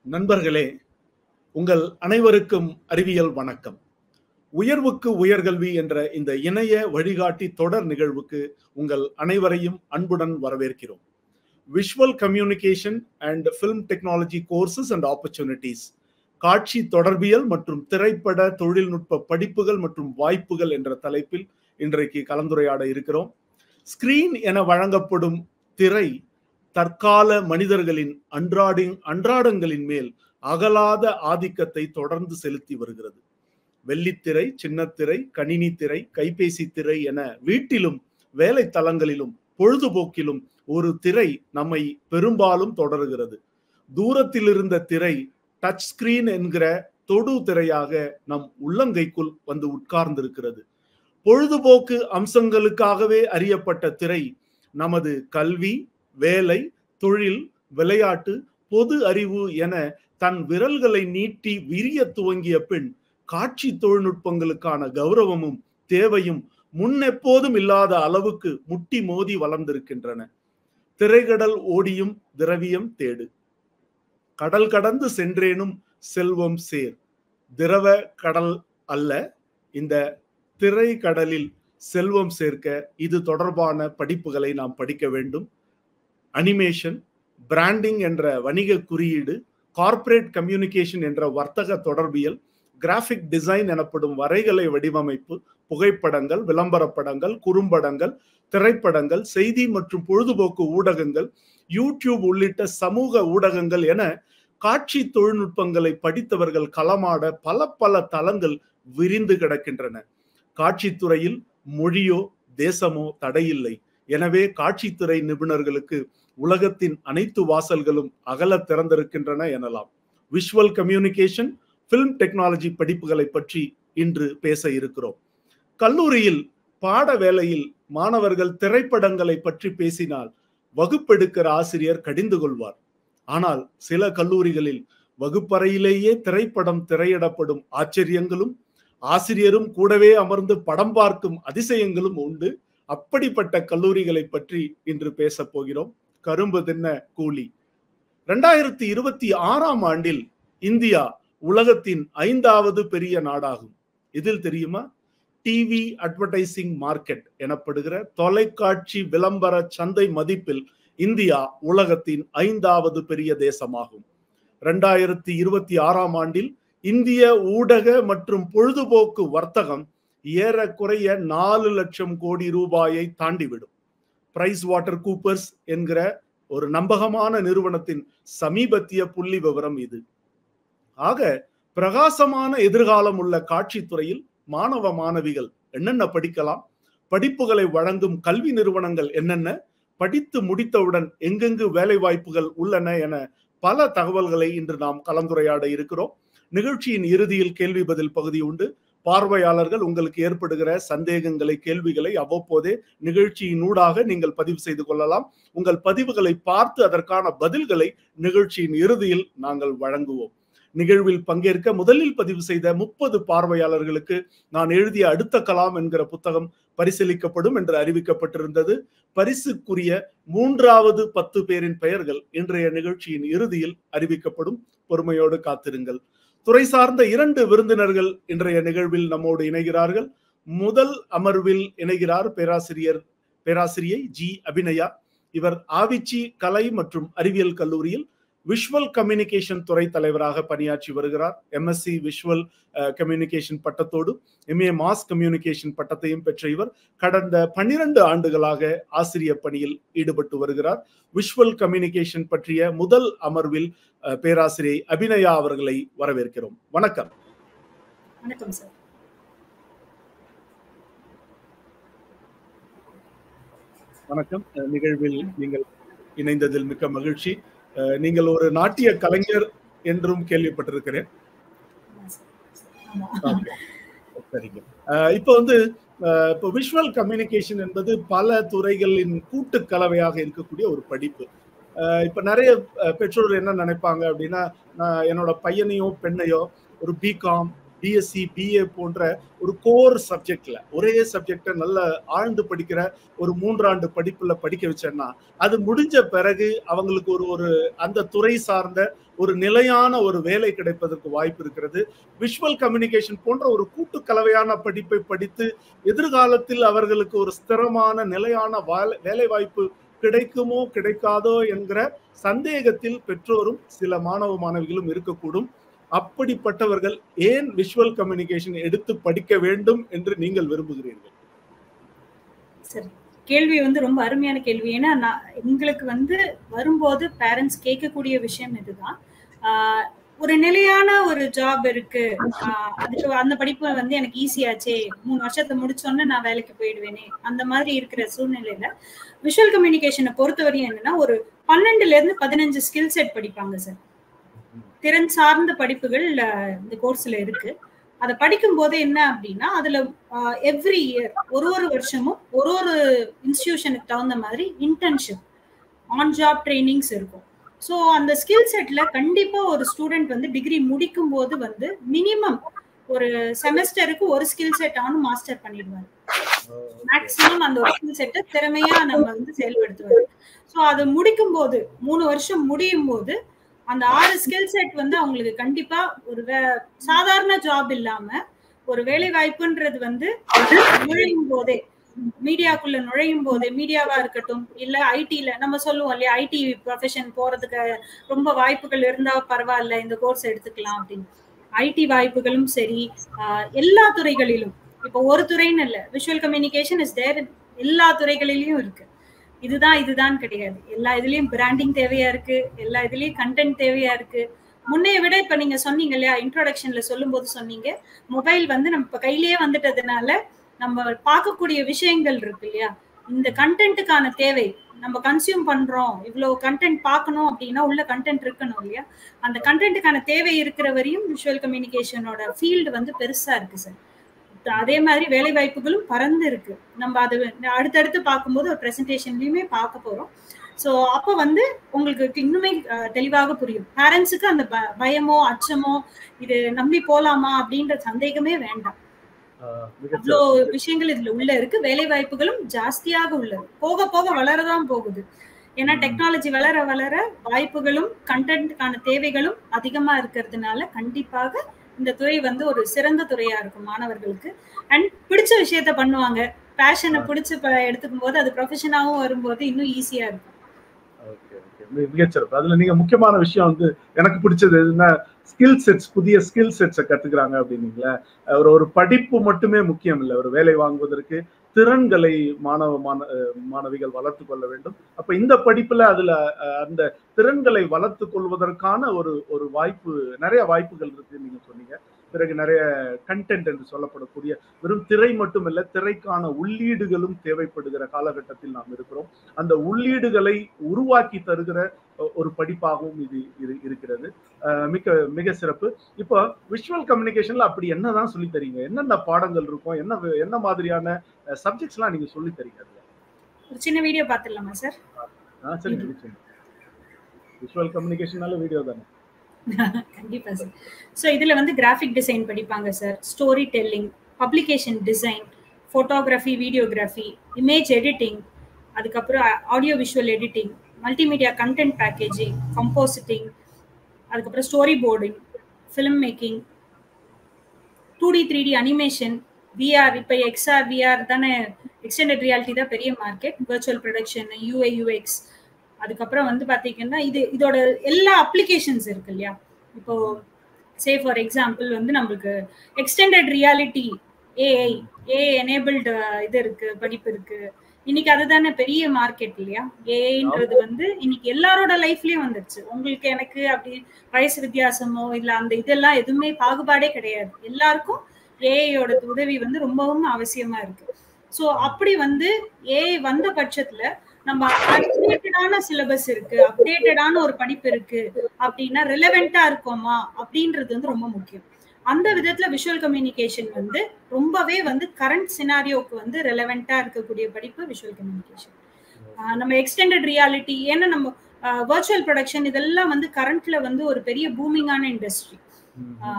நண்பர்களே உங்கள் அனைவருக்கும் அறிவியல் வணக்கம் உயர்வுக்கு உயர்கல்வி என்ற இந்த இணைய வழிகாட்டி தொடர் நிகழ்வுக்கு உங்கள் அனைவரையும் அன்புடன் வரவேற்கிறோம் visual communication and film technology courses and opportunities காட்சி தொடர்பியல் மற்றும் திரைப்பட தொழில்நுட்ப படிப்புகள் மற்றும் வாய்ப்புகள் என்ற தலைப்பில் இன்றைக்கு கலந்துரையாட இருக்கிறோம் ஸ்கிரீன் என வழங்கப்படும் திரை தற்கால மனிதர்களின் அன்றாடி அன்றாடங்களின் மேல் அகலாத ஆதிக்கத்தை தொடர்ந்து செலுத்தி வருகிறது வெள்ளித்திரை சின்னத்திரை கணினி திரை கைபேசி திரை என வீட்டிலும் வேலை தளங்களிலும் பொழுதுபோக்கிலும் ஒரு திரை நம்மை பெரும்பாலும் தொடர்கிறது தூரத்தில் இருந்த திரை டச் ஸ்கிரீன் என்கிற தொடு திரையாக நம் உள்ளங்கைக்குள் வந்து உட்கார்ந்திருக்கிறது பொழுதுபோக்கு அம்சங்களுக்காகவே அறியப்பட்ட திரை நமது கல்வி வேலை தொழில் விளையாட்டு பொது அறிவு என தன் விரல்களை நீட்டி விரிய துவங்கிய பின் காட்சி தொழில்நுட்பங்களுக்கான கௌரவமும் தேவையும் முன்னெப்போதும் இல்லாத அளவுக்கு முட்டி மோதி வளர்ந்திருக்கின்றன திரைகடல் ஓடியும் திரவியம் தேடு கடல் கடந்து சென்றேனும் செல்வம் சேர் திரவ கடல் அல்ல இந்த திரை கடலில் செல்வம் சேர்க்க இது தொடர்பான படிப்புகளை நாம் படிக்க வேண்டும் அனிமேஷன் பிராண்டிங் என்ற வணிக குறியீடு கார்ப்பரேட் கம்யூனிகேஷன் என்ற வர்த்தக தொடர்பியல் கிராஃபிக் டிசைன் எனப்படும் வரைகலை வடிவமைப்பு புகைப்படங்கள் விளம்பரப்படங்கள் குறும்படங்கள் திரைப்படங்கள் செய்தி மற்றும் பொழுதுபோக்கு ஊடகங்கள் யூடியூப் உள்ளிட்ட சமூக ஊடகங்கள் என காட்சி தொழில்நுட்பங்களை படித்தவர்கள் களமாட பல பல தளங்கள் விரிந்து கிடக்கின்றன காட்சித்துறையில் மொழியோ தேசமோ தடையில்லை எனவே காட்சித்துறை நிபுணர்களுக்கு உலகத்தின் அனைத்து வாசல்களும் அகல திறந்திருக்கின்றன எனலாம் விஷுவல் கம்யூனிகேஷன் பிலிம் டெக்னாலஜி படிப்புகளை பற்றி இன்று பேச இருக்கிறோம் கல்லூரியில் பாட வேளையில் மாணவர்கள் திரைப்படங்களை பற்றி பேசினால் வகுப்பெடுக்கிற ஆசிரியர் கடிந்து கொள்வார் ஆனால் சில கல்லூரிகளில் வகுப்பறையிலேயே திரைப்படம் திரையிடப்படும் ஆச்சரியங்களும் ஆசிரியரும் கூடவே அமர்ந்து படம் பார்க்கும் அதிசயங்களும் உண்டு அப்படிப்பட்ட கல்லூரிகளை பற்றி இன்று பேச போகிறோம் கரும்பு தின்ன கூலி ரெண்டாயிரத்தி இருபத்தி ஆறாம் ஆண்டில் இந்தியா உலகத்தின் ஐந்தாவது பெரிய நாடாகும் இதில் தெரியுமா டிவி அட்வர்டைசிங் மார்க்கெட் எனப்படுகிற தொலைக்காட்சி விளம்பர சந்தை மதிப்பில் இந்தியா உலகத்தின் ஐந்தாவது பெரிய தேசமாகும் ரெண்டாயிரத்தி இருபத்தி ஆறாம் ஆண்டில் இந்திய ஊடக மற்றும் பொழுதுபோக்கு வர்த்தகம் ஏறக்குறைய நாலு லட்சம் கோடி ரூபாயை தாண்டிவிடும் பிரைஸ் வாட்டர் கூப்பர்ஸ் என்கிற ஒரு நம்பகமான நிறுவனத்தின் சமீபத்திய புள்ளி விவரம் இது ஆக பிரகாசமான எதிர்காலம் உள்ள காட்சித்துறையில் மாணவ மாணவிகள் என்னென்ன படிக்கலாம் படிப்புகளை வழங்கும் கல்வி நிறுவனங்கள் என்னென்ன படித்து முடித்தவுடன் எங்கெங்கு வேலை வாய்ப்புகள் உள்ளன என பல தகவல்களை இன்று நாம் கலந்துரையாட இருக்கிறோம் நிகழ்ச்சியின் இறுதியில் கேள்வி பதில் பகுதி உண்டு பார்வையாளர்கள் உங்களுக்கு ஏற்படுகிற சந்தேகங்களை கேள்விகளை அவ்வப்போதே நிகழ்ச்சியின் ஊடாக நீங்கள் பதிவு செய்து கொள்ளலாம் உங்கள் பதிவுகளை பார்த்து அதற்கான பதில்களை நிகழ்ச்சியின் இறுதியில் நாங்கள் வழங்குவோம் நிகழ்வில் பங்கேற்க முதலில் பதிவு செய்த முப்பது பார்வையாளர்களுக்கு நான் எழுதிய அடுத்த கலாம் என்கிற புத்தகம் பரிசீலிக்கப்படும் என்று அறிவிக்கப்பட்டிருந்தது பரிசுக்குரிய மூன்றாவது பத்து பேரின் பெயர்கள் இன்றைய நிகழ்ச்சியின் இறுதியில் அறிவிக்கப்படும் பொறுமையோடு காத்திருங்கள் துறை சார்ந்த இரண்டு விருந்தினர்கள் இன்றைய நிகழ்வில் நம்மோடு இணைகிறார்கள் முதல் அமர்வில் இணைகிறார் பேராசிரியர் பேராசிரியை ஜி அபிநயா இவர் ஆவிச்சி கலை மற்றும் அறிவியல் கல்லூரியில் விஷுவல் கம்யூனிகேஷன் துறை தலைவராக பணியாற்றி வருகிறார் எம்எஸ்சி விஷுவல் கம்யூனிகேஷன் பட்டத்தோடு எம்ஏ மாஸ் கம்யூனிகேஷன் பட்டத்தையும் பெற்ற இவர் கடந்த பன்னிரண்டு ஆண்டுகளாக ஆசிரியர் பணியில் ஈடுபட்டு வருகிறார் விஷுவல் கம்யூனிகேஷன் பற்றிய முதல் அமர்வில் பேராசிரியை அபிநயா அவர்களை வரவேற்கிறோம் வணக்கம் வணக்கம் சார் வணக்கம் நிகழ்வில் நீங்கள் இணைந்ததில் மிக்க மகிழ்ச்சி நீங்கள் ஒரு நாட்டிய கலைஞர் என்றும் கேள்விப்பட்டிருக்கிறேன் சரிங்க இப்போ வந்து இப்போ விஷுவல் கம்யூனிகேஷன் என்பது பல துறைகளின் கூட்டு கலவையாக இருக்கக்கூடிய ஒரு படிப்பு இப்போ நிறைய பெற்றோர் என்ன நினைப்பாங்க அப்படின்னா நான் என்னோட பையனையோ பெண்ணையோ ஒரு பிகாம் பிஎஸ்சி பிஏ போன்ற ஒரு கோர் சப்ஜெக்ட்ல ஒரே சப்ஜெக்ட நல்ல ஆழ்ந்து படிக்கிற ஒரு மூன்றாண்டு படிப்புல படிக்க வச்சேன்னா அது முடிஞ்ச பிறகு அவங்களுக்கு ஒரு ஒரு அந்த துறை சார்ந்த ஒரு நிலையான ஒரு வேலை கிடைப்பதற்கு வாய்ப்பு இருக்கிறது விஷுவல் கம்யூனிகேஷன் போன்ற ஒரு கூட்டு கலவையான படிப்பை படித்து எதிர்காலத்தில் அவர்களுக்கு ஒரு ஸ்திரமான நிலையான வேலை வாய்ப்பு கிடைக்குமோ கிடைக்காதோ என்கிற சந்தேகத்தில் பெற்றோரும் சில மாணவ மாணவிகளும் இருக்கக்கூடும் அப்படிப்பட்டவர்கள் ஏன் விஷுவல் கம்யூனிகேஷன் எடுத்து படிக்க வேண்டும் என்று நீங்கள் விரும்புகிறீர்கள் சரி கேள்வி வந்து ரொம்ப அருமையான கேள்வி ஏன்னா நான் எங்களுக்கு வந்து வரும்போது பேரண்ட்ஸ் கேட்கக்கூடிய விஷயம் இதுதான் ஒரு நிலையான ஒரு ஜாப் இருக்கு அதுக்கு அந்த படிப்பு வந்து எனக்கு ஈஸியாச்சே மூணு வருஷத்தை முடிச்சோன்னு நான் வேலைக்கு போயிடுவேனே அந்த மாதிரி இருக்கிற சூழ்நிலையில விஷுவல் கம்யூனிகேஷனை பொறுத்தவரையும் என்னன்னா ஒரு பன்னெண்டுல இருந்து பதினஞ்சு ஸ்கில் செட் படிப்பாங்க சார் திறன் சார்ந்த படிப்புகள் இந்த கோர்ஸ்ல இருக்கு அதை படிக்கும் போது என்ன அப்படின்னா அதுல எவ்ரி இயர் ஒரு ஒரு வருஷமும் ஒரு ஒரு இன்ஸ்டிடியூஷனுக்கு தகுந்த மாதிரி இன்டர்ன்ஷிப் ஆன் ஜாப் ட்ரைனிங்ஸ் இருக்கும் ஸோ அந்த ஸ்கில் செட்ல கண்டிப்பா ஒரு ஸ்டூடெண்ட் வந்து டிகிரி முடிக்கும் போது வந்து மினிமம் ஒரு செமஸ்டருக்கு ஒரு ஸ்கில் செட் ஆனும் மாஸ்டர் பண்ணிடுவாரு மேக்சிமம் அந்த ஒரு ஸ்கில் செட்டை திறமையா நம்ம வந்து செயல்படுத்துவாரு ஸோ அது முடிக்கும் போது மூணு வருஷம் முடியும் போது அந்த ஆறு ஸ்கில் செட் வந்து அவங்களுக்கு கண்டிப்பா ஒரு சாதாரண ஜாப் இல்லாம ஒரு வேலை வாய்ப்புன்றது வந்து நுழையும் போதே மீடியாக்குள்ள நுழையும் போதே மீடியாவா இருக்கட்டும் இல்ல ஐடில நம்ம சொல்லுவோம் இல்லையா ஐடி ப்ரொஃபஷன் போறதுக்கு ரொம்ப வாய்ப்புகள் இருந்தா பரவாயில்ல இந்த கோர்ஸ் எடுத்துக்கலாம் அப்படின்னு ஐடி வாய்ப்புகளும் சரி எல்லா துறைகளிலும் இப்போ ஒரு துறைன்னு இல்லை விஷுவல் கம்யூனிகேஷன் இஸ் தேர் எல்லா துறைகளிலும் இருக்கு இதுதான் இதுதான் கிடையாது எல்லா இதுலயும் பிராண்டிங் தேவையா இருக்கு எல்லா இதுலயும் கண்டென்ட் தேவையா இருக்கு முன்னைய விட இப்ப நீங்க சொன்னீங்க இல்லையா இன்ட்ரோடக்ஷன்ல சொல்லும் போது சொன்னீங்க மொபைல் வந்து நம்ம இப்ப கையிலேயே வந்துட்டதுனால நம்ம பார்க்கக்கூடிய விஷயங்கள் இருக்கு இல்லையா இந்த கண்டென்ட்டுக்கான தேவை நம்ம கன்சியூம் பண்றோம் இவ்வளவு கண்டென்ட் பார்க்கணும் அப்படின்னா உள்ள கண்டென்ட் இருக்கணும் இல்லையா அந்த கண்டென்ட்டுக்கான தேவை இருக்கிற வரையும் விஷுவல் கம்யூனிகேஷனோட ஃபீல்டு வந்து பெருசா இருக்கு சார் அதே மாதிரி வேலை வாய்ப்புகளும் பறந்து இருக்கு நம்ம அது அடுத்தடுத்து பார்க்கும்போது ஒரு ப்ரெசன்டேஷன்லயுமே பார்க்க போறோம் ஸோ அப்போ வந்து உங்களுக்கு இன்னுமே தெளிவாக புரியும் பேரண்ட்ஸுக்கு அந்த பயமோ அச்சமோ இது நம்பி போலாமா அப்படின்ற சந்தேகமே வேண்டாம் அவ்வளோ விஷயங்கள் இதுல உள்ள இருக்கு வேலை வாய்ப்புகளும் ஜாஸ்தியாக உள்ளது போக போக வளரதான் போகுது ஏன்னா டெக்னாலஜி வளர வளர வாய்ப்புகளும் கண்டென்ட்டுக்கான தேவைகளும் அதிகமா இருக்கிறதுனால கண்டிப்பாக இந்த துறை வந்து ஒரு சிறந்த துறையா இருக்கும் மாணவர்களுக்கு அண்ட் பிடிச்ச விஷயத்த பண்ணுவாங்க பேஷனை பிடிச்சு எடுத்துக்கும் போது அது ப்ரொஃபஷனாவும் வரும்போது இன்னும் ஈஸியா இருக்கும் மிகச்சிறப்பு அதுல நீங்க முக்கியமான விஷயம் வந்து எனக்கு பிடிச்சது எதுன்னா ஸ்கில் செட்ஸ் புதிய ஸ்கில் செட்ஸை கத்துக்கிறாங்க அப்படின்னீங்களா ஒரு ஒரு படிப்பு மட்டுமே முக்கியம் இல்லை ஒரு வேலை வாங்குவதற்கு திறன்களை மாணவ மாண மாணவிகள் வளர்த்து கொள்ள வேண்டும் அப்ப இந்த படிப்புல அதுல அந்த திறன்களை வளர்த்து கொள்வதற்கான ஒரு ஒரு வாய்ப்பு நிறைய வாய்ப்புகள் இருக்கு நீங்க சொன்னீங்க பிறகு நிறைய கண்டென்ட் என்று சொல்லப்படக்கூடிய வெறும் திரை மட்டுமல்ல திரைக்கான உள்ளீடுகளும் தேவைப்படுகிற காலகட்டத்தில் நாம் இருக்கிறோம் அந்த உள்ளீடுகளை உருவாக்கி தருகிற ஒரு படிப்பாகவும் இது இது இருக்கிறது மிக மிக சிறப்பு இப்போ விஷுவல் கம்யூனிகேஷன்ல அப்படி என்னதான் சொல்லி தரீங்க என்னென்ன பாடங்கள் இருக்கும் என்ன என்ன மாதிரியான சப்ஜெக்ட்ஸ்லாம் நீங்க சொல்லி தரீங்க அதுல ஒரு சின்ன வீடியோ பார்த்துடலாமா சார் ஆ சரி விஷுவல் கம்யூனிகேஷனால வீடியோ தானே கண்டிப்பா சார் ஸோ இதுல வந்து கிராஃபிக் டிசைன் படிப்பாங்க sir story telling publication design photography videography image editing அதுக்கப்புறம் audio visual editing multimedia content packaging compositing அதுக்கப்புறம் story boarding film making two D three D animation VR இப்போ XR VR தானே extended reality தான் பெரிய market virtual production UA UX அதுக்கப்புறம் வந்து பார்த்தீங்கன்னா இது இதோட எல்லா அப்ளிகேஷன்ஸ் இருக்கு இல்லையா இப்போ சே ஃபார் எக்ஸாம்பிள் வந்து நம்மளுக்கு extended reality AI A enabled இது இருக்கு படிப்பு இருக்கு இன்னைக்கு அதுதானே பெரிய மார்க்கெட் இல்லையா ஏஐன்றது வந்து இன்னைக்கு எல்லாரோட லைஃப்லயும் வந்துருச்சு உங்களுக்கு எனக்கு அப்படி வயசு வித்தியாசமோ இல்ல அந்த இதெல்லாம் எதுவுமே பாகுபாடே கிடையாது எல்லாருக்கும் ஏஐயோட உதவி வந்து ரொம்பவும் அவசியமா இருக்கு ஸோ அப்படி வந்து ஏஐ வந்த பட்சத்துல நம்ம அப்டேட்டடான சிலபஸ் இருக்கு அப்டேட்டடான ஒரு படிப்பு இருக்கு அப்படின்னா ரிலவெண்டா இருக்கோமா அப்படின்றது வந்து ரொம்ப முக்கியம் அந்த விதத்துல விஷுவல் கம்யூனிகேஷன் வந்து ரொம்பவே வந்து கரண்ட் சினாரியோக்கு வந்து ரெலவெண்டா இருக்கக்கூடிய படிப்பு விஷுவல் கம்யூனிகேஷன் நம்ம எக்ஸ்டெண்டட் ரியாலிட்டி ஏன்னா நம்ம வர்ச்சுவல் ப்ரொடக்ஷன் இதெல்லாம் வந்து கரண்ட்ல வந்து ஒரு பெரிய பூமிங்கான இண்டஸ்ட்ரி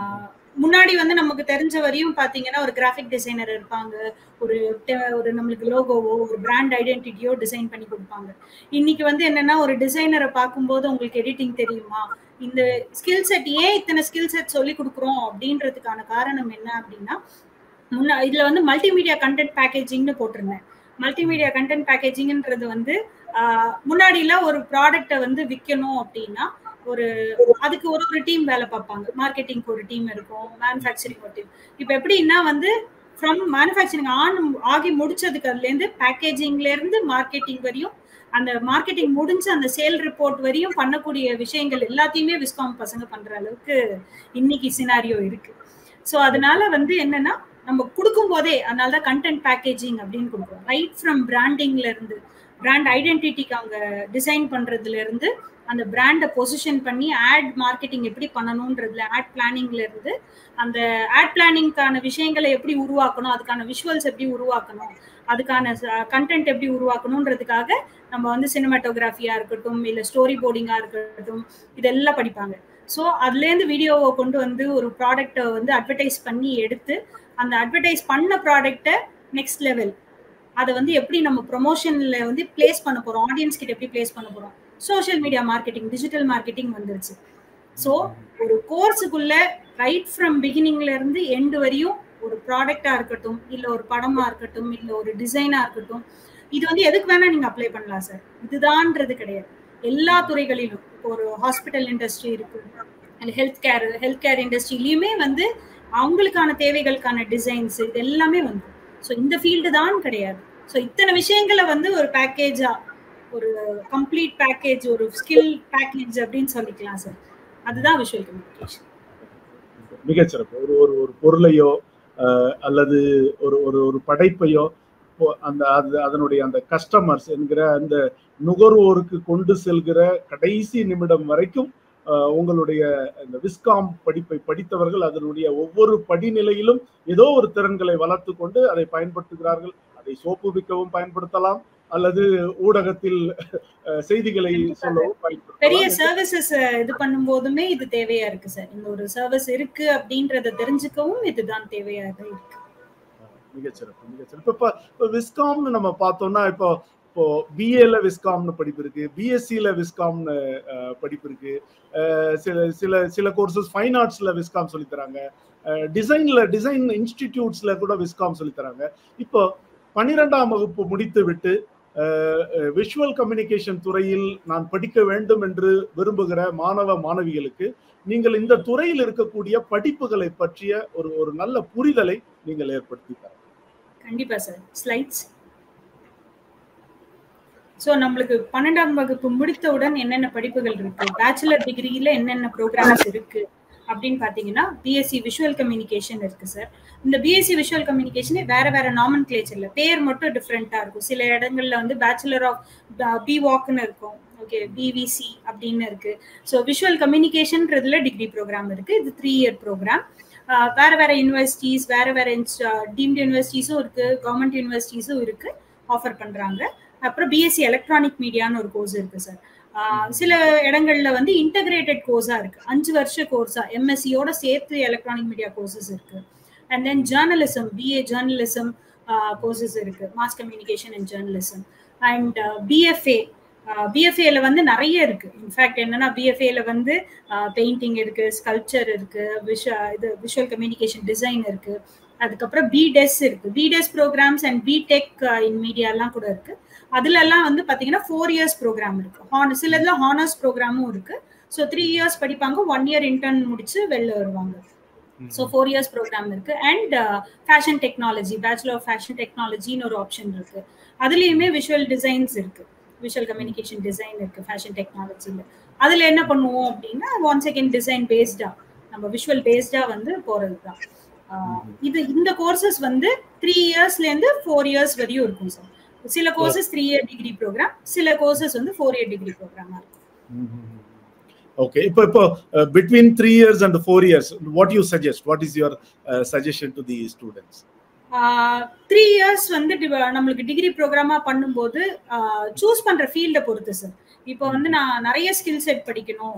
முன்னாடி வந்து நமக்கு தெரிஞ்ச வரையும் பாத்தீங்கன்னா ஒரு கிராஃபிக் டிசைனர் இருப்பாங்க ஒரு ஒரு நம்மளுக்கு லோகோவோ ஒரு பிராண்ட் ஐடென்டிட்டியோ டிசைன் பண்ணி கொடுப்பாங்க இன்னைக்கு வந்து என்னன்னா ஒரு டிசைனரை பார்க்கும்போது உங்களுக்கு எடிட்டிங் தெரியுமா இந்த ஸ்கில் செட் ஏன் இத்தனை ஸ்கில் செட் சொல்லி கொடுக்குறோம் அப்படின்றதுக்கான காரணம் என்ன அப்படின்னா முன்னா இதுல வந்து மல்டிமீடியா கண்டென்ட் பேக்கேஜிங்னு போட்டிருந்தேன் மல்டிமீடியா கண்டென்ட் பேக்கேஜிங்ன்றது வந்து முன்னாடிலாம் ஒரு ப்ராடக்டை வந்து விற்கணும் அப்படின்னா ஒரு அதுக்கு ஒரு ஒரு டீம் வேலை பார்ப்பாங்க மார்க்கெட்டிங்க்கு ஒரு டீம் இருக்கும் மேனுஃபேக்சரிங் ஒரு டீம் இப்போ எப்படின்னா வந்து ஃப்ரம் மேனுஃபேக்சரிங் ஆன் ஆகி முடிச்சதுக்கு அதுலேருந்து பேக்கேஜிங்ல இருந்து மார்க்கெட்டிங் வரையும் அந்த மார்க்கெட்டிங் முடிஞ்சு அந்த சேல் ரிப்போர்ட் வரையும் பண்ணக்கூடிய விஷயங்கள் எல்லாத்தையுமே விஸ்காம் பசங்க பண்ற அளவுக்கு இன்னைக்கு சினாரியோ இருக்கு ஸோ அதனால வந்து என்னன்னா நம்ம கொடுக்கும் போதே அதனால தான் கண்டென்ட் பேக்கேஜிங் அப்படின்னு கொடுக்குறோம் ரைட் ஃப்ரம் பிராண்டிங்ல இருந்து பிராண்ட் ஐடென்டிட்டிக்கு அவங்க டிசைன் பண்றதுல இருந்து அந்த பிராண்டை பொசிஷன் பண்ணி ஆட் மார்க்கெட்டிங் எப்படி பண்ணணுன்றதுல ஆட் பிளானிங்ல இருந்து அந்த ஆட் பிளானிங்க்கான விஷயங்களை எப்படி உருவாக்கணும் அதுக்கான விஷுவல்ஸ் எப்படி உருவாக்கணும் அதுக்கான கண்டென்ட் எப்படி உருவாக்கணுன்றதுக்காக நம்ம வந்து சினிமாட்டோகிராஃபியா இருக்கட்டும் இல்லை ஸ்டோரி போர்டிங்கா இருக்கட்டும் இதெல்லாம் படிப்பாங்க ஸோ அதுலேருந்து வீடியோவை கொண்டு வந்து ஒரு ப்ராடக்டை வந்து அட்வர்டைஸ் பண்ணி எடுத்து அந்த அட்வர்டைஸ் பண்ண ப்ராடக்டை நெக்ஸ்ட் லெவல் அதை வந்து எப்படி நம்ம ப்ரொமோஷன்ல வந்து பிளேஸ் பண்ண போறோம் ஆடியன்ஸ் கிட்ட எப்படி பிளேஸ் பண்ண போறோம் social media marketing digital marketing வந்துருச்சு ஸோ ஒரு கோர்ஸுக்குள்ள ரைட் ஃப்ரம் பிகினிங்ல இருந்து எண்டு வரையும் ஒரு ப்ராடக்டா இருக்கட்டும் இல்ல ஒரு படமா இருக்கட்டும் இல்ல ஒரு டிசைனா இருக்கட்டும் இது வந்து எதுக்கு வேணா நீங்க அப்ளை பண்ணலாம் சார் இதுதான்ன்றது கிடையாது எல்லா துறைகளிலும் இப்போ ஒரு ஹாஸ்பிட்டல் இண்டஸ்ட்ரி இருக்கு ஹெல்த் கேர் ஹெல்த் கேர் இண்டஸ்ட்ரியிலயுமே வந்து அவங்களுக்கான தேவைகளுக்கான டிசைன்ஸ் இது எல்லாமே வந்து ஸோ இந்த ஃபீல்டு தான் கிடையாது ஸோ இத்தனை விஷயங்களை வந்து ஒரு பேக்கேஜா ஒரு கம்ப்ளீட் பேக்கேஜ் ஒரு ஸ்கில் பேக்கேஜ் அப்படின்னு சொல்லிக்கலாம் சார் அதுதான் விஷுவல் கம்யூனிகேஷன் மிகச்சிறப்பு ஒரு ஒரு ஒரு பொருளையோ அல்லது ஒரு ஒரு ஒரு படைப்பையோ அந்த அது அதனுடைய அந்த கஸ்டமர்ஸ் என்கிற அந்த நுகர்வோருக்கு கொண்டு செல்கிற கடைசி நிமிடம் வரைக்கும் உங்களுடைய இந்த விஸ்காம் படிப்பை படித்தவர்கள் அதனுடைய ஒவ்வொரு படிநிலையிலும் ஏதோ ஒரு திறன்களை வளர்த்து கொண்டு அதை பயன்படுத்துகிறார்கள் அதை சோப்புவிக்கவும் பயன்படுத்தலாம் அல்லது ஊடகத்தில் செய்திகளை சொல்லவும் பெரிய சர்வீசஸ் இது பண்ணும் போதுமே இது தேவையா இருக்கு சார் இந்த ஒரு சர்வீஸ் இருக்கு அப்படின்றத தெரிஞ்சுக்கவும் இதுதான் தேவையாக இருக்கு மிகச்சிறப்பு மிகச்சிறப்பு இப்ப விஸ்காம்னு நம்ம பார்த்தோம்னா இப்போ இப்போ பிஏல விஸ்காம்னு படிப்பு இருக்கு பிஎஸ்சியில விஸ்காம்னு படிப்பு இருக்கு சில சில சில கோர்சஸ் ஃபைன் ஆர்ட்ஸ்ல விஸ்காம் சொல்லி தராங்க டிசைன்ல டிசைன் இன்ஸ்டிடியூட்ஸ்ல கூட விஸ்காம் சொல்லி தராங்க இப்போ பன்னிரெண்டாம் வகுப்பு முடித்து விட்டு விஷுவல் கம்யூனிகேஷன் துறையில் நான் படிக்க வேண்டும் என்று விரும்புகிற மாணவ மாணவிகளுக்கு நீங்கள் இந்த துறையில் இருக்கக்கூடிய படிப்புகளை பற்றிய ஒரு ஒரு நல்ல புரிதலை நீங்கள் ஏற்படுத்தி தர கண்டிப்பா சார் ஸ்லைட்ஸ் ஸோ நம்மளுக்கு பன்னெண்டாம் வகுப்பு முடித்தவுடன் என்னென்ன படிப்புகள் இருக்கு பேச்சுலர் டிகிரியில என்னென்ன ப்ரோக்ராம்ஸ் இருக்கு அப்படின்னு பாத்தீங்கன்னா பிஎஸ்சி விஷுவல் கம்யூனிகேஷன் இருக்கு சார் இந்த பிஎஸ்சி விஷுவல் கம்யூனிகேஷனே வேற வேற நாமன் கிளேச்சர்ல பேர் மட்டும் டிஃப்ரெண்டா இருக்கும் சில இடங்கள்ல வந்து பேச்சுலர் ஆஃப் பி வாக்னு இருக்கும் ஓகே பிவிசி அப்படின்னு இருக்கு ஸோ விஷுவல் கம்யூனிகேஷன்றதுல டிகிரி ப்ரோக்ராம் இருக்கு இது த்ரீ இயர் ப்ரோக்ராம் வேற வேற யூனிவர்சிட்டிஸ் வேற வேற டீம்டு யூனிவர்சிட்டிஸும் இருக்கு கவர்மெண்ட் யூனிவர்சிட்டிஸும் இருக்கு ஆஃபர் பண்றாங்க அப்புறம் பிஎஸ்சி எலக்ட்ரானிக் மீடியான்னு ஒரு கோர்ஸ் இருக்கு சார் சில இடங்கள்ல வந்து இன்டகிரேட்டட் கோர்ஸா இருக்கு அஞ்சு வருஷ கோர்ஸா எம்எஸ்சியோட சேர்த்து எலக்ட்ரானிக் மீடியா கோர்சஸ் இருக்கு and then journalism BA journalism courses இருக்கு mass communication and journalism and BFA பிஎஃப்ஏல வந்து நிறைய இருக்கு இன்ஃபேக்ட் என்னன்னா பிஎஃப்ஏல வந்து பெயிண்டிங் இருக்கு ஸ்கல்ப்சர் இருக்கு விஷ இது விஷுவல் கம்யூனிகேஷன் டிசைன் இருக்கு அதுக்கப்புறம் பிடெஸ் இருக்கு BDes programs and BTech in மீடியாலாம் கூட இருக்கு அதுல எல்லாம் வந்து பாத்தீங்கன்னா ஃபோர் இயர்ஸ் ப்ரோக்ராம் இருக்கு ஹான் சிலதுல ஹானர்ஸ் ப்ரோக்ராமும் இருக்கு ஸோ த்ரீ இயர்ஸ் படிப்பாங்க ஒன் இயர் இன்டர்ன் முடிச்சு வெளில வருவாங்க ஸோ ஃபோர் இயர்ஸ் ப்ரோக்ராம் இருக்கு and fashion technology bachelor of fashion டெக்னாலஜின்னு ஒரு ஆப்ஷன் இருக்கு அதுலயுமே விஷுவல் டிசைன்ஸ் இருக்கு விஷுவல் கம்யூனிகேஷன் டிசைன் இருக்கு ஃபேஷன் டெக்னாலஜியில் அதுல என்ன பண்ணுவோம் அப்படின்னா ஒன் செகண்ட் டிசைன் பேஸ்டா நம்ம விஷுவல் பேஸ்டா வந்து போறது தான் இது இந்த கோர்சஸ் வந்து த்ரீ இயர்ஸ்ல இருந்து ஃபோர் இயர்ஸ் வரையும் இருக்கும் சார் சில courses three year degree program சில கோர்சஸ் வந்து ஃபோர் இயர் டிகிரி ப்ரோக்ராமா இருக்கும் ஓகே இப்போ இப்போ between three years and four years what you suggest what is your suggestion to the students three years வந்து நம்மளுக்கு டிகிரி ப்ரோக்ராமா பண்ணும்போது சூஸ் பண்ற ஃபீல்டை பொறுத்து சார் இப்போ வந்து நான் நிறைய ஸ்கில் செட் படிக்கணும்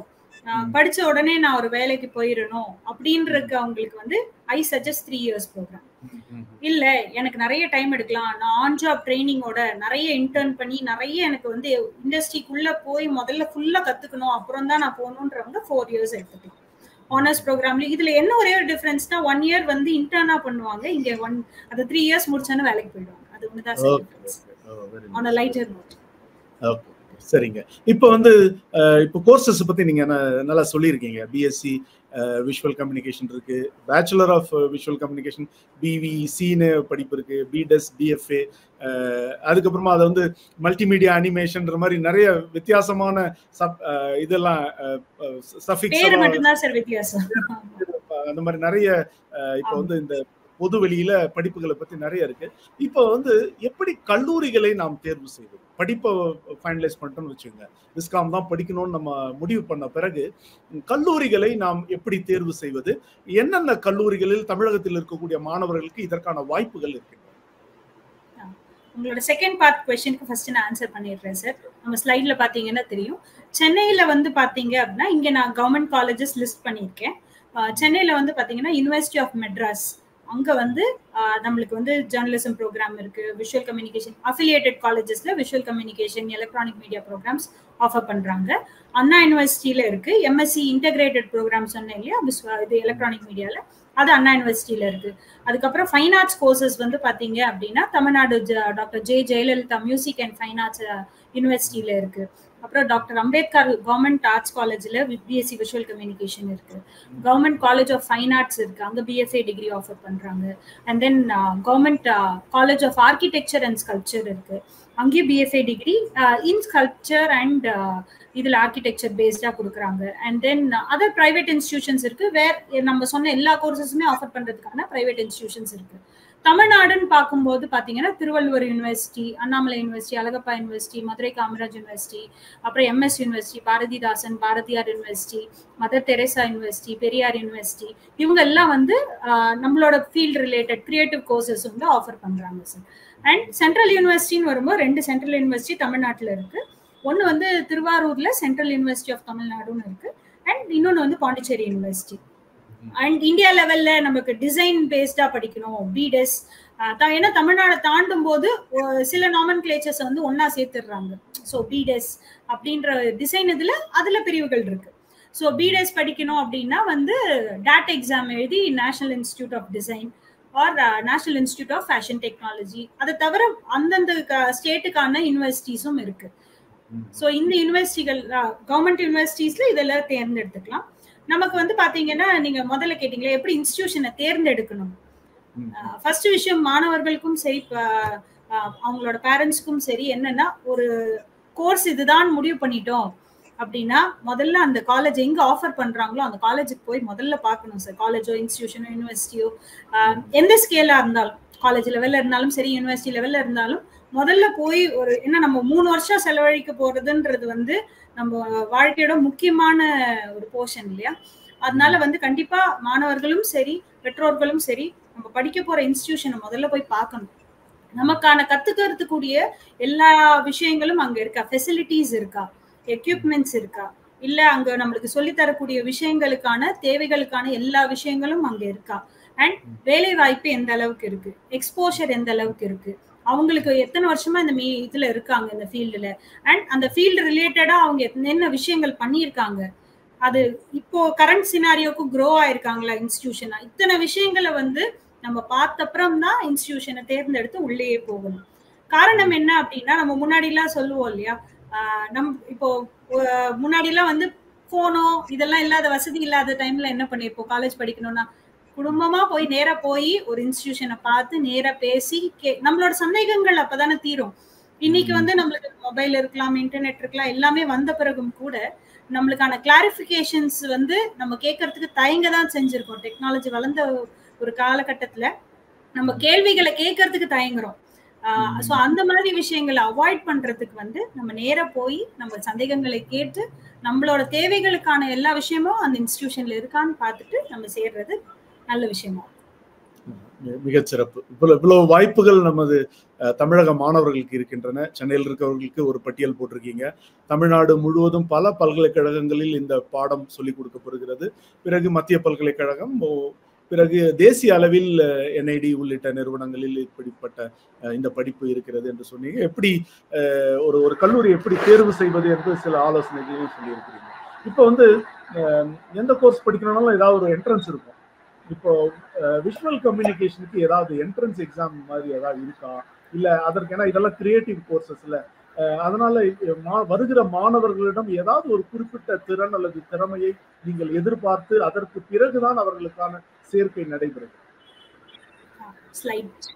ஆஹ் படிச்ச உடனே நான் ஒரு வேலைக்கு போயிடணும் அப்படின்றதுக்கு அவங்களுக்கு வந்து I suggest three years program இல்ல எனக்கு நிறைய டைம் எடுக்கலாம் நான் ஆன் ஜாப் ட்ரைனிங்கோட நிறைய இன்டர்ன் பண்ணி நிறைய எனக்கு வந்து இண்டஸ்ட்ரிக்குள்ள போய் முதல்ல ஃபுல்லா கத்துக்கணும் அப்புறம் தான் நான் போகணுன்றவங்க ஃபோர் இயர்ஸ் எடுத்துக்கலாம் ஆனர்ஸ் ப்ரோக்ராம்ல இதுல என்ன ஒரே ஒரு டிஃபரன்ஸ்னா ஒன் இயர் வந்து இன்டர்னா பண்ணுவாங்க இங்க ஒன் அது த்ரீ இயர்ஸ் முடிச்சானே வேலைக்கு போயிடுவாங்க அது ஒண்ணுதான் ஆன் லைட்டர் நோட் ஓகே சரிங்க இப்போ வந்து இப்போ கோர்சஸ் பத்தி நீங்க நல்லா சொல்லியிருக்கீங்க பிஎஸ்சி விஷுவல் கம்யூனிகேஷன் இருக்கு பேச்சுலர் ஆஃப் விஷுவல் கம்யூனிகேஷன் பிவிசின்னு படிப்பு இருக்கு பிடெஸ் பிஎஃப்ஏ அதுக்கப்புறமா அது வந்து மல்டிமீடியா அனிமேஷன்ற மாதிரி நிறைய வித்தியாசமான சப் இதெல்லாம் சஃபிக்ஸ் அந்த மாதிரி நிறைய இப்போ வந்து இந்த பொது வெளியில படிப்புகளை பத்தி நிறைய இருக்கு இப்போ வந்து எப்படி கல்லூரிகளை நாம் தேர்வு செய்வது படிப்பை ஃபைனலைஸ் பண்ணிட்டோம்னு வச்சுக்கோங்க விஸ்காம் தான் படிக்கணும்னு நம்ம முடிவு பண்ண பிறகு கல்லூரிகளை நாம் எப்படி தேர்வு செய்வது என்னென்ன கல்லூரிகளில் தமிழகத்தில் இருக்கக்கூடிய மாணவர்களுக்கு இதற்கான வாய்ப்புகள் இருக்கு உங்களோட செகண்ட் பார்ட் கொஸ்டினுக்கு ஃபர்ஸ்ட் நான் ஆன்சர் பண்ணிடுறேன் சார் நம்ம ஸ்லைட்ல பாத்தீங்கன்னா தெரியும் சென்னையில வந்து பாத்தீங்க அப்படின்னா இங்க நான் கவர்மெண்ட் காலேஜஸ் லிஸ்ட் பண்ணியிருக்கேன் சென்னையில வந்து பாத்தீங்கன்னா யூனிவர்சிட்டி ஆஃப் மெட்ராஸ் அங்க வந்து நம்மளுக்கு வந்து ஜேர்னலிசம் ப்ரோக்ராம் இருக்கு விஷுவல் கம்யூனிகேஷன் அஃபிலியேட்டட் காலேஜஸ்ல visual communication electronic media programs offer பண்றாங்க அண்ணா யூனிவர்சிட்டியில இருக்கு எம்எஸ்சி இன்டகிரேட்டட் ப்ரோக்ராம் சொன்னேன் இல்லையா இது எலக்ட்ரானிக் மீடியால அது அண்ணா யூனிவர்சிட்டியில இருக்கு அதுக்கப்புறம் ஃபைன் ஆர்ட்ஸ் கோர்சஸ் வந்து பாத்தீங்க அப்படின்னா Tamil Nadu doctor J Jayalalithaa music and fine arts யூனிவர்சிட்டியில இருக்கு அப்புறம் டாக்டர் அம்பேத்கர் கவர்மெண்ட் ஆர்ட்ஸ் காலேஜ்ல பிஎஸ்சி விஷுவல் கம்யூனிகேஷன் இருக்கு government college of fine arts இருக்கு அங்க பிஎஃப்ஏ டிகிரி ஆஃபர் பண்றாங்க and then government college of architecture and sculpture இருக்கு அங்கேயும் BFA degree in sculpture and இதுல ஆர்கிடெக்சர் பேஸ்டா கொடுக்குறாங்க and then other private institutions இருக்கு வேர் நம்ம சொன்ன எல்லா கோர்சஸுமே ஆஃபர் பண்றதுக்கான பிரைவேட் இன்ஸ்டிடியூஷன்ஸ் இருக்கு தமிழ்நாடுன்னு பார்க்கும்போது பார்த்தீங்கன்னா Thiruvalluvar university Annamalai university Alagappa university Madurai Kamaraj university அப்புறம் MS university Bharathidasan Bharathiar university Mother Teresa university Periyar university இவங்க எல்லாம் வந்து நம்மளோட ஃபீல்ட் ரிலேட்டட் கிரியேட்டிவ் கோர்சஸ் வந்து ஆஃபர் பண்றாங்க சார் அண்ட் சென்ட்ரல் யூனிவர்சிட்டின்னு வரும்போது ரெண்டு சென்ட்ரல் யூனிவர்சிட்டி தமிழ்நாட்டில் இருக்கு ஒன்று வந்து திருவாரூர்ல சென்ட்ரல் யூனிவர்சிட்டி ஆஃப் தமிழ்நாடுன்னு இருக்கு அண்ட் இன்னொன்று வந்து பாண்டிச்சேரி யூனிவர்சிட்டி அண்ட் இந்தியா லெவல்ல நமக்கு டிசைன் பேஸ்டா படிக்கணும் பிடெஸ் ஏன்னா தமிழ்நாடு தாண்டும் போது சில நாமன் கிளேச்சர்ஸ் வந்து ஒன்னா சேர்த்துடுறாங்க ஸோ பிடெஸ் அப்படின்ற டிசைன் இதுல அதுல பிரிவுகள் இருக்கு ஸோ பிடெஸ் படிக்கணும் அப்படின்னா வந்து டேட் எக்ஸாம் எழுதி national institute of design or national institute of fashion technology அதை தவிர அந்தந்த ஸ்டேட்டுக்கான யூனிவர்சிட்டிஸும் இருக்கு ஸோ இந்த யூனிவர்சிட்டிகள் கவர்மெண்ட் யூனிவர்சிட்டிஸ்ல இதெல்லாம் தேர்ந்தெடுத்துக்கலாம் நமக்கு வந்து பாத்தீங்கன்னா நீங்க முதல்ல கேட்டீங்களா எப்படி இன்ஸ்டிடியூஷனை தேர்ந்தெடுக்கணும் ஃபர்ஸ்ட் விஷயம் மாணவர்களுக்கும் சரி அவங்களோட பேரண்ட்ஸ்க்கும் சரி என்னன்னா ஒரு கோர்ஸ் இதுதான் முடிவு பண்ணிட்டோம் அப்படின்னா முதல்ல அந்த காலேஜ் எங்க ஆஃபர் பண்றாங்களோ அந்த காலேஜுக்கு போய் முதல்ல பார்க்கணும் சார் காலேஜோ இன்ஸ்டிடியூஷனோ யூனிவர்சிட்டியோ எந்த ஸ்கேலா இருந்தாலும் காலேஜ் லெவல்ல இருந்தாலும் சரி யூனிவர்சிட்டி லெவல்ல இருந்தாலும் முதல்ல போய் ஒரு என்ன நம்ம மூணு வருஷம் செலவழிக்க போறதுன்றது வந்து நம்ம வாழ்க்கையோட முக்கியமான ஒரு போர்ஷன் இல்லையா அதனால வந்து கண்டிப்பா மாணவர்களும் சரி பெற்றோர்களும் சரி நம்ம படிக்க போற இன்ஸ்டிடியூஷனை முதல்ல போய் பார்க்கணும் நமக்கான கத்துக்கிறதுக்கூடிய எல்லா விஷயங்களும் அங்க இருக்கா ஃபெசிலிட்டிஸ் இருக்கா எக்யூப்மெண்ட்ஸ் இருக்கா இல்ல அங்க நம்மளுக்கு சொல்லி தரக்கூடிய விஷயங்களுக்கான தேவைகளுக்கான எல்லா விஷயங்களும் அங்க இருக்கா அண்ட் வேலை வாய்ப்பு எந்த அளவுக்கு இருக்கு எக்ஸ்போஷர் எந்த அளவுக்கு இருக்கு அவங்களுக்கு எத்தனை வருஷமா இந்த மீ இதுல இருக்காங்க இந்த ஃபீல்டுல அண்ட் அந்த ஃபீல்டு ரிலேட்டடா அவங்க என்ன விஷயங்கள் பண்ணியிருக்காங்க அது இப்போ கரண்ட் சினாரியோக்கு க்ரோ ஆயிருக்காங்களா இன்ஸ்டிடியூஷனா இத்தனை விஷயங்களை வந்து நம்ம பார்த்த அப்புறம் தான் இன்ஸ்டிடியூஷனை தேர்ந்தெடுத்து உள்ளேயே போகணும் காரணம் என்ன அப்படின்னா நம்ம முன்னாடி எல்லாம் சொல்லுவோம் இல்லையா நம் இப்போ முன்னாடி எல்லாம் வந்து போனோ இதெல்லாம் இல்லாத வசதி இல்லாத டைம்ல என்ன பண்ணிருப்போம் காலேஜ் படிக்கணும்னா குடும்பமா போய் நேரா போய் ஒரு இன்ஸ்டிடியூஷனை பார்த்து நேரா பேசி கே நம்மளோட சந்தேகங்கள் அப்பதானே தீரும் இன்னைக்கு வந்து நம்மளுக்கு மொபைல் இருக்கலாம் இன்டர்நெட் இருக்கலாம் எல்லாமே வந்த பிறகும் கூட நம்மளுக்கான கிளாரிபிகேஷன்ஸ் வந்து நம்ம கேட்கறதுக்கு தயங்க தான் செஞ்சிருக்கோம் டெக்னாலஜி வளர்ந்த ஒரு காலகட்டத்துல நம்ம கேள்விகளை கேட்கறதுக்கு தயங்குறோம் ஸோ அந்த மாதிரி விஷயங்களை அவாய்ட் பண்றதுக்கு வந்து நம்ம நேர போய் நம்ம சந்தேகங்களை கேட்டு நம்மளோட தேவைகளுக்கான எல்லா விஷயமும் அந்த இன்ஸ்டிடியூஷன்ல இருக்கான்னு பார்த்துட்டு நம்ம சேர்றது நல்ல விஷயமா மி- மிகச் சிறப்பு இவ்வளவு இவ்வளவு வாய்ப்புகள் நமது அஹ், தமிழக மாணவர்களுக்கு இருக்கின்றன சென்னையில் இருக்கவர்களுக்கு ஒரு பட்டியல் போட்டிருக்கீங்க தமிழ்நாடு முழுவதும் பல பல்கலைக்கழகங்களில் இந்த பாடம் சொல்லிக் கொடுக்கப்படுகிறது பிறகு மத்திய பல்கலைக்கழகம் ஓ- பிறகு தேசிய அளவில் என்ஐடி உள்ளிட்ட நிறுவனங்களில் இப்படிப்பட்ட அஹ், இந்த படிப்பு இருக்கிறது என்று சொன்னீங்க எப்படி அஹ், ஒரு ஒரு கல்லூரி எப்படி தேர்வு செய்வது என்று சில ஆலோசனைகளையும் சொல்லியிருக்கிறீங்க இப்போ வந்து அஹ், எந்த கோர்ஸ் படிக்கணும்னாலும் ஏதாவது ஒரு என்ட்ரன்ஸ் இருக்கும் இப்போ விஷுவல் கம்யூனிகேஷனுக்கு ஏதாவது என்ட்ரன்ஸ் எக்ஸாம் மாதிரி ஏதாவது இருக்கா இல்ல அதற்கு ஏன்னா இதெல்லாம் கிரியேட்டிவ் கோர்சஸ்ல அதனால இ- மா- வருகிற மாணவர்களிடம் ஏதாவது ஒரு குறிப்பிட்ட திறன் அல்லது திறமையை நீங்கள் எதிர்பார்த்து அதற்கு பிறகுதான் அவர்களுக்கான சேர்க்கை நடைபெறும் ஸ்லைட்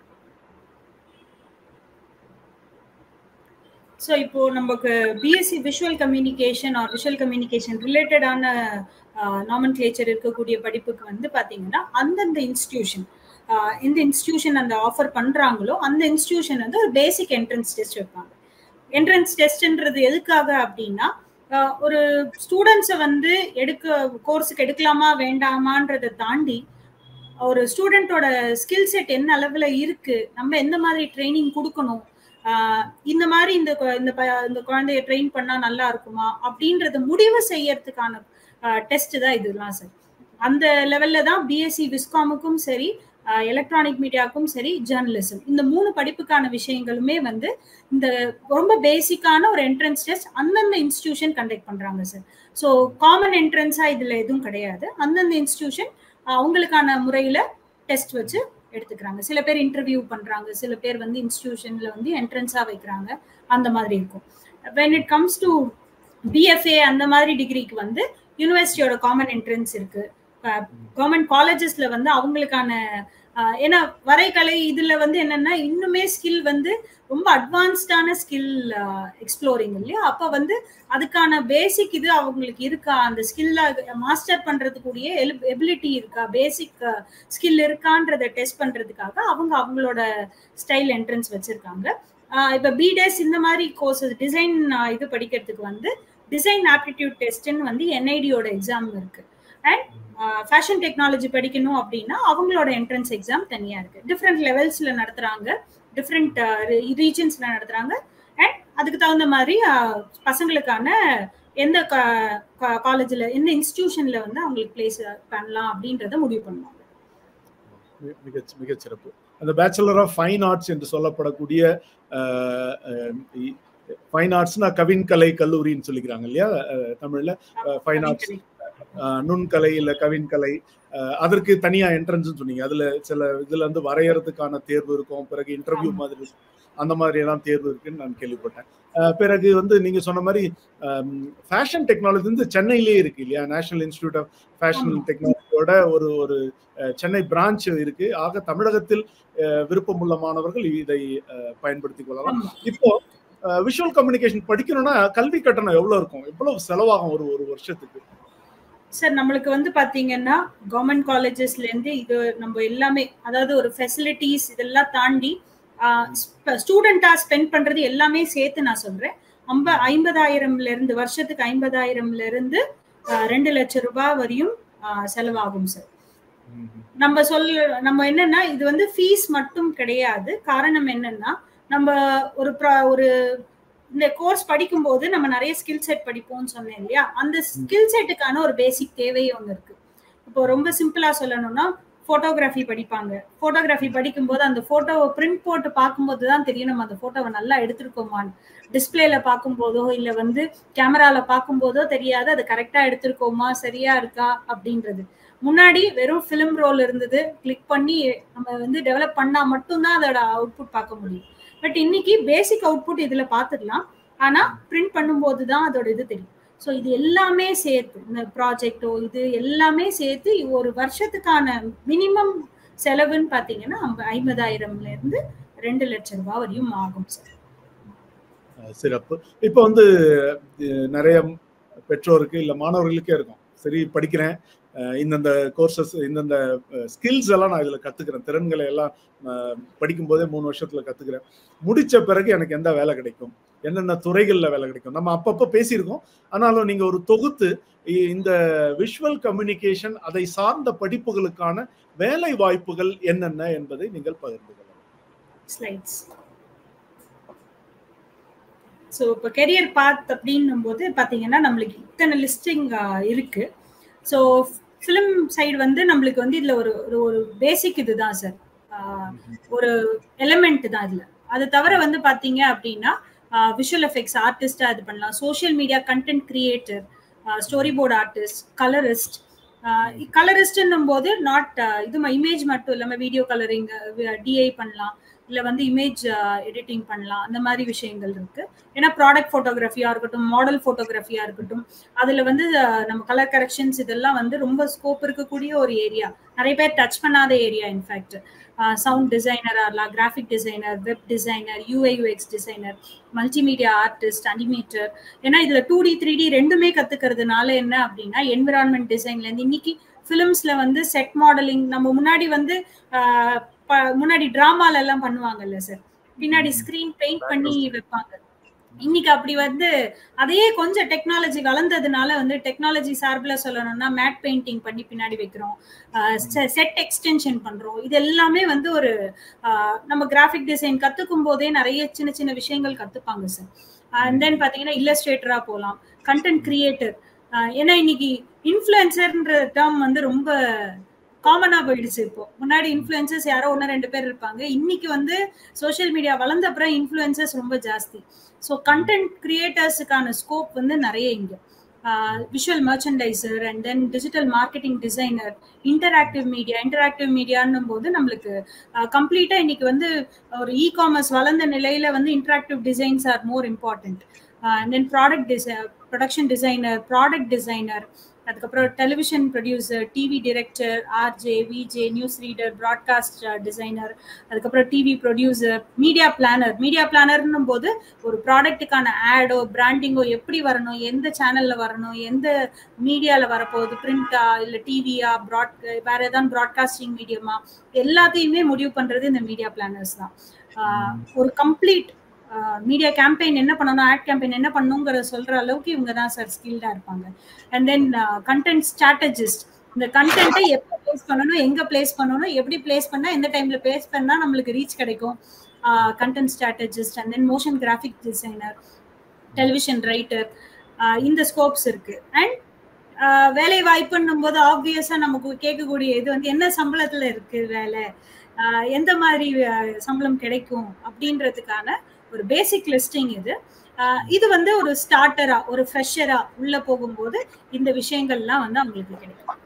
ஸோ இப்போ நமக்கு BSc visual communication or visual communication ரிலேட்டடான நாமன் கிளேச்சர் இருக்கக்கூடிய படிப்புக்கு வந்து பார்த்தீங்கன்னா அந்தந்த இன்ஸ்டிடியூஷன் எந்த இன்ஸ்டிடியூஷன் அந்த ஆஃபர் பண்ணுறாங்களோ அந்த இன்ஸ்டிடியூஷன் வந்து ஒரு பேசிக் என்ட்ரன்ஸ் டெஸ்ட் வைப்பாங்க என்ட்ரன்ஸ் டெஸ்ட்ன்றது எதுக்காக அப்படின்னா ஆஹ் ஒரு ஸ்டூடெண்ட்ஸை வந்து எடுக்க கோர்ஸுக்கு எடுக்கலாமா வேண்டாமான்றதை தாண்டி ஒரு ஸ்டூடெண்ட்டோட ஸ்கில் செட் என்ன அளவில் இருக்கு நம்ம எந்த மாதிரி ட்ரைனிங் கொடுக்கணும் ஆஹ் இந்த மாதிரி இந்த கொ- இந்த ப- இந்த குழந்தைய ட்ரெயின் பண்ணா நல்லா இருக்குமா அப்படின்றத முடிவு செய்யறதுக்கான டெஸ்ட் தான் இதெல்லாம் சார் அந்த லெவல்ல தான் பிஎஸ்சி விஸ்காமுக்கும் சரி எலக்ட்ரானிக் மீடியாவுக்கும் சரி ஜேர்னலிசம் இந்த மூணு படிப்புக்கான விஷயங்களுமே வந்து இந்த ரொம்ப பேசிக்கான ஒரு என்ட்ரன்ஸ் டெஸ்ட் அந்தந்த இன்ஸ்டிடியூஷன் கண்டக்ட் பண்றாங்க சார் ஸோ காமன் என்ட்ரன்ஸா இதுல எதுவும் கிடையாது அந்தந்த இன்ஸ்டிடியூஷன் அவங்களுக்கான முறையில டெஸ்ட் வச்சு எடுத்துக்கிறாங்க சில பேர் இன்டர்வியூ பண்றாங்க சில பேர் வந்து இன்ஸ்டிடியூஷன்ல வந்து என்ட்ரன்ஸா வைக்கிறாங்க அந்த மாதிரி இருக்கும் when it comes to BFA அந்த மாதிரி டிகிரிக்கு வந்து யூனிவர்சிட்டியோட காமன் என்ட்ரன்ஸ் இருக்கு கவர்மெண்ட் காலேஜஸ்ல வந்து அவங்களுக்கான ஆஹ், ஏன்னா வரைகலை இதுல வந்து என்னன்னா இன்னுமே ஸ்கில் வந்து ரொம்ப அட்வான்ஸ்டான ஸ்கில் எக்ஸ்ப்ளோரிங் இல்லையா அப்ப வந்து அதுக்கான பேசிக் இது அவங்களுக்கு இருக்கா அந்த ஸ்கில்ல மாஸ்டர் பண்றதுக்குரிய எபிலிட்டி இருக்கா பேசிக் ஸ்கில் இருக்கான்றத டெஸ்ட் பண்றதுக்காக அவங்க அவங்களோட ஸ்டைல் என்ட்ரன்ஸ் வச்சிருக்காங்க ஆஹ் இப்ப பிடெஸ் இந்த மாதிரி கோர்சஸ் டிசைன் இது படிக்கிறதுக்கு வந்து டிசைன் ஆப்டிடியூட் டெஸ்ட்னு வந்து என்ஐடியோட எக்ஸாம் இருக்கு அண்ட் ஃபேஷன் டெக்னாலஜி படிக்கணும் அப்படின்னா அவங்களோட என்ட்ரன்ஸ் எக்ஸாம் தனியா இருக்கு டிஃப்ரெண்ட் லெவல்ஸ்ல நடத்துறாங்க டிஃப்ரெண்ட் ரீஜன்ஸ்ல நடத்துறாங்க அண்ட் அதுக்கு தகுந்த மாதிரி ஆஹ், பசங்களுக்கான எந்த காலேஜ்ல எந்த இன்ஸ்டிடியூஷன்ல வந்து அவங்களுக்கு பிளேஸ் பண்ணலாம் அப்படின்றத முடிவு பண்ணுவாங்க மி- மிகச் மிகச் சிறப்பு அந்த பேச்சுலர் ஆஃப் ஃபைன் ஆர்ட்ஸ் என்று சொல்லப்படக்கூடிய ஃபைன் ஆர்ட்ஸ்னா கவின் கலை கல்லூரின்னு சொல்லிக்கிறாங்க இல்லையா அஹ், தமிழ்ல ஃபைன் ஆர்ட்ஸ் நுண்கலை இல்ல கவின் கலை அஹ், அதற்கு தனியா என்ட்ரன்ஸ் சொன்னீங்க அதுல சில இதுல இருந்து வரையறதுக்கான தேர்வு இருக்கும் பிறகு இன்டர்வியூ ஆமா. மாதிரி இருக்கும். அந்த மாதிரி எல்லாம் தேர்வு இருக்குன்னு நான் கேள்விப்பட்டேன் அஹ், பிறகு வந்து நீங்க சொன்ன மாதிரி ஃபேஷன் டெக்னாலஜி வந்து சென்னையிலேயே இருக்கு இல்லையா நேஷனல் இன்ஸ்டிடியூட் ஆஃப் ஃபேஷன் ஆமா. டெக்னாலஜியோட ஒரு ஒரு அஹ், சென்னை பிரான்ச் இருக்கு ஆக தமிழகத்தில் அஹ், விருப்பமுள்ள மாணவர்கள் இதை அஹ், பயன்படுத்திக் கொள்ளலாம் ஆமா. இப்போ விஷுவல் கம்யூனிகேஷன் படிக்கணும்னா கல்வி கட்டணம் எவ்வளவு இருக்கும் எவ்வளவு செலவாகும் ஒரு ஒரு வருஷத்துக்கு சார் நம்மளுக்கு வந்து பாத்தீங்கன்னா கவர்மெண்ட் காலேஜஸ்ல இருந்து இது நம்ம எல்லாமே அதாவது ஒரு ஃபெசிலிட்டிஸ் இதெல்லாம் தாண்டி ஸ்டூடெண்டா ஸ்பெண்ட் பண்றது எல்லாமே சேர்த்து நான் சொல்றேன் ஐம்ப ஐம்பதாயிரம்ல இருந்து வருஷத்துக்கு ஐம்பதாயிரம்ல இருந்து ஆஹ், ரெண்டு லட்சம் ரூபாய் வரையும் ஆஹ், செலவாகும் சார் நம்ம சொல்ல நம்ம என்னன்னா இது வந்து ஃபீஸ் மட்டும் கிடையாது காரணம் என்னன்னா நம்ம ஒரு ப்ர- ஒரு இந்த கோர்ஸ் படிக்கும்போது நம்ம நிறைய ஸ்கில் செட் படிப்போம்னு சொன்னேன் இல்லையா அந்த ஸ்கில் செட்டுக்கான ஒரு பேசிக் தேவையே ஒன்று இருக்கு இப்போ ரொம்ப சிம்பிளா சொல்லணும்னா போட்டோகிராஃபி படிப்பாங்க போட்டோகிராஃபி படிக்கும்போது அந்த போட்டோவை பிரிண்ட் போட்டு பார்க்கும்போது தான் தெரியும் நம்ம அந்த போட்டோவை நல்லா எடுத்திருக்கோமான்னு டிஸ்பிளேல பார்க்கும்போதோ இல்ல வந்து கேமரால பார்க்கும்போதோ தெரியாது அது கரெக்டா எடுத்திருக்கோமா சரியா இருக்கா அப்படின்றது முன்னாடி வெறும் ஃபிலிம் ரோல் இருந்தது கிளிக் பண்ணி நம்ம வந்து டெவலப் பண்ணா மட்டும்தான் அதோட அவுட்புட் பார்க்க முடியும் பட் இன்னைக்கு பேசிக் அவுட்புட் இதுல பார்த்துடலாம் ஆனா பிரிண்ட் பண்ணும்போது தான் அதோட இது தெரியும் ஸோ இது எல்லாமே சேர்த்து இந்த ப்ராஜெக்டோ இது எல்லாமே சேர்த்து ஒரு வருஷத்துக்கான மினிமம் செலவுன்னு பார்த்தீங்கன்னா ஐம்ப- ஐம்பதாயிரம்ல இருந்து ரெண்டு லட்சம் ரூபாய் வரையும் ஆகும் சார் அஹ் சிறப்பு இப்போ வந்து அஹ் நிறைய பெற்றோருக்கு இல்ல மாணவர்களுக்கே இருக்கும் சரி படிக்கிறேன் இந்தந்த கோர்சஸ் இந்தந்த ஸ்கில்ஸ் எல்லாம் நான் இதில் கற்றுக்கிறேன் திறன்களை எல்லாம் படிக்கும் போதே மூணு வருஷத்துல கற்றுக்கிறேன் முடிச்ச பிறகு எனக்கு எந்த வேலை கிடைக்கும் என்னென்ன துறைகளில் வேலை கிடைக்கும் நம்ம அப்பப்போ பேசியிருக்கோம் ஆனாலும் நீங்கள் ஒரு தொகுத்து இந்த விஷுவல் கம்யூனிகேஷன் அதை சார்ந்த படிப்புகளுக்கான வேலை வாய்ப்புகள் என்னென்ன என்பதை நீங்கள் பகிர்ந்து கொள்ளலாம் ஸ்லைட்ஸ் ஸோ இப்போ கெரியர் பாத் அப்படின்னும் போது பார்த்தீங்கன்னா நம்மளுக்கு இத்தனை லிஸ்டிங் இருக்கு ஸோ ஃபிலிம் சைடு வந்து நம்மளுக்கு வந்து இதில் ஒரு ஒரு பேசிக் இதுதான் சார் ஒரு எலிமெண்ட் தான் இதில் அது தவிர வந்து பார்த்தீங்க அப்படின்னா விஷுவல் எஃபெக்ட்ஸ் ஆர்டிஸ்டாக இது பண்ணலாம் social media content creator story board artist colourist கலரிஸ்ட்ன்னும் போது நாட் இது இமேஜ் மட்டும் இல்லாமல் வீடியோ கலரிங் டிஐ பண்ணலாம் இல்லை வந்து இமேஜ் எடிட்டிங் பண்ணலாம் அந்த மாதிரி விஷயங்கள் இருக்கு ஏன்னா ப்ராடக்ட் ஃபோட்டோகிராஃபியா இருக்கட்டும் மாடல் ஃபோட்டோகிராஃபியா இருக்கட்டும் அதுல வந்து நம்ம கலர் கரெக்ஷன்ஸ் இதெல்லாம் வந்து ரொம்ப ஸ்கோப் இருக்கக்கூடிய ஒரு ஏரியா நிறைய பேர் டச் பண்ணாத ஏரியா இன்ஃபேக்ட் சவுண்ட் டிசைனர் ஆகலாம் graphic designer web designer UI UX designer multimedia artist animator ஏன்னா இதுல டூ டி த்ரீ டி ரெண்டுமே கத்துக்கிறதுனால என்ன அப்படின்னா என்விரான்மெண்ட் டிசைன்ல இருந்து இன்னைக்கு ஃபிலிம்ஸ்ல வந்து செட் மாடலிங் நம்ம முன்னாடி வந்து முன்னாடி டிராமால எல்லாம் பண்ணுவாங்கல்ல சார் பின்னாடி ஸ்கிரீன் பெயிண்ட் பண்ணி வைப்பாங்க இன்னைக்கு அப்படி வந்து அதே கொஞ்சம் டெக்னாலஜி வளர்ந்ததுனால வந்து டெக்னாலஜி சார்பில் சொல்லணும்னா மேட் பெயிண்டிங் பண்ணி பின்னாடி வைக்கிறோம் செட் எக்ஸ்டென்ஷன் பண்றோம் இது எல்லாமே வந்து ஒரு நம்ம கிராஃபிக் டிசைன் கத்துக்கும் போதே நிறைய சின்ன சின்ன விஷயங்கள் கத்துப்பாங்க சார் அண்ட் தென் பாத்தீங்கன்னா இல்லஸ்ட்ரேட்டரா போகலாம் கண்டென்ட் கிரியேட்டர் ஏன்னா இன்னைக்கு இன்ஃபுளுசர்ன்ற டேர்ம் வந்து ரொம்ப காமனா போயிடுச்சு இப்போ முன்னாடி இன்ஃபுளுசர்ஸ் யாரோ ஒன்று ரெண்டு பேர் இருப்பாங்க இன்னைக்கு வந்து சோஷியல் மீடியா வளர்ந்த அப்புறம் இன்ஃபுளுசர்ஸ் ரொம்ப ஜாஸ்தி ஸோ கண்டென்ட் கிரியேட்டர்ஸுக்கான ஸ்கோப் வந்து நிறைய இங்க visual merchandiser and then digital marketing designer interactive media interactive மீடியான்னும் போது நம்மளுக்கு கம்ப்ளீட்டா இன்னைக்கு வந்து ஒரு இ காமர்ஸ் வளர்ந்த நிலையில வந்து interactive designs are more important and then product டிசை ப்ரொடக்ஷன் டிசைனர் ப்ராடக்ட் டிசைனர் அதுக்கப்புறம் television producer TV director RJ VJ news reader broadcast designer அதுக்கப்புறம் TV producer media planner media பிளானர்னும் போது ஒரு ப்ராடக்ட்டுக்கான ஆடோ பிராண்டிங்கோ எப்படி வரணும் எந்த சேனல்ல வரணும் எந்த மீடியால வரப்போகுது பிரிண்டா இல்லை டிவியா ப்ராட் வேற ஏதாவது ப்ராட்காஸ்டிங் மீடியமா எல்லாத்தையுமே முடிவு பண்றது இந்த மீடியா பிளானர்ஸ் தான் ஒரு கம்ப்ளீட் மீடியா கேம்பெயின் என்ன பண்ணணும் ஆட் கேம்பெயின் என்ன பண்ணணுங்கிற சொல்ற அளவுக்கு இவங்க தான் சார் ஸ்கில்டா இருப்பாங்க அண்ட் தென் கண்டென்ட் ஸ்ட்ராட்டஜிஸ்ட் இந்த கண்டென்ட்டை எப்போ பிளேஸ் பண்ணணும் எங்க பிளேஸ் பண்ணணும் எப்படி பிளேஸ் பண்ணா எந்த டைம்ல பிளேஸ் பண்ணா நம்மளுக்கு ரீச் கிடைக்கும் content strategist and then motion graphic designer television writer இந்த ஸ்கோப்ஸ் இருக்கு அண்ட் வேலை வாய்ப்புன்னும் போது ஆப்வியஸா நமக்கு கேட்கக்கூடிய இது வந்து என்ன சம்பளத்துல இருக்கு வேலை எந்த மாதிரி சம்பளம் கிடைக்கும் அப்படின்றதுக்கான ஒரு பேசிக் லிஸ்டிங் இது இது வந்து ஒரு ஸ்டார்டரா ஒரு ஃப்ரெஷரா உள்ள போகும்போது இந்த விஷயங்கள்லாம் வந்து அவங்களுக்கு கிடைக்கும்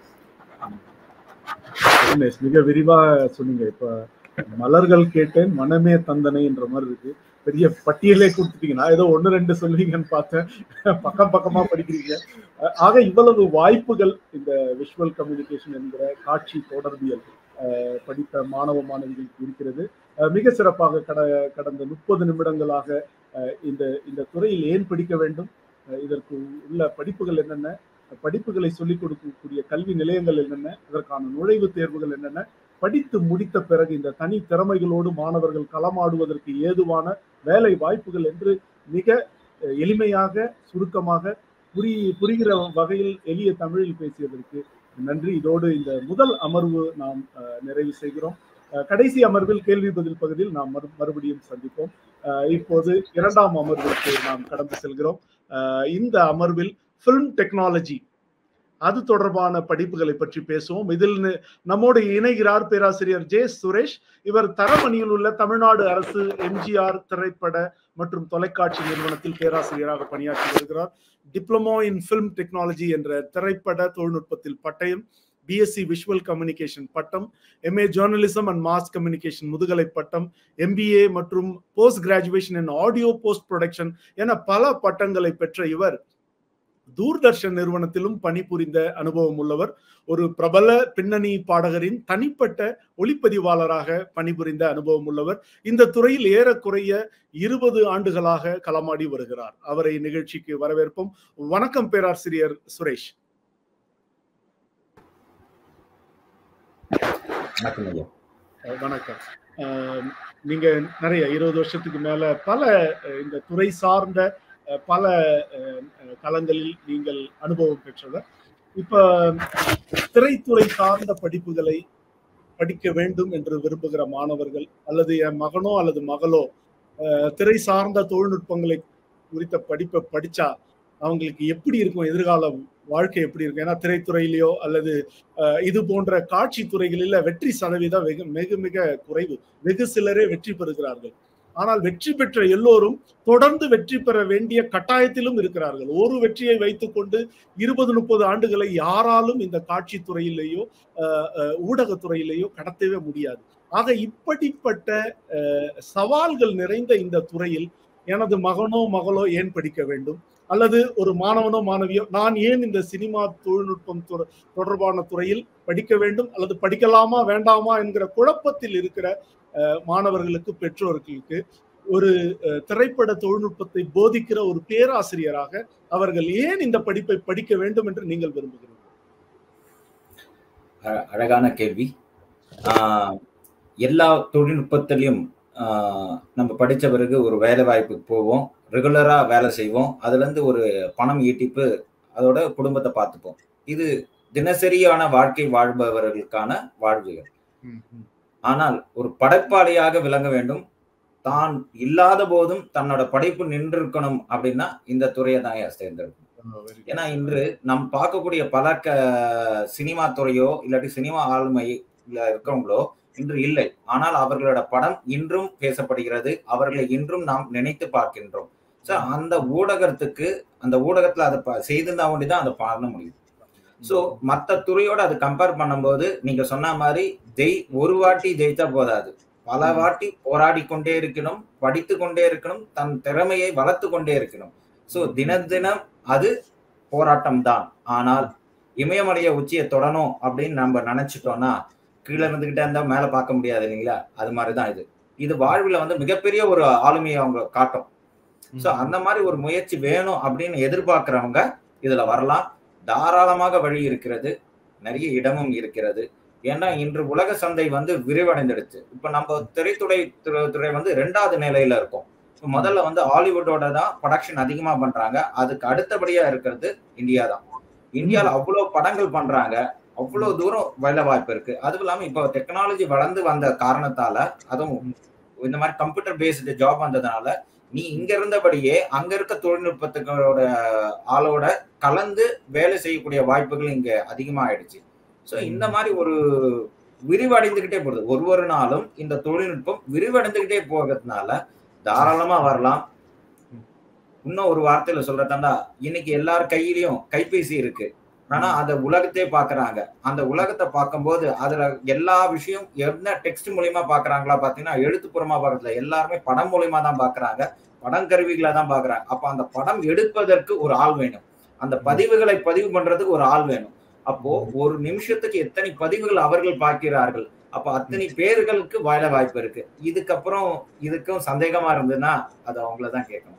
மிக விரிவா சொன்னீங்க இப்ப மலர்கள் கேட்டேன் மனமே தந்தனை என்ற மாதிரி இருக்கு பெரிய பட்டியலே கொடுத்துட்டீங்க நான் ஏதோ ஒன்னு ரெண்டு சொல்லுவீங்கன்னு பார்த்தேன் பக்கம் பக்கமா படிக்கிறீங்க ஆக இவ்வளவு வாய்ப்புகள் இந்த விஷுவல் கம்யூனிகேஷன் என்கிற காட்சி தொடர்பியல் படித்த மாணவ மாணவிகளுக்கு இருக்கிறது மிக சிறப்பாக கட கடந்த முப்பது நிமிடங்களாக இந்த இந்த துறையில் ஏன் படிக்க வேண்டும் இதற்கு உள்ள படிப்புகள் என்னென்ன படிப்புகளை சொல்லிக் கொடுக்கக்கூடிய கல்வி நிலையங்கள் என்னென்ன அதற்கான நுழைவுத் தேர்வுகள் என்னென்ன படித்து முடித்த பிறகு இந்த தனி திறமைகளோடு மாணவர்கள் களமாடுவதற்கு ஏதுவான வேலை வாய்ப்புகள் என்று மிக எளிமையாக சுருக்கமாக புரி புரிகிற வகையில் எளிய தமிழில் பேசியதற்கு நன்றி இதோடு இந்த முதல் அமர்வு நாம் நிறைவு செய்கிறோம் கடைசி அமர்வில் கேள்வி பதில் பகுதியில் நாம் மறு மறுபடியும் சந்திப்போம் இப்போது இரண்டாம் அமர்விற்கு நாம் கடந்து செல்கிறோம் இந்த அமர்வில் ஃபிலிம் டெக்னாலஜி அது தொடர்பான படிப்புகளை பற்றி பேசுவோம் இதில் நம்மோடு இணைகிறார் பேராசிரியர் ஜே சுரேஷ் இவர் தரமணியில் உள்ள தமிழ்நாடு அரசு எம்ஜிஆர் திரைப்பட மற்றும் தொலைக்காட்சி நிறுவனத்தில் பேராசிரியராக பணியாற்றி வருகிறார் டிப்ளமோ இன் ஃபிலிம் டெக்னாலஜி என்ற திரைப்பட தொழில்நுட்பத்தில் பட்டயம் பிஎஸ்சி விஷுவல் கம்யூனிகேஷன் பட்டம் MA journalism and mass communication முதுகலை பட்டம் எம்பிஏ மற்றும் post graduation in audio post production என பல பட்டங்களை பெற்ற இவர் தூர்தர்ஷன் நிறுவனத்திலும் பணிபுரிந்த அனுபவம் உள்ளவர் ஒரு பிரபல பின்னணி பாடகரின் தனிப்பட்ட ஒளிப்பதிவாளராக பணிபுரிந்த அனுபவம் உள்ளவர் இந்த துறையில் ஏறக்குறைய இருபது ஆண்டுகளாக களமாடி வருகிறார் அவரை நிகழ்ச்சிக்கு வரவேற்போம் வணக்கம் பேராசிரியர் சுரேஷ் வணக்கம் ஐயா அஹ் வணக்கம் அஹ் நீங்க நிறைய இருபது வருஷத்துக்கு மேல பல அஹ், இந்த துறை சார்ந்த அஹ், பல அஹ், அஹ், களங்களில் நீங்கள் அனுபவம் பெற்றவர் இப்ப திரைத்துறை சார்ந்த படிப்புகளை படிக்க வேண்டும் என்று விரும்புகிற மாணவர்கள் அல்லது என் மகனோ அல்லது மகளோ அஹ், திரை சார்ந்த தொழில்நுட்பங்களை குறித்த படிப்பை படிச்சா அவங்களுக்கு எப்படி இருக்கும் எதிர்கால வாழ்க்கை எப்படி இருக்கும் ஏன்னா திரைத்துறையிலயோ அல்லது அஹ், இது போன்ற காட்சி துறைகளில வெற்றி சதவீதம் வெகு மிக மிக குறைவு வெகு சிலரே வெற்றி பெறுகிறார்கள் ஆனால் வெற்றி பெற்ற எல்லோரும் தொடர்ந்து வெற்றி பெற வேண்டிய கட்டாயத்திலும் இருக்கிறார்கள் ஒரு வெற்றியை வைத்துக்கொண்டு இருபது முப்பது ஆண்டுகளை யாராலும் இந்த காட்சி துறையிலேயோ அஹ், அஹ், ஊடகத்துறையிலேயோ கடத்தவே முடியாது ஆக இப்படிப்பட்ட அஹ், சவால்கள் நிறைந்த இந்த துறையில் எனது மகனோ மகளோ ஏன் படிக்க வேண்டும் அல்லது ஒரு மாணவனோ மாணவியோ நான் ஏன் இந்த சினிமா தொழில்நுட்பம் துற- தொடர்பான துறையில் படிக்க வேண்டும் அல்லது படிக்கலாமா வேண்டாமா என்கிற குழப்பத்தில் இருக்கிற அஹ், மாணவர்களுக்கு பெற்றோர்களுக்கு ஒரு அஹ், திரைப்பட தொழில்நுட்பத்தை போதிக்கிற ஒரு பேராசிரியராக அவர்கள் ஏன் இந்த படிப்பை படிக்க வேண்டும் என்று நீங்கள் விரும்புகிறீர்கள் அ- அழகான கேள்வி ஆஹ் எல்லா தொழில்நுட்பத்திலையும் ஆஹ் நம்ம படித்த பிறகு ஒரு வேலை வாய்ப்புக்கு போவோம் ரெகுலராக வேலை செய்வோம் அதுலேருந்து ஒரு பணம் ஈட்டிப்பு அதோட குடும்பத்தை பார்த்துப்போம் இது தினசரியான வாழ்க்கை வாழ்பவர்களுக்கான வாழ்வுகள் ஆனால் ஒரு படைப்பாளியாக விளங்க வேண்டும் தான் இல்லாத போதும் தன்னோட படைப்பு நின்றிருக்கணும் அப்படின்னா இந்த துறையை தான் தேர்ந்தெடுக்கும் ஏன்னா இன்று நாம் பார்க்கக்கூடிய பல க சினிமா துறையோ இல்லாட்டி சினிமா ஆளுமையில இருக்கிறவங்களோ இன்று இல்லை ஆனால் அவர்களோட படம் இன்றும் பேசப்படுகிறது அவர்களை இன்றும் நாம் நினைத்து பார்க்கின்றோம் ஸோ அந்த ஊடகத்துக்கு அந்த ஊடகத்துல அதை ப- செய்திருந்தா வேண்டி தான் அதை பண்ண முடியும் ஸோ மற்ற துறையோட அது கம்பேர் பண்ணும்போது நீங்க சொன்ன மாதிரி ஜெய் ஒரு வாட்டி ஜெயித்தா போதாது பல ம். வாட்டி போராடி கொண்டே இருக்கணும் படித்து கொண்டே இருக்கணும் தன் திறமையை வளர்த்து கொண்டே இருக்கணும் ஸோ தினம் தினம் அது போராட்டம் தான் ஆனால் இமயமலைய உச்சியை தொடணும் அப்படின்னு நம்ம நினைச்சிட்டோம்னா கீழே இருந்துகிட்டே இருந்தா மேல பார்க்க முடியாது இல்லைங்களா அது மாதிரிதான் இது இது வாழ்வுல வந்து மிகப்பெரிய ஒரு ஆளுமையை அவங்க காட்டும் ஸோ அந்த மாதிரி ஒரு முயற்சி வேணும் அப்படின்னு எதிர்பார்க்கிறவங்க இதுல வரலாம் தாராளமாக வழி இருக்கிறது நிறைய இடமும் இருக்கிறது ஏன்னா இன்று உலக சந்தை வந்து விரிவடைந்துடுச்சு இப்ப நம்ம திரைத்துறை துறை துறை வந்து ரெண்டாவது நிலையில இருக்கும் இப்ப முதல்ல வந்து ஹாலிவுட்டோட தான் ப்ரொடக்ஷன் அதிகமா பண்றாங்க அதுக்கு அடுத்தபடியா இருக்கிறது இந்தியா தான் இந்தியால அவ்வளவு படங்கள் பண்றாங்க அவ்வளவு தூரம் வேலை வாய்ப்பு இருக்கு அதுவும் இல்லாம இப்போ டெக்னாலஜி வளர்ந்து வந்த காரணத்தால அதுவும் இந்த மாதிரி கம்ப்யூட்டர் பேஸ்டு ஜாப் வந்ததுனால நீ இங்க இருந்தபடியே அங்க இருக்க தொழில்நுட்பத்துக்களோட ஆளோட கலந்து வேலை செய்யக்கூடிய வாய்ப்புகள் இங்க அதிகமாயிடுச்சு ஸோ இந்த மாதிரி ஒரு விரிவடைந்துகிட்டே போகுது ஒரு ஒரு நாளும் இந்த தொழில்நுட்பம் விரிவடைந்துகிட்டே போகிறதுனால தாராளமா வரலாம் இன்னும் ஒரு வார்த்தையில சொல்றதாண்டா இன்னைக்கு எல்லார் கையிலயும் கைபேசி இருக்கு ஆனா அந்த உலகத்தையே பாக்குறாங்க அந்த உலகத்தை பார்க்கும்போது அதுல எல்லா விஷயம் என்ன டெக்ஸ்ட் மூலியமா பாக்குறாங்களா பாத்தீங்கன்னா எழுத்துப்பூர்வமா பாக்குறதுல எல்லாருமே படம் மூலியமா தான் பாக்குறாங்க படம் கருவிகளை தான் பாக்குறாங்க அப்ப அந்த படம் எடுப்பதற்கு ஒரு ஆள் வேணும் அந்த பதிவுகளை பதிவு பண்றதுக்கு ஒரு ஆள் வேணும் அப்போ ஒரு நிமிஷத்துக்கு எத்தனை பதிவுகள் அவர்கள் பார்க்கிறார்கள் அப்ப அத்தனை பேர்களுக்கு வாழ வாய்ப்பு இருக்கு இதுக்கப்புறம் இதுக்கும் சந்தேகமா இருந்ததுன்னா அது அவங்கள தான் கேட்கணும்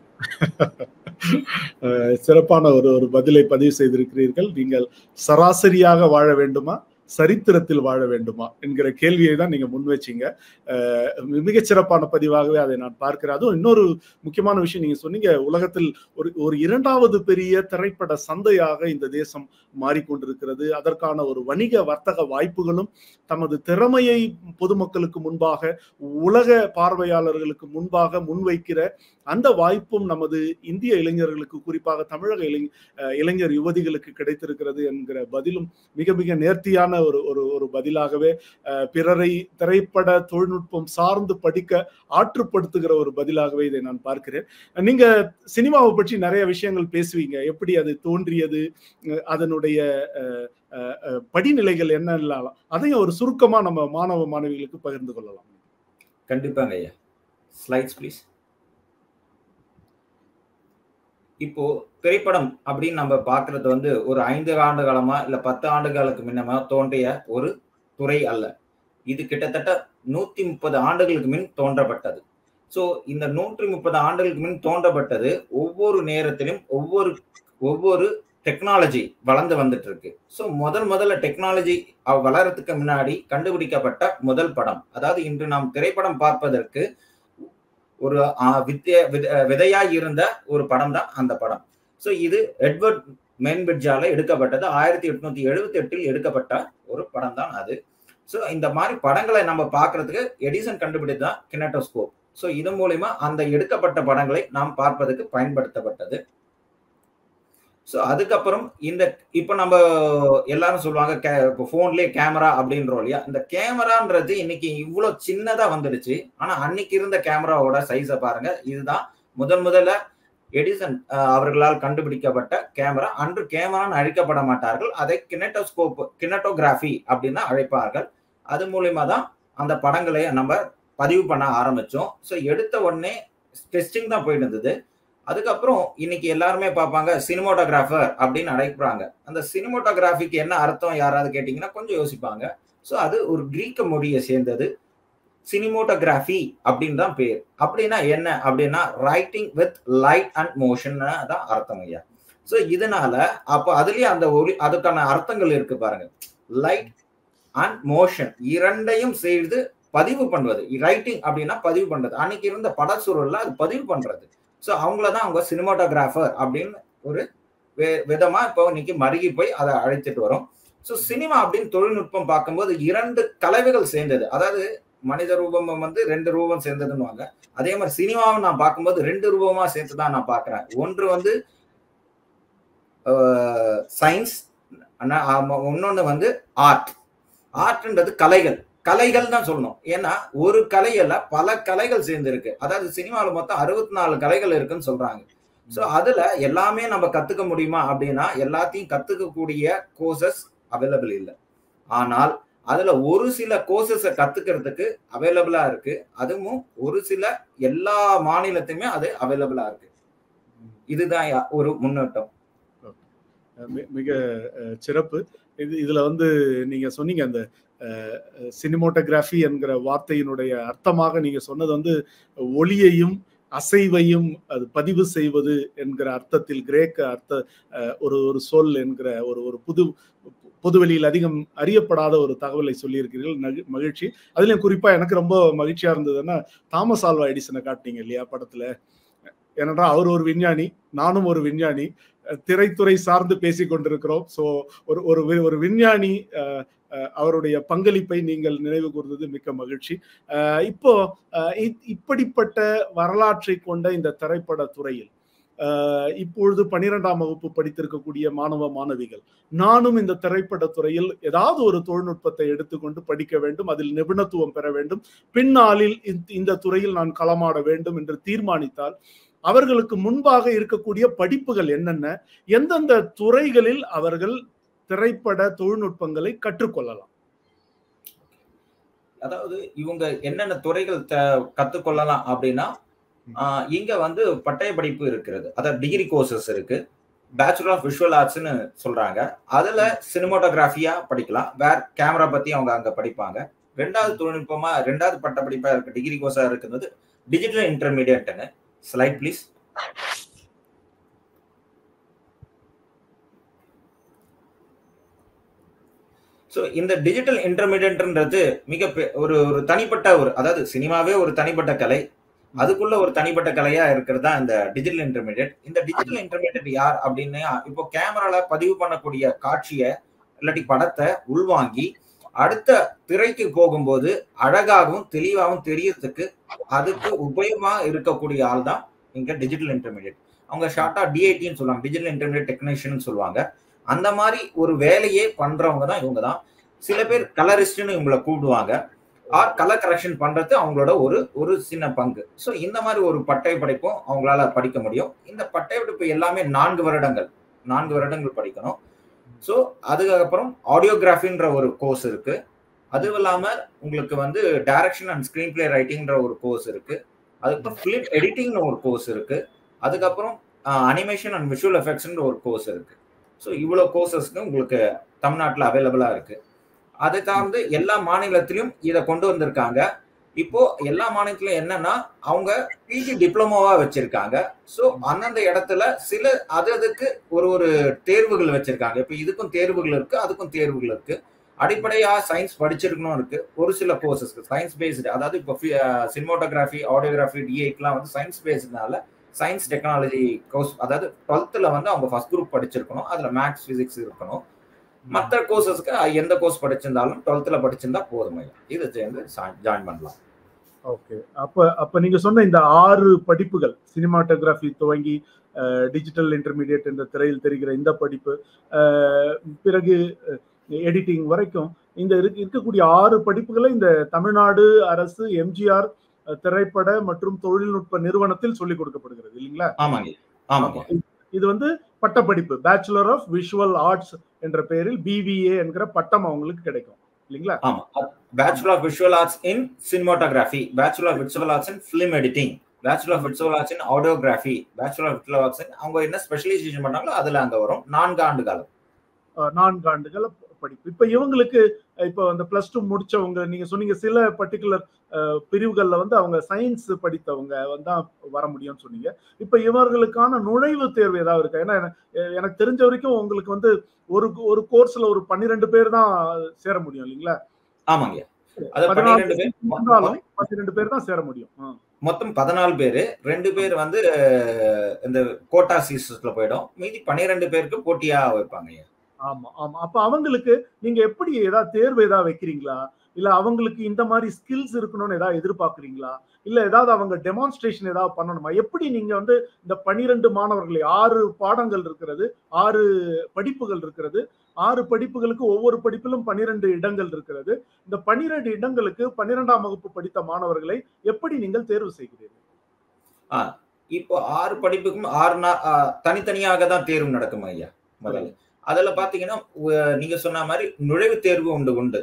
அஹ் சிறப்பான ஒரு ஒரு பதிலை பதிவு செய்திருக்கிறீர்கள் நீங்கள் சராசரியாக வாழ வேண்டுமா சரித்திரத்தில் வாழ வேண்டுமா என்கிற கேள்வியை தான் நீங்க முன்வச்சீங்க அஹ் மிகச் சிறப்பான பதிவாகவே அதை நான் பார்க்கிறேன் அதுவும் இன்னொரு முக்கியமான விஷயம் நீங்க சொன்னீங்க உலகத்தில் ஒரு ஒரு இரண்டாவது பெரிய திரைப்பட சந்தையாக இந்த தேசம் மாறிக்கொண்டிருக்கிறது அதற்கான ஒரு வணிக வர்த்தக வாய்ப்புகளும் தமது திறமையை பொதுமக்களுக்கு முன்பாக உலக பார்வையாளர்களுக்கு முன்பாக முன்வைக்கிற அந்த வாய்ப்பும் நமது இந்திய இளைஞர்களுக்கு குறிப்பாக தமிழக இளைஞ அஹ் இளைஞர் யுவதிகளுக்கு கிடைத்திருக்கிறது என்கிற பதிலும் மிக மிக நேர்த்தியான ஒரு ஒரு ஒரு பதிலாகவே அஹ் பிறரை திரைப்பட தொழில்நுட்பம் சார்ந்து படிக்க ஆற்றுப்படுத்துகிற ஒரு பதிலாகவே இதை நான் பார்க்கிறேன் நீங்க சினிமாவை பற்றி நிறைய விஷயங்கள் பேசுவீங்க எப்படி அது தோன்றியது அஹ் அதனுடைய அஹ், அஹ், அஹ், படிநிலைகள் என்ன இல்லாமல் அதையும் ஒரு சுருக்கமா நம்ம மாணவ மாணவிகளுக்கு பகிர்ந்து கொள்ளலாம் கண்டிப்பாங்க ஐயா ஸ்லைட்ஸ் ப்ளீஸ் இப்போ திரைப்படம் அப்படின்னு நம்ம பார்க்கிறது வந்து ஒரு ஐந்து ஆண்டு காலமா இல்ல பத்து ஆண்டுகளுக்கு முன்னமா தோன்றிய ஒரு துறை அல்ல இது கிட்டத்தட்ட நூத்தி முப்பது ஆண்டுகளுக்கு முன் தோன்றப்பட்டது ஸோ இந்த நூற்றி முப்பது ஆண்டுகளுக்கு முன் தோன்றப்பட்டது ஒவ்வொரு நேரத்திலும் ஒவ்வொரு ஒவ்வொரு டெக்னாலஜி வளர்ந்து வந்துட்டு இருக்கு ஸோ முதல் முதல்ல டெக்னாலஜி வளரத்துக்கு முன்னாடி கண்டுபிடிக்கப்பட்ட முதல் படம் அதாவது இன்று நாம் திரைப்படம் பார்ப்பதற்கு ஒரு வித்திய விதையாய் இருந்த ஒரு படம் தான் அந்த படம் ஸோ இது எட்வர்ட் மென்பிட்ஜால எடுக்கப்பட்டது ஆயிரத்தி எட்நூத்தி எழுபத்தி எட்டில் எடுக்கப்பட்ட ஒரு படம் தான் அது ஸோ இந்த மாதிரி படங்களை நம்ம பார்க்கறதுக்கு எடிசன் கண்டுபிடித்து தான் கினட்டோஸ்கோப் ஸோ இது மூலியமா அந்த எடுக்கப்பட்ட படங்களை நாம் பார்ப்பதற்கு பயன்படுத்தப்பட்டது ஸோ அதுக்கப்புறம் இந்த இப்போ நம்ம எல்லாரும் சொல்லுவாங்க கே இப்போ ஃபோன்லேயே கேமரா அப்படின்றோம் இல்லையா இந்த கேமரான்றது இன்னைக்கு இவ்வளோ சின்னதாக வந்துடுச்சு ஆனால் அன்னைக்கு இருந்த கேமராவோட சைஸை பாருங்க இதுதான் முதல் முதல்ல எடிசன் அவர்களால் கண்டுபிடிக்கப்பட்ட கேமரா அன்று கேமரான்னு அழைக்கப்பட மாட்டார்கள் அதை கினட்டோஸ்கோப் கினட்டோகிராஃபி அப்படின்னு அழைப்பார்கள் அது மூலியமா தான் அந்த படங்களை நம்ம பதிவு பண்ண ஆரம்பிச்சோம் ஸோ எடுத்த உடனே டெஸ்டிங் தான் போயிட்டு இருந்தது அதுக்கப்புறம் இன்னைக்கு எல்லாருமே பார்ப்பாங்க சினிமோட்டோகிராஃபர் அப்படின்னு அழைக்கிறாங்க அந்த சினிமோட்டோகிராஃபிக்கு என்ன அர்த்தம் யாராவது கேட்டிங்கன்னா கொஞ்சம் யோசிப்பாங்க ஸோ அது ஒரு கிரீக்க மொழியை சேர்ந்தது சினிமோட்டோகிராஃபி அப்படின்னு தான் பேர் அப்படின்னா என்ன அப்படின்னா writing with light and motion தான் அர்த்தம் ஐயா ஸோ இதனால அப்போ அதுலயே அந்த ஒளி அதுக்கான அர்த்தங்கள் இருக்கு பாருங்க லைட் அண்ட் மோஷன் இரண்டையும் செய்து பதிவு பண்ணுவது ரைட்டிங் அப்படின்னா பதிவு பண்றது அன்னைக்கு இருந்த படச்சுருள்ல அது பதிவு பண்றது ஸோ அவங்கள தான் அவங்க சினிமாட்டோகிராஃபர் அப்படின்னு ஒரு விதமா இப்போ இன்னைக்கு மருகி போய் அதை அழைத்துட்டு வரும் ஸோ சினிமா அப்படின்னு தொழில்நுட்பம் பார்க்கும்போது இரண்டு கலவைகள் சேர்ந்தது அதாவது மனித ரூபம் வந்து ரெண்டு ரூபம் சேர்ந்ததுன்னு அதே மாதிரி சினிமாவை நான் பார்க்கும்போது ரெண்டு ரூபமா சேர்த்து தான் நான் பார்க்குறேன் ஒன்று வந்து சயின்ஸ் இன்னொன்று வந்து ஆர்ட் ஆர்ட்ன்றது கலைகள் கலைகள் தான் சொல்லணும் ஏன்னா ஒரு கலையில பல கலைகள் சேர்ந்து இருக்கு அதாவது சினிமாவில் மொத்தம் அறுபத்தி நாலு கலைகள் இருக்குன்னு சொல்றாங்க ஸோ அதுல எல்லாமே நம்ம கத்துக்க முடியுமா அப்படின்னா எல்லாத்தையும் கத்துக்கக்கூடிய கோர்சஸ் அவைலபிள் இல்லை ஆனால் அதுல ஒரு சில கோர்சஸை கத்துக்கிறதுக்கு அவைலபிளா இருக்கு அதுவும் ஒரு சில எல்லா மாநிலத்தையுமே அது அவைலபிளா இருக்கு இதுதான் ஒரு முன்னோட்டம் மிக சிறப்பு இது இதுல வந்து நீங்க சொன்னீங்க அந்த சினிமோட்டோகிராஃபி என்கிற வார்த்தையினுடைய அர்த்தமாக நீங்க சொன்னது வந்து ஒளியையும் அசைவையும் அது பதிவு செய்வது என்கிற அர்த்தத்தில் கிரேக்க அர்த்த ஒரு ஒரு சொல் என்கிற ஒரு ஒரு புது பொதுவெளியில் அதிகம் அறியப்படாத ஒரு தகவலை சொல்லியிருக்கிறீர்கள் மகிழ்ச்சி அதுலயும் குறிப்பா எனக்கு ரொம்ப மகிழ்ச்சியா இருந்ததுன்னா தாமஸ் ஆல்வா எடிசனை காட்டினீங்க இல்லையா படத்துல ஏனென்றால் அவர் ஒரு விஞ்ஞானி நானும் ஒரு விஞ்ஞானி திரைத்துறை சார்ந்து பேசி கொண்டிருக்கிறோம் ஸோ ஒரு ஒரு ஒரு விஞ்ஞானி அவருடைய பங்களிப்பை நீங்கள் நினைவு கூர்ந்தது மிக்க மகிழ்ச்சி இப்போ இப்படிப்பட்ட வரலாற்றை கொண்ட இந்த திரைப்பட துறையில் இப்பொழுது பனிரெண்டாம் வகுப்பு படித்திருக்கக்கூடிய மாணவ மாணவிகள் நானும் இந்த திரைப்பட துறையில் ஏதாவது ஒரு தொழில்நுட்பத்தை எடுத்துக்கொண்டு படிக்க வேண்டும் அதில் நிபுணத்துவம் பெற வேண்டும் பின்னாளில் இந்த துறையில் நான் களமாட வேண்டும் என்று தீர்மானித்தால் அவர்களுக்கு முன்பாக இருக்கக்கூடிய படிப்புகள் என்னென்ன எந்தெந்த துறைகளில் அவர்கள் திரைப்பட தொழில்நுட்பங்களை கற்றுக்கொள்ளலாம் அதாவது இவங்க என்னென்ன துறைகள் கத்துக்கொள்ளலாம் அப்படின்னா இங்க வந்து பட்டய படிப்பு இருக்கிறது அதாவது டிகிரி கோர்சஸ் இருக்கு பேச்சுலர் ஆஃப் விஷுவல் ஆர்ட்ஸ்னு சொல்றாங்க அதுல சினிமோட்டோகிராஃபியா படிக்கலாம் வேற கேமரா பத்தி அவங்க அங்க படிப்பாங்க ரெண்டாவது தொழில்நுட்பமா ரெண்டாவது பட்ட படிப்பா இருக்கு டிகிரி கோர்ஸா இருக்கிறது டிஜிட்டல் இன்டர்மீடியட்னு ஸ்லைட் ப்ளீஸ் ஸோ இந்த டிஜிட்டல் இன்டர்மீடியட்ன்றது மிக ஒரு ஒரு தனிப்பட்ட ஒரு அதாவது சினிமாவே ஒரு தனிப்பட்ட கலை அதுக்குள்ள ஒரு தனிப்பட்ட கலையா இருக்கிறது தான் இந்த டிஜிட்டல் இன்டர்மீடியட் இந்த டிஜிட்டல் இன்டர்மீடியட் யார் அப்படின்னு இப்போ கேமரால பதிவு பண்ணக்கூடிய காட்சியை இல்லாட்டி படத்தை உள்வாங்கி அடுத்த திரைக்கு போகும்போது அழகாகவும் தெளிவாகவும் தெரியறதுக்கு அதுக்கு உபயோகமா இருக்கக்கூடிய ஆள் தான் இங்க டிஜிட்டல் இன்டர்மீடியட் அவங்க ஷார்ட்டா டிஐடின்னு சொல்லுவாங்க டிஜிட்டல் இன்டர்மீடியட் டெக்னீஷியன் சொல்லுவாங்க அந்த மாதிரி ஒரு வேலையே பண்றவங்க தான் இவங்க தான் சில பேர் கலரிஸ்ட்னு இவங்களை கூப்பிடுவாங்க ஆர் கலர் கரெக்ஷன் பண்றது அவங்களோட ஒரு ஒரு சின்ன பங்கு ஸோ இந்த மாதிரி ஒரு பட்டய படிப்பும் அவங்களால படிக்க முடியும் இந்த பட்டய படிப்பு எல்லாமே நான்கு வருடங்கள் நான்கு வருடங்கள் படிக்கணும் ஸோ அதுக்கப்புறம் ஆடியோகிராஃபின்ற ஒரு கோர்ஸ் இருக்கு அதுவும் இல்லாமல் உங்களுக்கு வந்து டைரக்ஷன் அண்ட் ஸ்க்ரீன் பிளே ரைட்டிங்ன்ற ஒரு கோர்ஸ் இருக்கு அதுக்கப்புறம் ஃபிலிம் எடிட்டிங்னு ஒரு கோர்ஸ் இருக்கு அதுக்கப்புறம் அனிமேஷன் அண்ட் விஷுவல் எஃபெக்ட்ஸ்ன்ற ஒரு கோர்ஸ் இருக்கு ஸோ இவ்வளோ கோர்சஸ்க்கு உங்களுக்கு தமிழ்நாட்டில் அவைலபிளாக இருக்கு அதை சார்ந்து எல்லா மாநிலத்திலும் இதை கொண்டு வந்திருக்காங்க இப்போ எல்லா மாநிலத்திலும் என்னன்னா அவங்க பிஜி டிப்ளமோவா வச்சிருக்காங்க ஸோ அந்தந்த இடத்துல சில அது அதுக்கு ஒரு ஒரு தேர்வுகள் வச்சிருக்காங்க இப்போ இதுக்கும் தேர்வுகள் இருக்கு அதுக்கும் தேர்வுகள் இருக்கு அடிப்படையா சயின்ஸ் படிச்சிருக்கணும் இருக்கு ஒரு சில கோர்சஸ்க்கு சயின்ஸ் பேஸ்டு அதாவது இப்போ சினிமோட்டோகிராஃபி ஆடியோகிராஃபி டிஐக்கெலாம் வந்து சயின்ஸ் பேஸ்டுனால சயின்ஸ் டெக்னாலஜி கோர்ஸ் அதாவது டுவெல்த்தில் வந்து அவங்க ஃபர்ஸ்ட் குரூப் படிச்சிருக்கணும் அதில் மேக்ஸ் ஃபிசிக்ஸ் இருக்கணும் மற்ற கோர்சஸ்க்கு எந்த கோர்ஸ் படிச்சிருந்தாலும் டுவெல்த்தில் படிச்சிருந்தா போதும் இதை சேர்ந்து ஜாயின் பண்ணலாம் ஓகே அப்ப அப்ப நீங்க சொன்ன இந்த ஆறு படிப்புகள் சினிமாட்டோகிராஃபி துவங்கி டிஜிட்டல் இன்டர்மீடியட் என்ற திரையில் தெரிகிற இந்த படிப்பு பிறகு எடிட்டிங் வரைக்கும் இந்த இருக்கக்கூடிய ஆறு படிப்புகளை இந்த தமிழ்நாடு அரசு எம்ஜிஆர் திரைப்பட மற்றும் தொழில்நுட்ப நிறுவனத்தில் சொல்லிக் கொடுக்கப்படுகிறது இல்லைங்களா ஆமாங்க ஆமாங்க இது வந்து பட்டப்படிப்பு பேச்சுலர் ஆஃப் விஷுவல் ஆர்ட்ஸ் என்ற பெயரில் பிவிஏ என்கிற பட்டம் அவங்களுக்கு கிடைக்கும் இல்லைங்களா ஆமா bachelor of visual arts in cinematography bachelor of visual arts in film editing bachelor of visual arts in audiography bachelor of visual arts அவங்க என்ன ஸ்பெஷலைசேஷன் பண்ணாங்களோ அதுல அங்க வரும் நான்கு ஆண்டு காலம் நான்கு ஆண்டுகள் படிப்பு இப்ப இவங்களுக்கு இப்போ அந்த பிளஸ் டூ முடிச்சவங்க நீங்க சொன்னீங்க சில பர்டிகுலர் பிரிவுகள்ல வந்து அவங்க சயின்ஸ் படித்தவங்க வந்து வர முடியும்னு சொன்னீங்க இப்ப இவர்களுக்கான நுழைவு தேர்வு ஏதாவது இருக்கா ஏன்னா எனக்கு தெரிஞ்ச வரைக்கும் உங்களுக்கு வந்து ஒரு ஒரு கோர்ஸ்ல ஒரு பன்னிரெண்டு பேர் தான் சேர முடியும் இல்லைங்களா ஆமாங்க பன்னிரெண்டு பேர் தான் சேர முடியும் மொத்தம் பதினாலு பேரு ரெண்டு பேர் வந்து இந்த கோட்டா சீசஸ்ல போயிடும் மீதி பன்னிரெண்டு பேருக்கு போட்டியா வைப்பாங்க ஆமா ஆமா அப்ப அவங்களுக்கு நீங்க எப்படி ஏதாவது தேர்வு ஏதாவது வைக்கிறீங்களா இல்ல அவங்களுக்கு இந்த மாதிரி ஸ்கில்ஸ் இருக்கணும்னு ஏதாவது எதிர்பார்க்குறீங்களா இல்ல ஏதாவது அவங்க டெமான்ஸ்ட்ரேஷன் ஏதாவது பண்ணணுமா எப்படி நீங்க வந்து இந்த பனிரெண்டு மாணவர்களை ஆறு பாடங்கள் இருக்கிறது ஆறு படிப்புகள் இருக்கிறது ஆறு படிப்புகளுக்கு ஒவ்வொரு படிப்பிலும் பனிரெண்டு இடங்கள் இருக்கிறது இந்த பனிரெண்டு இடங்களுக்கு பன்னிரெண்டாம் வகுப்பு படித்த மாணவர்களை எப்படி நீங்கள் தேர்வு செய்கிறீர்கள் இப்போ ஆறு படிப்புக்கும் ஆறு தனித்தனியாக தான் தேர்வு நடக்கும் ஐயா முதல்ல அதுல பாத்தீங்கன்னா நீங்க சொன்ன மாதிரி நுழைவுத் தேர்வு உண்டு உண்டு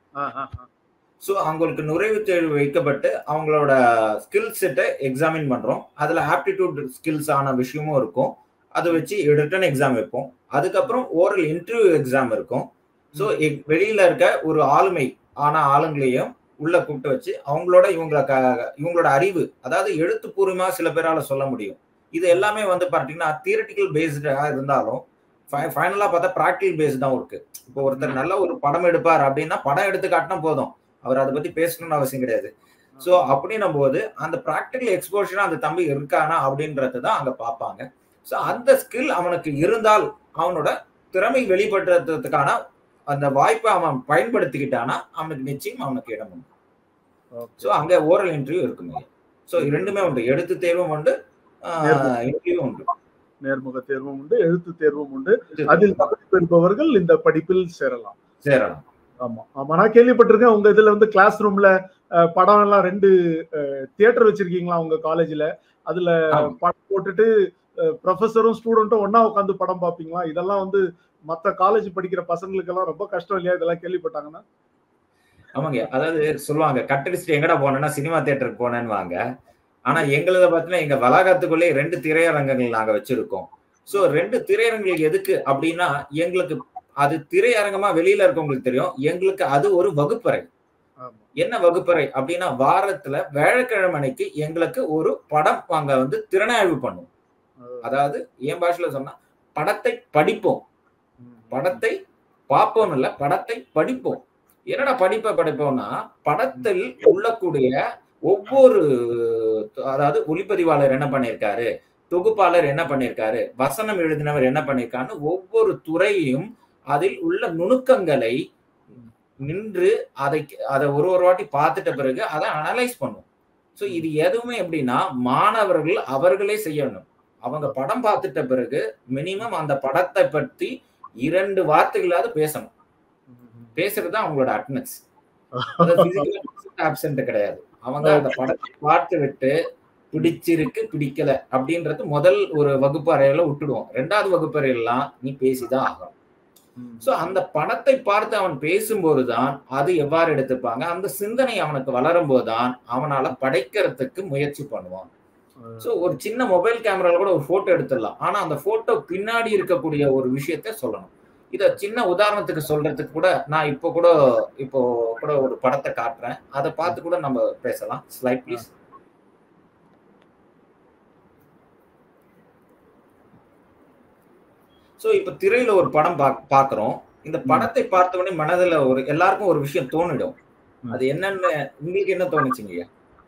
ஸோ அவங்களுக்கு நுழைவுத் தேர்வு வைக்கப்பட்டு அவங்களோட ஸ்கில் செட்டை எக்ஸாமின் பண்றோம் அதுல ஆப்டிடியூட் ஸ்கில்ஸ் ஆன விஷயமும் இருக்கும் அதை வச்சு ரிட்டன் எக்ஸாம் வைப்போம் அதுக்கப்புறம் ஓரல் இன்டர்வியூ எக்ஸாம் இருக்கும் ஸோ வெளியில இருக்க ஒரு ஆளுமை ஆன ஆளுங்களையும் உள்ள கூப்பிட்டு வச்சு அவங்களோட இவங்கள இவங்களோட அறிவு அதாவது எழுத்துப்பூர்வமா சில பேரால சொல்ல முடியும் இது எல்லாமே வந்து பார்த்தீங்கன்னா தியரட்டிக்கல் பேஸ்டா இருந்தாலும் ஃபைனலா பார்த்தா ப்ராக்டிகல் பேஸ் தான் இருக்கு இப்போ ஒருத்தர் நல்ல ஒரு படம் எடுப்பார் அப்படின்னா படம் எடுத்து காட்டினா போதும் அவர் அதை பத்தி பேசணும்னு அவசியம் கிடையாது ஸோ அப்படின்னும் போது அந்த ப்ராக்டிகல் எக்ஸ்போஷரா அந்த தம்பி இருக்கானா அப்படின்றது தான் அங்க பார்ப்பாங்க ஸோ அந்த ஸ்கில் அவனுக்கு இருந்தால் அவனோட திறமை வெளிப்படுத்துறதுக்கான அந்த வாய்ப்பை அவன் பயன்படுத்திக்கிட்டானா அவனுக்கு நிச்சயம் அவனுக்கு இடம் உண்டு ஸோ அங்க ஓரல் இன்டர்வியூ இருக்குங்க ஸோ ரெண்டுமே உண்டு எழுத்து தேர்வும் உண்டு இன்டர்வியூ உண்டு நேர்முக தேர்வும் உண்டு எழுத்து தேர்வும் உண்டு அதில் தகுதி பெறுபவர்கள் இந்த படிப்பில் சேரலாம் சேரலாம் ஆமா ஆமா நான் கேள்விப்பட்டிருக்கேன் உங்க இதுல வந்து கிளாஸ் ரூம்ல படம் எல்லாம் ரெண்டு தியேட்டர் வச்சிருக்கீங்களா உங்க காலேஜ்ல அதுல படம் போட்டுட்டு ப்ரொஃபஸரும் ஸ்டூடெண்ட்டும் ஒன்னா உட்காந்து படம் பார்ப்பீங்களா இதெல்லாம் வந்து மத்த காலேஜ் படிக்கிற பசங்களுக்கு எல்லாம் ரொம்ப கஷ்டம் இல்லையா இதெல்லாம் கேள்விப்பட்டாங்கன்னா ஆமாங்க அதாவது சொல்லுவாங்க கட்டடிச்சுட்டு எங்கடா போனேன்னா சினிமா தியேட்டருக்கு போனேன்னு வாங்க ஆனா எங்களத பார்த்தீங்கன்னா எங்க வளாகத்துக்குள்ளே ரெண்டு திரையரங்கங்கள் நாங்க வச்சிருக்கோம் சோ ரெண்டு திரையரங்குகள் எதுக்கு அப்படின்னா எங்களுக்கு அது திரையரங்கமா வெளியில இருக்கவங்களுக்கு தெரியும் எங்களுக்கு அது ஒரு வகுப்பறை என்ன வகுப்பறை அப்படின்னா வாரத்துல வேழக்கிழமைக்கு எங்களுக்கு ஒரு படம் அங்க வந்து திறனாய்வு பண்ணும் அதாவது என் பாஷையில சொன்னா படத்தை படிப்போம் படத்தை பார்ப்போம் இல்ல படத்தை படிப்போம் என்னடா படிப்பை படிப்போம்னா படத்தில் உள்ளக்கூடிய ஒவ்வொரு அதாவது ஒளிப்பதிவாளர் என்ன பண்ணியிருக்காரு தொகுப்பாளர் என்ன பண்ணியிருக்காரு வசனம் எழுதினவர் என்ன பண்ணியிருக்காருன்னு ஒவ்வொரு துறையும் அதில் உள்ள நுணுக்கங்களை நின்று அதை அதை ஒரு ஒரு வாட்டி பார்த்துட்ட பிறகு அதை அனலைஸ் பண்ணும் ஸோ இது எதுவுமே எப்படின்னா மாணவர்கள் அவர்களே செய்யணும் அவங்க படம் பார்த்துட்ட பிறகு மினிமம் அந்த படத்தை பற்றி இரண்டு வார்த்தைகளாவது பேசணும் பேசுறது தான் அவங்களோட அட்டனன்ஸ் ஆப்சென்ட் கிடையாது அவங்க அந்த படத்தை பார்த்து விட்டு பிடிச்சிருக்கு பிடிக்கல அப்படின்றது முதல் ஒரு வகுப்பு அறையில விட்டுடுவோம் ரெண்டாவது வகுப்பு அறையெல்லாம் நீ பேசிதான் ஆகணும் சோ அந்த படத்தை பார்த்து அவன் பேசும்போதுதான் அது எவ்வாறு எடுத்துப்பாங்க அந்த சிந்தனை அவனுக்கு வளரும் போதுதான் அவனால படைக்கிறதுக்கு முயற்சி பண்ணுவான் சோ ஒரு சின்ன மொபைல் கேமரால கூட ஒரு போட்டோ எடுத்துடலாம் ஆனா அந்த போட்டோ பின்னாடி இருக்கக்கூடிய ஒரு விஷயத்த சொல்லணும் இத சின்ன உதாரணத்துக்கு சொல்றதுக்கு கூட நான் இப்போ கூட இப்போ கூட ஒரு படத்தை காட்டுறேன் அதை பார்த்து கூட நம்ம பேசலாம் ஸ்லைட் ப்ளீஸ் ஸோ இப்போ திரையில ஒரு படம் பா- பார்க்கிறோம் இந்த படத்தை பார்த்த உடனே மனதுல ஒரு எல்லாருக்கும் ஒரு விஷயம் தோணிடும் அது என்னன்னு உங்களுக்கு என்ன தோணுச்சுங்க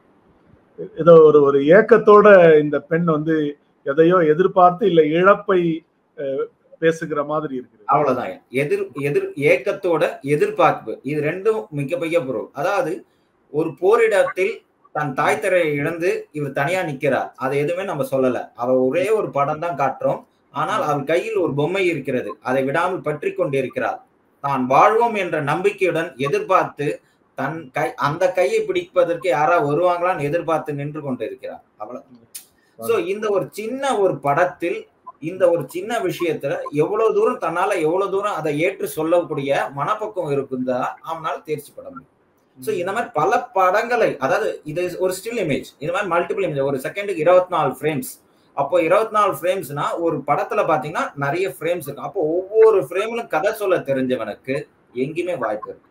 ஏதோ ஒரு ஒரு ஏக்கத்தோட இந்த பெண் வந்து எதையோ எதிர்பார்த்து இல்ல இழப்பை அஹ், பேசுகிற மாதிரி இருக்குது அவ்வளவுதான் எதிர் எதிர் ஏக்கத்தோட எதிர்பார்ப்பு இது ரெண்டும் மிக மிக பொருள் அதாவது ஒரு போரிடத்தில் தன் தாய் தரையை இழந்து இவர் தனியா நிக்கிறார் அதை எதுவுமே நம்ம சொல்லல அவர் ஒரே ஒரு படம் தான் காட்டுறோம் ஆனால் அவர் கையில் ஒரு பொம்மை இருக்கிறது அதை விடாமல் பற்றி கொண்டிருக்கிறார் தான் வாழ்வோம் என்ற நம்பிக்கையுடன் எதிர்பார்த்து தன் கை அந்த கையை பிடிப்பதற்கு யாராவது வருவாங்களான்னு எதிர்பார்த்து நின்று கொண்டிருக்கிறார் அவ்வளவு சோ இந்த ஒரு சின்ன ஒரு படத்தில் இந்த ஒரு சின்ன விஷயத்துல எவ்வளவு தூரம் தன்னால எவ்வளவு தூரம் அதை ஏற்று சொல்லக்கூடிய மனப்பக்குவம் இருக்குந்தா அவனால தேர்ச்சி பட முடியும் சோ இந்த மாதிரி பல படங்களை அதாவது இது ஒரு ஸ்டில் இமேஜ் இந்த மாதிரி மல்டிபிள் இமேஜ் ஒரு செகண்டுக்கு இருபத்தி நாலு ஃப்ரேம்ஸ் அப்போ இருபத்தி நாலு ஃப்ரேம்ஸ்னா ஒரு படத்துல பாத்தீங்கன்னா நிறைய ஃப்ரேம்ஸ் இருக்கு அப்போ ஒவ்வொரு ஃப்ரேம்லும் கதை சொல்ல தெரிஞ்சவனுக்கு எங்கேயுமே வாய்ப்பு இருக்கு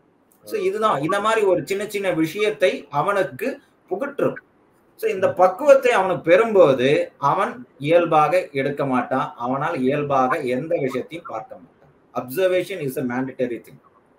சோ இதுதான் இந்த மாதிரி ஒரு சின்ன சின்ன விஷயத்தை அவனுக்கு புகற்றும் சோ இந்த பக்குவத்தை அவனுக்கு பெறும்போது அவன் இயல்பாக எடுக்க மாட்டான் அவனால் இயல்பாக எந்த விஷயத்தையும் பார்க்க மாட்டான் observation is a mandatory thing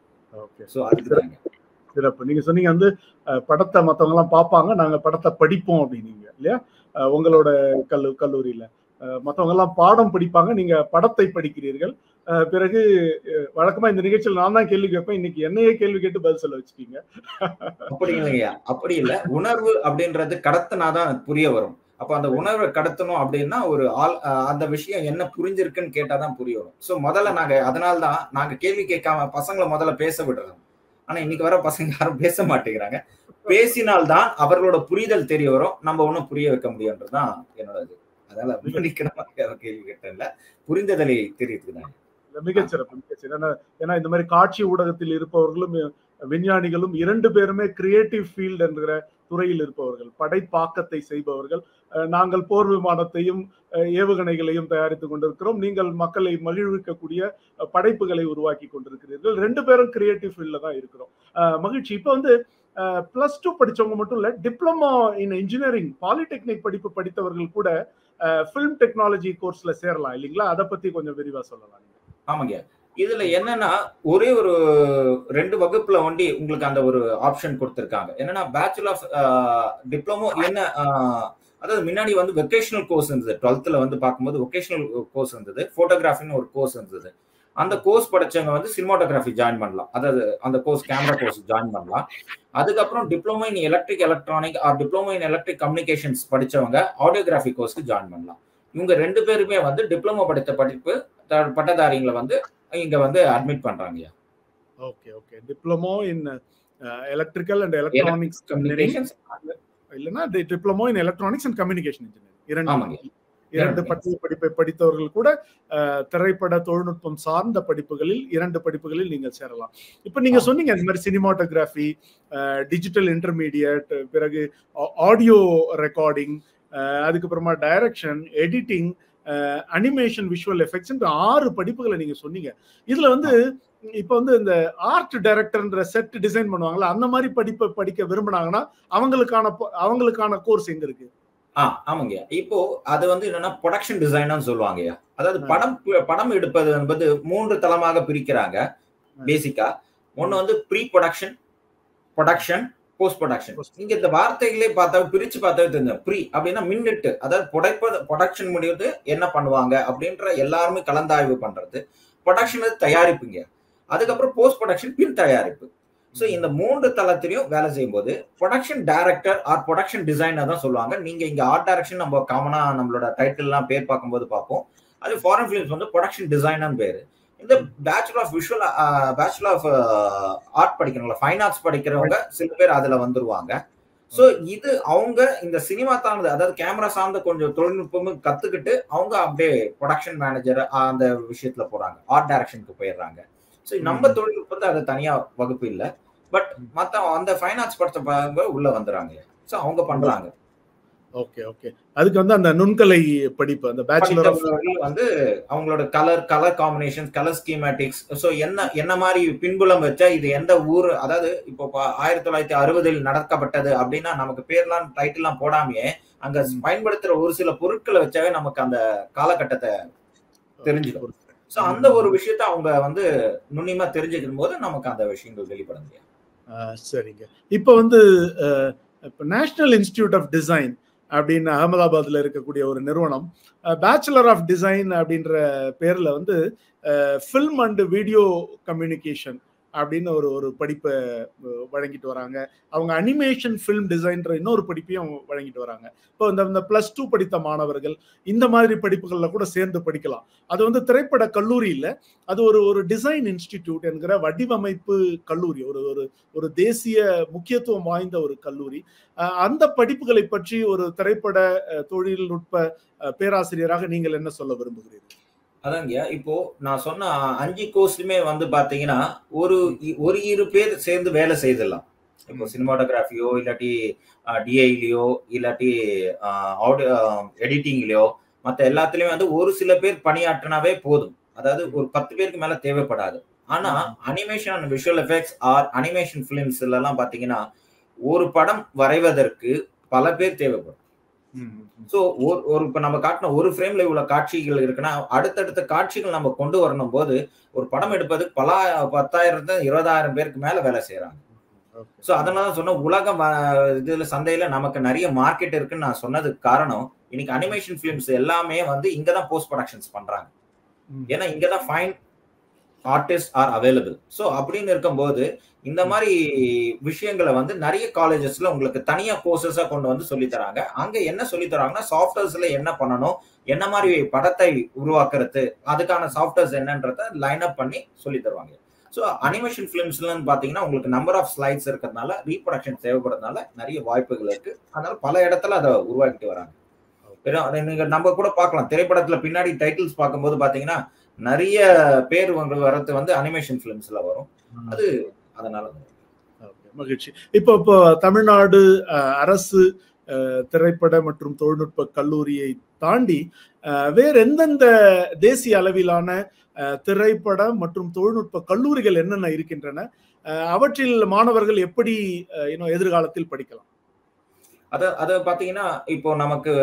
okay so அதுதாங்க சிறப்பு நீங்க சொன்னீங்க வந்து அஹ், படத்தை மத்தவங்க எல்லாம் பார்ப்பாங்க நாங்க படத்தை படிப்போம் அப்படின்னீங்க இல்லையா அஹ், உங்களோட கல்லு கல்லூரியில அஹ், மத்தவங்க எல்லாம் பாடம் படிப்பாங்க நீங்க படத்தை படிக்கிறீர்கள் அஹ், பிறகு அஹ், வழக்கமா இந்த நிகழ்ச்சியில் நான் தான் கேள்வி கேட்பேன் இன்னைக்கு என்னையே கேள்வி கேட்டு பதில் சொல்ல வச்சுட்டீங்க அப்படி இல்லையா அப்படி இல்ல உணர்வு அப்படின்றது கடத்தினாதான் எனக்கு புரிய வரும் அப்ப அந்த உணர்வை கடத்தணும் அப்படின்னா ஒரு ஆள் அஹ், அந்த விஷயம் என்ன புரிஞ்சிருக்குன்னு கேட்டாதான் புரிய வரும் சோ முதல்ல நாங்க அதனால தான் நாங்க கேள்வி கேட்காம பசங்களை முதல்ல பேச விடுறோம் ஆனா இன்னைக்கு வர பசங்க யாரும் பேச மாட்டேங்கிறாங்க பேசினால்தான் அவர்களோட புரிதல் தெரிய வரும் நம்ம ஒண்ணும் புரிய வைக்க முடியும்ன்றதுதான் என்னோட இது அதனால விமர்சிக்கிற மாதிரி யாரும் கேள்வி கேட்டேன்ல புரிந்ததலை தெரியுதுதான் இல்ல, மிகச்சிறப்பு மிகச்சிறப்பு ஏன்னா ஏன்னா இந்த மாதிரி காட்சி ஊடகத்தில் இருப்பவர்களும் விஞ்ஞானிகளும் இரண்டு பேருமே கிரியேட்டிவ் ஃபீல்ட் என்கிற துறையில் இருப்பவர்கள் படைப்பாக்கத்தை செய்பவர்கள் அஹ், நாங்கள் போர் விமானத்தையும் அஹ், ஏவுகணைகளையும் தயாரித்துக் கொண்டிருக்கிறோம் நீங்கள் மக்களை மகிழ்விக்கக்கூடிய அஹ், படைப்புகளை உருவாக்கி கொண்டிருக்கிறீர்கள் ரெண்டு பேரும் கிரியேட்டிவ் ஃபீல்ட்ல தான் இருக்கிறோம் அஹ், மகிழ்ச்சி இப்போ வந்து பிளஸ் டூ படிச்சவங்க மட்டும் இல்ல டிப்ளமோ இன் இன்ஜினியரிங் பாலிடெக்னிக் படிப்பு படித்தவர்கள் கூட ஃபிலிம் டெக்னாலஜி கோர்ஸ்ல சேரலாம் இல்லைங்களா அதை பத்தி கொஞ்சம் விரிவா சொல்லலாம் நீங்க. ஆமாங்க இதுல என்னன்னா ஒரே ஒரு ரெண்டு வகுப்புல ஒண்டி உங்களுக்கு அந்த ஒரு ஆப்ஷன் கொடுத்திருக்காங்க என்னன்னா பேச்சுலர் ஆஃப் டிப்ளமோ என்ன ஆஹ், அதாவது முன்னாடி வந்து வெக்கேஷனல் கோர்ஸ் இருந்தது டுவெல்த்ல வந்து பார்க்கும்போது வெக்கேஷனல் கோர்ஸ் இருந்தது போட்டோகிராஃபின்னு ஒரு கோர்ஸ் இருந்தது அந்த கோர்ஸ் படிச்சவங்க வந்து சினிமாட்டோகிராஃபி ஜாயின் பண்ணலாம் அதாவது அந்த கோர்ஸ் கேமரா கோர்ஸ் ஜாயின் பண்ணலாம் அதுக்கப்புறம் diploma in electric electronic or diploma in electric communications படிச்சவங்க ஆடியோகிராஃபி கோர்ஸ்க்கு ஜாயின் பண்ணலாம் இவங்க ரெண்டு பேருமே வந்து டிப்ளமோ படித்த படிப்பு த- பட்டதாரிங்களை வந்து இங்க வந்து அட்மிட் பண்றாங்க okay okay diploma in electrical and electronics communications இல்லைன்னா diploma in electronics and communication engineering ஆமாங்க. இரண்டு இரண்டு இரண்டு. பட்டய படிப்பை படித்தவர்கள் கூட அஹ், திரைப்பட தொழில்நுட்பம் சார்ந்த படிப்புகளில் இரண்டு படிப்புகளில் நீங்கள் சேரலாம் இப்போ நீங்க ஆமா. சொன்னீங்க இந்த மாதிரி சினிமாட்டோகிராஃபி டிஜிட்டல் இன்டர்மீடியட் பிறகு ஆடியோ ரெக்கார்டிங் அதுக்கப்புறமா direction editing animation visual effects ஆறு படிப்புகளை நீங்க சொன்னீங்க இதுல வந்து இப்போ வந்து இந்த ஆர்ட் டைரக்டர்ன்ற செட் டிசைன் பண்ணுவாங்கல்ல அந்த மாதிரி படிப்பை படிக்க விரும்புனாங்கன்னா அவங்களுக்கான ப- அவங்களுக்கான கோர்ஸ் எங்க இருக்கு ஆ ஆமாங்க இப்போ அது வந்து என்னன்னா ப்ரொடக்ஷன் டிசைனர்னு சொல்லுவாங்கய்யா அதாவது ஆ. படம் படம் எடுப்பது என்பது மூன்று தளமாக பிரிக்கிறாங்க பேசிக்கா ஒன்னு வந்து pre production production post production Post- நீங்க இந்த வார்த்தைகளே பார்த்தா பிரிச்சு பார்த்தாவே தெரிஞ்ச ப்ரீ அப்படின்னா மின்னிட்டு அதாவது புடைப்பது ப்ரொடக்ஷன் முடிவது என்ன பண்ணுவாங்க அப்படின்ற எல்லாருமே கலந்தாய்வு பண்றது ப்ரொடக்ஷன் தயாரிப்புங்க அதுக்கப்புறம் போஸ்ட் ப்ரொடக்ஷன் பின் தயாரிப்பு ஸோ இந்த மூன்று தளத்திலையும் வேலை செய்யும்போது production director or production designer தான் சொல்லுவாங்க நீங்க இங்க ஆர்ட் டைரக்ஷன் நம்ம காமனா நம்மளோட டைட்டில் எல்லாம் பேர் பார்க்கும்போது பார்ப்போம் அது ஃபாரின் ஃபிலிம்ஸ் வந்து ப்ரொடக்ஷன் டிசைனர் பேரு இந்த bachelor of visual bachelor of art படிக்கிறவங்க ஃபைன் ஆர்ட்ஸ் படிக்கிறவங்க சில பேர் அதுல வந்துருவாங்க ஸோ இது அவங்க இந்த சினிமா சார்ந்த அதாவது கேமரா சார்ந்த கொஞ்சம் தொழில்நுட்பமும் கத்துக்கிட்டு அவங்க அப்படியே ப்ரொடக்ஷன் மேனேஜர் அந்த விஷயத்துல போறாங்க ஆர்ட் டைரக்ஷனுக்கு போயிடுறாங்க ஸோ நம்ம தொழில்நுட்பத்தை அது தனியா வகுப்பு இல்லை பட் மத்த அந்த ஃபைனான்ஸ் படிச்ச உள்ள வந்துறாங்க ஸோ அவங்க பண்றாங்க ஓகே ஓகே அதுக்கு வந்து அந்த நுண்கலை படிப்பு அந்த பேச்சுலர் ஆஃப் படித்தவர்கள் வந்து அவங்களோட colour colour combination colour schematics so என்ன என்ன மாதிரி பின்புலம் வச்சா இது எந்த ஊர் அதாவது இப்போ ப- ஆயிரத்தி தொள்ளாயிரத்தி அறுபதில் நடக்கப்பட்டது அப்படின்னா நமக்கு பேர்லாம் டைட்டில்லாம் போடாமையே அங்க பயன்படுத்துற ஒரு சில பொருட்களை வச்சாவே நமக்கு அந்த காலகட்டத்தை தெரிஞ்சுக்கும். ஸோ அந்த ஒரு விஷயத்த அவங்க வந்து நுண்ணியமா தெரிஞ்சுக்கும் போது நமக்கு அந்த விஷயங்கள் வெளிப்பட முடியும் ஆஹ் சரிங்க இப்போ வந்து அஹ், இப்போ நேஷனல் இன்ஸ்டிடியூட் ஆஃப் டிசைன் அப்படின்னு அகமதாபாத்ல இருக்கக்கூடிய ஒரு நிறுவனம் பேச்சுலர் ஆஃப் டிசைன் அப்படின்ற பேர்ல வந்து ஃபில்ம் அண்ட் வீடியோ கம்யூனிகேஷன் அப்படின்னு ஒரு ஒரு படிப்பை அஹ், வழங்கிட்டு வராங்க அவங்க அனிமேஷன் ஃபில்ம் டிசைன்ற இன்னொரு படிப்பையும் வழங்கிட்டு வராங்க இப்போ இந்த இந்த ப்ளஸ் டூ படித்த மாணவர்கள் இந்த மாதிரி படிப்புகளில் கூட சேர்ந்து படிக்கலாம் அது வந்து திரைப்பட கல்லூரி இல்ல அது ஒரு ஒரு டிசைன் இன்ஸ்டிடியூட் என்கிற வடிவமைப்பு கல்லூரி ஒரு ஒரு ஒரு தேசிய முக்கியத்துவம் வாய்ந்த ஒரு கல்லூரி அஹ் அந்த படிப்புகளை பற்றி ஒரு திரைப்பட அஹ், தொழில்நுட்ப அஹ், பேராசிரியராக நீங்கள் என்ன சொல்ல விரும்புகிறீர்கள் அதாங்க இப்போ நான் சொன்ன அஞ்சு கோர்ஸ்லயுமே வந்து பாத்தீங்கன்னா ஒரு இ- ஒரு இரு பேர் சேர்ந்து வேலை செய்திடலாம் இப்போ சினிமாட்டோகிராஃபியோ இல்லாட்டி டிஐலயோ இல்லாட்டி ஆடியோ எடிட்டிங்லயோ மத்த எல்லாத்துலயும் வந்து ஒரு சில பேர் பணியாற்றினாவே போதும் அதாவது ஒரு பத்து பேருக்கு மேல தேவைப்படாது ஆனா animation and visual effects or animation பிலிம்ஸ்ல எல்லாம் பாத்தீங்கன்னா ஒரு படம் வரைவதற்கு பல பேர் தேவைப்படும் ஸோ ஒரு ஒரு இப்போ நம்ம காட்டின ஒரு ஃப்ரேம்ல இவ்வளவு காட்சிகள் இருக்குன்னா அடுத்தடுத்த காட்சிகள் நம்ம கொண்டு வரணும் போது ஒரு படம் எடுப்பதுக்கு பல பத்தாயிரத்து இருபதாயிரம் பேருக்கு மேல வேலை செய்யறாங்க ஸோ அதனால தான் சொன்ன உலக வ- இதுல சந்தையில நமக்கு நிறைய மார்க்கெட் இருக்குன்னு நான் சொன்னதுக்கு காரணம் இன்னைக்கு அனிமேஷன் ஃபிலிம்ஸ் எல்லாமே வந்து இங்க தான் போஸ்ட் ப்ரொடக்ஷன்ஸ் பண்றாங்க ஏன்னா இங்க தான் fine artist are available so அப்படின்னு இருக்கும்போது இந்த மாதிரி விஷயங்களை வந்து நிறைய காலேஜஸ்ல உங்களுக்கு தனியா கோர்சஸா கொண்டு வந்து சொல்லி தராங்க அங்க என்ன சொல்லி தராங்கன்னா சாஃப்ட்வேர்ஸ்ல என்ன பண்ணணும் என்ன மாதிரி படத்தை உருவாக்குறது அதுக்கான சாஃப்ட்வேர்ஸ் என்னன்றத லைன் அப் பண்ணி சொல்லி தருவாங்க ஸோ அனிமேஷன் ஃபிலிம்ஸ்லன்னு பார்த்தீங்கன்னா உங்களுக்கு நம்பர் ஆஃப் ஸ்லைட்ஸ் இருக்கிறதுனால ரீப்ரொடக்ஷன் தேவைப்படுறதுனால நிறைய வாய்ப்புகள் இருக்கு அதனால பல இடத்துல அதை உருவாக்கிட்டு வராங்க வெறும் அதை நீங்க நம்ம கூட பார்க்கலாம் திரைப்படத்துல பின்னாடி டைட்டில்ஸ் பார்க்கும்போது பாத்தீங்கன்னா நிறைய பேர் வந்து வர்றது வந்து அனிமேஷன் ஃபிலிம்ஸ்ல வரும் அது அதனால Okay, மகிழ்ச்சி இப்போ இப்போ தமிழ்நாடு அஹ், அரசு அஹ், திரைப்பட மற்றும் தொழில்நுட்ப கல்லூரியை தாண்டி அஹ், வேற எந்தெந்த தேசிய அளவிலான அஹ், திரைப்பட மற்றும் தொழில்நுட்ப கல்லூரிகள் என்னென்ன இருக்கின்றன அஹ், அவற்றில் மாணவர்கள் எப்படி அஹ், இன்னும் எதிர்காலத்தில் படிக்கலாம் அத அத பாத்தீங்கன்னா இப்போ நமக்கு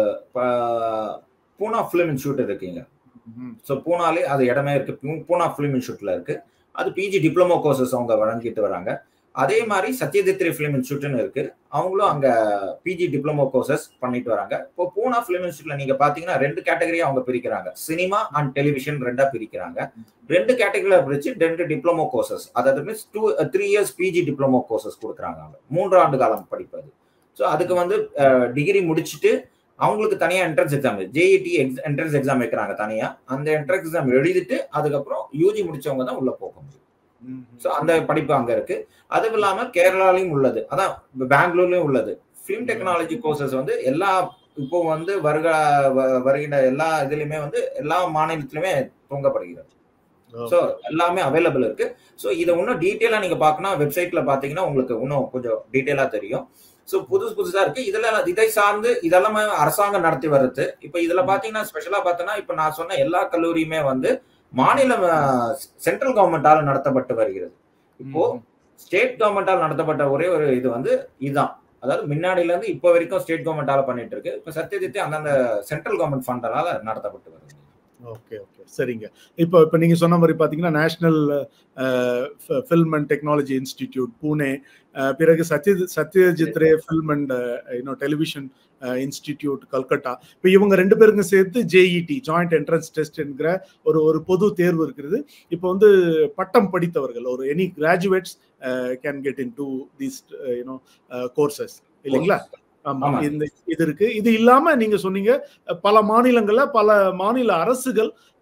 ப- பூனா ஃபிலிம் இன்ஸ்டியூட் இருக்குங்க ஸோ பூனாலே அது இடமே இருக்கு பூ- பூனா ஃபிலிம் இன்ஸ்டியூட்ல இருக்கு அது பிஜி டிப்ளமோ கோர்சஸ் அவங்க வழங்கிட்டு வராங்க அதே மாதிரி சத்யஜித்ரி ஃபிலிம் இன்ஸ்டியூட்னு இருக்கு அவங்களும் அங்க பிஜி டிப்ளமோ கோர்சஸ் பண்ணிட்டு வராங்க இப்போ பூனா ஃபிலிம் இன்ஸ்டியூட்ல நீங்க பாத்தீங்கன்னா ரெண்டு கேட்டகரியா அவங்க பிரிக்கிறாங்க சினிமா அண்ட் டெலிவிஷன் ரெண்டா பிரிக்கிறாங்க ரெண்டு கேட்டகரியில பிரிச்சு ரெண்டு டிப்ளமோ கோர்சஸ் அதாவது means two three years PG diploma courses கொடுக்குறாங்க அவங்க மூன்று ஆண்டு காலம் படிப்பது ஸோ அதுக்கு வந்து டிகிரி முடிச்சுட்டு அவங்களுக்கு தனியா entrance exam JET entrance exam வைக்கிறாங்க தனியா அந்த என்ட்ரன்ஸ் எக்ஸாம் எழுதிட்டு அதுக்கப்புறம் யூஜி முடிச்சவங்க தான் உள்ள போக முடியும் ஸோ அந்த படிப்பு அங்க இருக்கு அதுவும் இல்லாம கேரளாலையும் உள்ளது அதான் பெங்களூர்லயும் உள்ளது ஃபிலிம் டெக்னாலஜி கோர்சஸ் வந்து எல்லா இப்போ வந்து வருக வ- வருகிற எல்லா இதுலயுமே வந்து எல்லா மாநிலத்திலுமே துவங்கப்படுகிறது ஸோ எல்லாமே அவைலபிள் இருக்கு ஸோ இதை இன்னும் டீட்டெயிலாக நீங்க பார்க்கணும் வெப்சைட்ல பார்த்தீங்கன்னா உங்களுக்கு இன்னும் கொஞ்சம் டீட்டெயிலாக தெரியும் ஸோ புதுசு புதுசா இருக்கு இதுல இதை சார்ந்து இதெல்லாமே அரசாங்கம் நடத்தி வருது இப்போ இதுல பாத்தீங்கன்னா ஸ்பெஷலா பார்த்தோன்னா இப்போ நான் சொன்ன எல்லா கல்லூரியுமே வந்து மாநில சென்ட்ரல் கவர்மெண்டால நடத்தப்பட்டு வருகிறது இப்போ ஸ்டேட் கவர்மெண்டால் நடத்தப்பட்ட ஒரே ஒரு இது வந்து இதுதான் அதாவது முன்னாடில இருந்து இப்போ வரைக்கும் ஸ்டேட் கவர்மெண்டால பண்ணிட்டு இருக்கு இப்போ சத்யஜித்தை அந்தந்த சென்ட்ரல் கவர்மெண்ட் ஃபண்டால நடத்தப்பட்டு வருது ஓகே ஓகே சரிங்க இப்போ இப்போ நீங்க சொன்ன மாதிரி பாத்தீங்கன்னா national film and technology institute Pune அஹ், பிறகு சத்ய சத்யஜித் ரே ஃபில்ம் அண்ட் இன்னும் டெலிவிஷன் இன்ஸ்டிடியூட் கல்கட்டா இப்போ இவங்க ரெண்டு பேருக்கும் சேர்த்து ஜேஇடி ஜாயிண்ட் என்ட்ரன்ஸ் டெஸ்ட் என்கிற ஒரு ஒரு பொது தேர்வு இருக்கிறது இப்போ வந்து பட்டம் படித்தவர்கள் ஒரு any graduates can get in to these you know courses இல்லைங்களா ஆமா ஆமா. இந்த இது இருக்கு இது இல்லாம நீங்க சொன்னீங்க பல மாநிலங்கள்ல பல மாநில அரசுகள்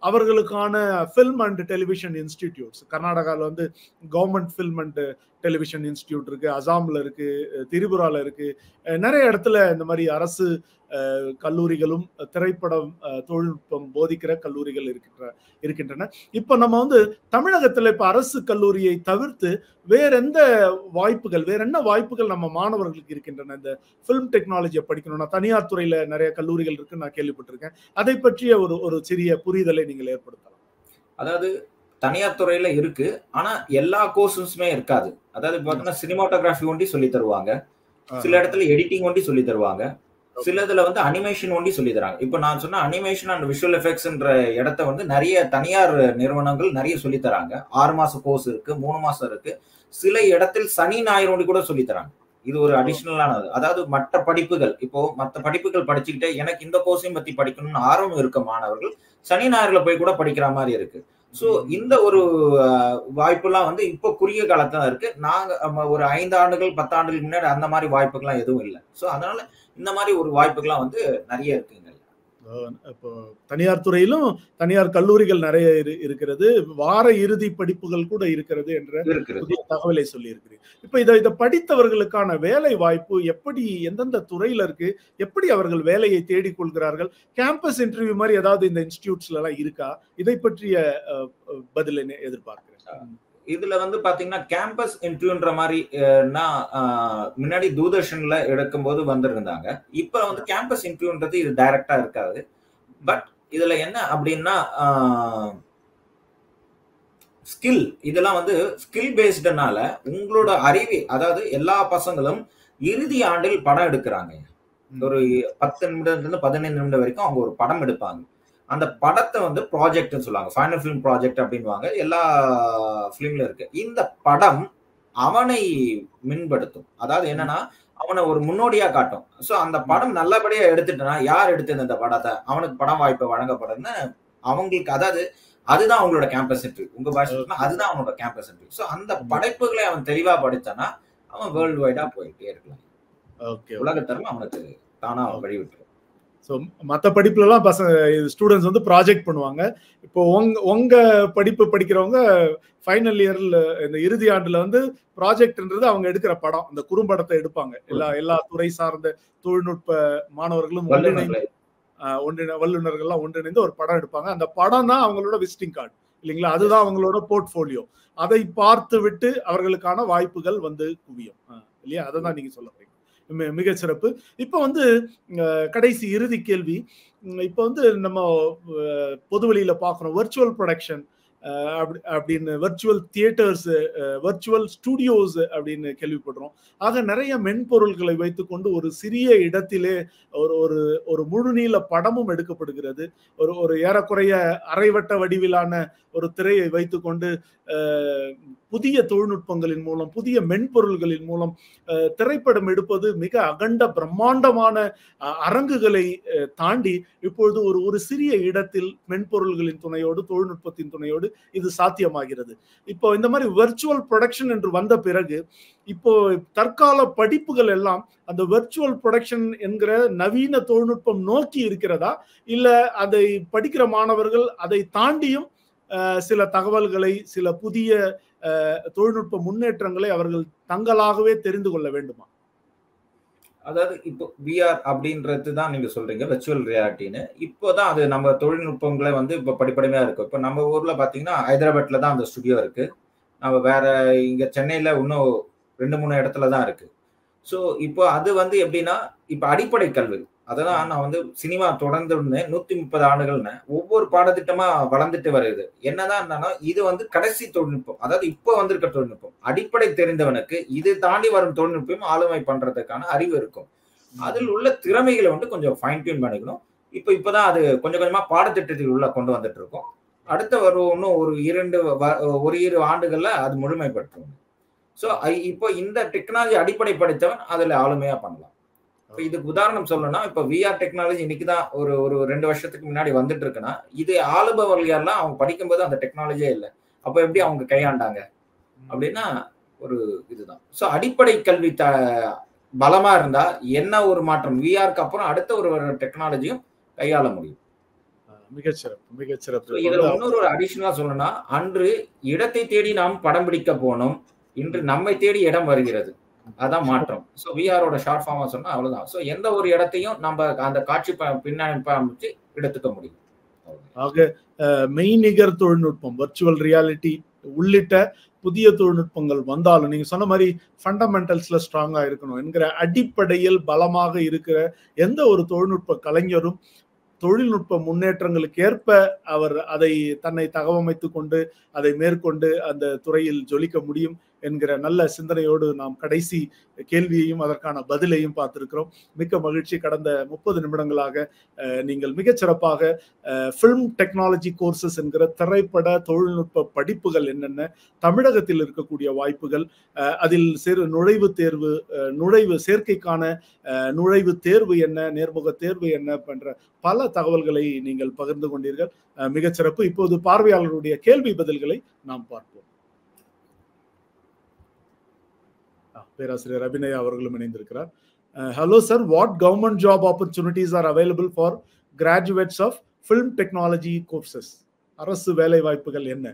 அவர்களுக்கான ஃபில்ம் அண்ட் டெலிவிஷன் இன்ஸ்டிடியூட்ஸ் கர்நாடகாவில் வந்து government film and television institute இருக்கு அசாம்ல இருக்கு திரிபுரால இருக்கு நிறைய இடத்துல இந்த மாதிரி அரசு கல்லூரிகளும் திரைப்படம் தொழில்நுட்பம் போதிக்கிற கல்லூரிகள் இருக்கின்ற இருக்கின்றன இப்ப நம்ம வந்து தமிழகத்துல இப்ப அரசு கல்லூரியை தவிர்த்து வேற எந்த வாய்ப்புகள் வேற என்ன வாய்ப்புகள் நம்ம மாணவர்களுக்கு இருக்கின்றன இந்த பிலிம் டெக்னாலஜியை படிக்கணும்னா தனியார் துறையில நிறைய கல்லூரிகள் இருக்குன்னு நான் கேள்விப்பட்டிருக்கேன் அதை பற்றிய ஒரு ஒரு சிறிய புரிதலை நீங்கள் ஏற்படுத்தலாம் அதாவது தனியார் துறையில இருக்கு ஆனா எல்லா கோர்சஸுமே இருக்காது அதாவது பாத்தீங்கன்னா சினிமாட்டோகிராஃபி ஒண்டி சொல்லி தருவாங்க சில இடத்துல எடிட்டிங் ஒண்டி சொல்லி தருவாங்க சில இதுல வந்து அனிமேஷன் ஒண்டி சொல்லி தராங்க இப்ப நான் சொன்ன அனிமேஷன் அண்ட் விஷுவல் எஃபெக்ட்ஸ்ன்ற இடத்த வந்து நிறைய தனியார் நிறுவனங்கள் நிறைய சொல்லி தராங்க ஆறு மாச கோர்ஸ் இருக்கு மூணு மாசம் இருக்கு சில இடத்தில் சனி ஞாயிறு ஒண்டி கூட சொல்லி தராங்க இது ஒரு அடிஷ்னலானது அதாவது மற்ற படிப்புகள் இப்போ மற்ற படிப்புகள் படிச்சுக்கிட்டே எனக்கு இந்த கோர்ஸையும் பத்தி படிக்கணும்னு ஆர்வம் இருக்க மாணவர்கள் சனி ஞாயிறுல போய் கூட படிக்கிற மாதிரி இருக்கு ஸோ இந்த ஒரு வாய்ப்புலாம் வந்து இப்போ குறுகிய காலத்துல இருக்கு நாங்க ஒரு ஐந்து ஆண்டுகள் பத்து ஆண்டுகள் முன்னாடி அந்த மாதிரி வாய்ப்புகள்லாம் எதுவும் இல்லை ஸோ அதனால இந்த மாதிரி ஒரு வாய்ப்புகள்லாம் வந்து நிறைய இருக்குங்க இப்போ தனியார் துறையிலும் தனியார் கல்லூரிகள் நிறைய இருக்கிறது வார இறுதி படிப்புகள் கூட இருக்கிறது என்ற புதிய தகவலை சொல்லி இருக்கிறேன் இப்ப இதை இதை படித்தவர்களுக்கான வேலை வாய்ப்பு எப்படி எந்தெந்த துறையில இருக்கு எப்படி அவர்கள் வேலையை தேடிக் கொள்கிறார்கள் கேம்பஸ் இன்டர்வியூ மாதிரி ஏதாவது இந்த இன்ஸ்டிடியூட்ஸ்ல எல்லாம் இருக்கா இதை பற்றிய பதில் எதிர்பார்க்கிறேன் இதுல வந்து பாத்தீங்கன்னா கேம்பஸ் இன்டர்வியூன்ற மாதிரி முன்னாடி தூர்தர்ஷன்ல எடுக்கும்போது வந்திருந்தாங்க இப்ப வந்து கேம்பஸ் இன்டர்வியூன்றது இது டைரக்டா இருக்காது பட் இதுல என்ன அப்படின்னா ஸ்கில் இதெல்லாம் வந்து ஸ்கில் பேஸ்டுனால உங்களோட அறிவி அதாவது எல்லா பசங்களும் இறுதி ஆண்டில் படம் எடுக்கிறாங்க ஒரு பத்து நிமிடத்துல இருந்து பதினைந்து நிமிடம் வரைக்கும் அவங்க ஒரு படம் எடுப்பாங்க அந்த படத்தை வந்து ப்ராஜெக்ட்னு சொல்லுவாங்க ஃபைனல் ஃபிலிம் ப்ராஜெக்ட் அப்படின்வாங்க எல்லா ஃபிலிம்ல இருக்கு இந்த படம் அவனை மின்படுத்தும் அதாவது என்னன்னா அவனை ஒரு முன்னோடியா காட்டும் ஸோ அந்த படம் நல்லபடியா எடுத்துட்டனா யார் எடுத்தது இந்த படத்தை அவனுக்கு படம் வாய்ப்பு வழங்கப்படும்னு அவங்களுக்கு அதாவது அதுதான் அவங்களோட கேம்பஸ் இன்ட்ரி உங்க பாஷை அதுதான் அவனோட கேம்பஸ் இன்ட்ரி ஸோ அந்த படைப்புகளை அவன் தெளிவா படித்தானா அவன் வேர்ல்டு வைடா போயிட்டே இருக்கலாம் உலகத்தரம் அவனுக்கு தானா வழிவிட்டு ஸோ மற்ற படிப்புலலாம் பசங்க ஸ்டூடெண்ட்ஸ் வந்து ப்ராஜெக்ட் பண்ணுவாங்க இப்போ உங்க உங்க படிப்பு படிக்கிறவங்க ஃபைனல் இயர்ல இந்த இறுதி ஆண்டுல வந்து ப்ராஜெக்ட்ன்றது அவங்க எடுக்கிற படம் அந்த குறும்படத்தை எடுப்பாங்க எல்லா எல்லா துறை சார்ந்த தொழில்நுட்ப மாணவர்களும் ஒன்றிணைந்து ஒன்றிணை வல்லுநர்கள்லாம் ஒன்றிணைந்து ஒரு படம் எடுப்பாங்க அந்த படம் தான் அவங்களோட விசிட்டிங் கார்டு இல்லைங்களா அதுதான் அவங்களோட போர்ட்ஃபோலியோ அதை பார்த்து விட்டு அவர்களுக்கான வாய்ப்புகள் வந்து குவியும் இல்லையா அதை தான் நீங்க சொல்ல போறீங்க மிக சிறப்பு இப்போ வந்து கடைசி இறுதி கேள்வி இப்போ வந்து நம்ம பொதுவெளியில பார்க்குறோம் வர்ச்சுவல் ப்ரொடக்ஷன் அப்படி அப்படின்னு வர்ச்சுவல் தியேட்டர்ஸ் வர்ச்சுவல் ஸ்டுடியோஸ் அப்படின்னு கேள்விப்படுறோம் ஆக நிறைய மென்பொருள்களை வைத்துக்கொண்டு ஒரு சிறிய இடத்திலே ஒரு ஒரு ஒரு முழுநீள படமும் எடுக்கப்படுகிறது ஒரு ஒரு ஏறக்குறைய அரைவட்ட வடிவிலான ஒரு திரையை வைத்துக்கொண்டு புதிய தொழில்நுட்பங்களின் மூலம் புதிய மென்பொருள்களின் மூலம் திரைப்படம் எடுப்பது மிக அகண்ட பிரம்மாண்டமான அரங்குகளை தாண்டி இப்பொழுது ஒரு ஒரு சிறிய இடத்தில் மென்பொருள்களின் துணையோடு தொழில்நுட்பத்தின் துணையோடு இது சாத்தியமாகிறது இப்போ இந்த மாதிரி வெர்ச்சுவல் ப்ரொடக்ஷன் என்று வந்த பிறகு இப்போ தற்கால படிப்புகள் எல்லாம் அந்த வெர்ச்சுவல் ப்ரொடக்ஷன் என்கிற நவீன தொழில்நுட்பம் நோக்கி இருக்கிறதா இல்ல அதை படிக்கிற மாணவர்கள் அதை தாண்டியும் சில தகவல்களை சில புதிய தொழில்நுட்ப முன்னேற்றங்களை அவர்கள் தங்களாகவே தெரிந்து கொள்ள வேண்டுமா அதாவது இப்போ விஆர் அப்படின்றது தான் நீங்க சொல்றீங்க வெர்ச்சுவல் ரியாலிட்டின்னு இப்போதான் அது நம்ம தொழில்நுட்பங்களை வந்து இப்போ படிப்படிமையா இருக்கும் இப்போ நம்ம ஊர்ல பாத்தீங்கன்னா ஹைதராபாத்ல தான் அந்த ஸ்டுடியோ இருக்கு நம்ம வேற இங்க சென்னையில இன்னும் ரெண்டு மூணு இடத்துல தான் இருக்கு ஸோ இப்போ அது வந்து எப்படின்னா இப்போ அடிப்படை கல்வி அதெல்லாம் நான் வந்து சினிமா தொடர்ந்து நூத்தி முப்பது ஆண்டுகள்னு ஒவ்வொரு பாடத்திட்டமா வளர்ந்துட்டு வருது என்னதான் என்னன்னா இது வந்து கடைசி தொழில்நுட்பம் அதாவது இப்போ வந்திருக்க தொழில்நுட்பம் அடிப்படை தெரிந்தவனுக்கு இது தாண்டி வரும் தொழில்நுட்பம் ஆளுமை பண்றதுக்கான அறிவு இருக்கும் அதில் உள்ள திறமைகளை வந்து கொஞ்சம் ஃபைன் டியூன் பண்ணிக்கணும் இப்போ இப்போதான் அது கொஞ்சம் கொஞ்சமா பாடத்திட்டத்தில் உள்ள கொண்டு வந்துட்டு இருக்கோம் அடுத்த ஒரு இன்னும் ஒரு இரண்டு ஒரு இரு ஆண்டுகள்ல அது முழுமைப்பட்டுரும் ஸோ இப்போ இந்த டெக்னாலஜி அடிப்படை படித்தவன் அதுல ஆளுமையா பண்ணலாம் இப்போ இதுக்கு உதாரணம் சொல்லணும்னா இப்போ விஆர் டெக்னாலஜி இன்னைக்கு தான் ஒரு ஒரு ரெண்டு வருஷத்துக்கு முன்னாடி வந்துட்டு இருக்குன்னா இது ஆளுபவர்கள் யாரெல்லாம் அவங்க படிக்கும்போது அந்த டெக்னாலஜியே இல்லை அப்போ எப்படி அவங்க கையாண்டாங்க அப்படின்னா ஒரு இதுதான் ஸோ அடிப்படை கல்வி த பலமா இருந்தா என்ன ஒரு மாற்றம் விஆருக்கு அப்புறம் அடுத்த ஒரு டெக்னாலஜியும் கையாள முடியும் மிகச்சிறப்பு So, மிகச்சிறப்பு இதுல இன்னொரு ஒரு அடிஷனலா சொல்லணும்னா அன்று இடத்தை தேடி நாம் படம் பிடிக்க போனோம் இன்று நம்மை தேடி இடம் வருகிறது அதான் மாற்றம் ஸோ விஆரோட ஷார்ட் ஃபார்மா சொன்னா அவ்வளவுதான் ஸோ எந்த ஒரு இடத்தையும் நம்ம அந்த காட்சி ப- பின்னணி அமைச்சு எடுத்துக்க முடியும் ஆக அஹ், மெய்நிகர் தொழில்நுட்பம் வர்ச்சுவல் ரியாலிட்டி உள்ளிட்ட புதிய தொழில்நுட்பங்கள் வந்தாலும் நீங்க சொன்ன மாதிரி ஃபண்டமெண்டல்ஸ்ல ஸ்ட்ராங்கா இருக்கணும் என்கிற அடிப்படையில் பலமாக இருக்கிற எந்த ஒரு தொழில்நுட்ப கலைஞரும் தொழில்நுட்ப முன்னேற்றங்களுக்கு ஏற்ப அவர் அதை தன்னை தகவமைத்துக் கொண்டு அதை மேற்கொண்டு அந்த துறையில் ஜொலிக்க முடியும் என்கிற நல்ல சிந்தனையோடு நாம் கடைசி கேள்வியையும் அதற்கான பதிலையும் பார்த்திருக்கிறோம் மிக்க மகிழ்ச்சி கடந்த முப்பது நிமிடங்களாக அஹ், நீங்கள் மிகச்சிறப்பாக ஃபிலிம் டெக்னாலஜி கோர்சஸ் என்கிற திரைப்பட தொழில்நுட்ப படிப்புகள் என்னென்ன தமிழகத்தில் இருக்கக்கூடிய வாய்ப்புகள் அஹ், அதில் சேரு நுழைவு தேர்வு அஹ், நுழைவு சேர்க்கைக்கான அஹ், நுழைவு தேர்வு என்ன நேர்முக தேர்வு என்ன என்ற பல தகவல்களை நீங்கள் பகிர்ந்து கொண்டீர்கள் அஹ், மிகச்சிறப்பு இப்போது பார்வையாளருடைய கேள்வி பதில்களை நாம் பார்ப்போம் ஆ, பேராசிரியர் அபிநயா அவர்களும் இணைந்திருக்கிறார் hello sir what government job opportunities are available for graduates of film technology courses அரசு வேலை வாய்ப்புகள் என்ன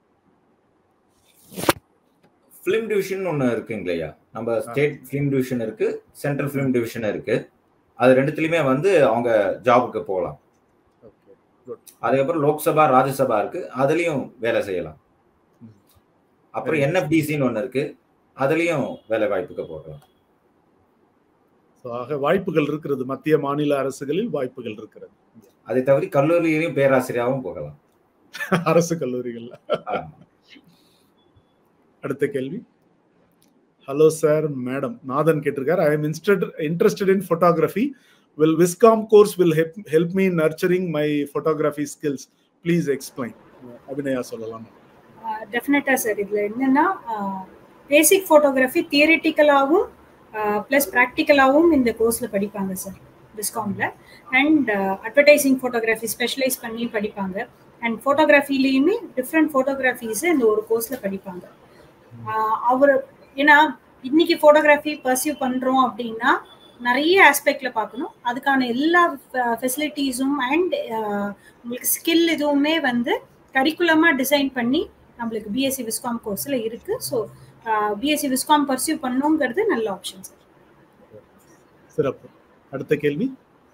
ஃபிலிம் டிவிஷன் ஒன்று இருக்குங்க இல்லையா நம்ம ஸ்டேட் ஃபிலிம் டிவிஷன் இருக்கு சென்ட்ரல் ஃபிலிம் டிவிஷன் இருக்கு அது ரெண்டுத்துலயுமே வந்து அவங்க ஜாபுக்கு போகலாம் அதுக்கப்புறம் லோக்சபா ராஜ்யசபா இருக்கு அதுலயும் வேலை செய்யலாம் அப்புறம் என்எஃப்டிசின்னு ஒன்று இருக்கு அதுலயும் வேலை வாய்ப்புக்கு போகலாம் So, ஆக வாய்ப்புகள் இருக்கிறது மத்திய மாநில அரசுகளில் வாய்ப்புகள் இருக்கிறது அதை தவிர கல்லூரியிலையும் பேராசிரியராகவும் போகலாம் அரசு கல்லூரிகள்ல ஆமா. அடுத்த கேள்வி ஹலோ சார் மேடம் நாதன் கேட்டிருக்கார் I am interested interested in photography will Viscom course will help help me nurturing my photography skills please explain Abhinaya சொல்லலாம் டெஃபினட்டா சார் இதுல என்னன்னா பேசிக் ஃபோட்டோகிராஃபி தியரிட்டிக்கலாகவும் ப்ளஸ் ப்ராக்டிக்கலாகவும் இந்த கோர்ஸ்ல படிப்பாங்க சார் டிஸ்கவுண்ட்ல அண்ட் அட்வர்டைசிங் ஃபோட்டோகிராஃபி ஸ்பெஷலைஸ் பண்ணி படிப்பாங்க அண்ட் ஃபோட்டோகிராஃபிலையுமே டிஃப்ரெண்ட் ஃபோட்டோகிராஃபிஸை இந்த ஒரு கோர்ஸ்ல படிப்பாங்க அவர் ஏன்னா இன்னைக்கு ஃபோட்டோகிராஃபி பர்சியூ பண்றோம் அப்படின்னா நிறைய ஆஸ்பெக்ட்ல பார்க்கணும் அதுக்கான எல்லா ஃபெசிலிட்டிஸும் அண்ட் உங்களுக்கு ஸ்கில் இதுவுமே வந்து கரிக்குலமா டிசைன் பண்ணி நம்மளுக்கு பிஎஸ்சி விஸ்காம் கோர்ஸ்ல இருக்கு ஸோ பிஎஸ்சி விஸ்காம் பர்சியூ பண்ணுங்கிறது நல்ல ஆப்ஷன் சார் சிறப்பு அடுத்த கேள்வி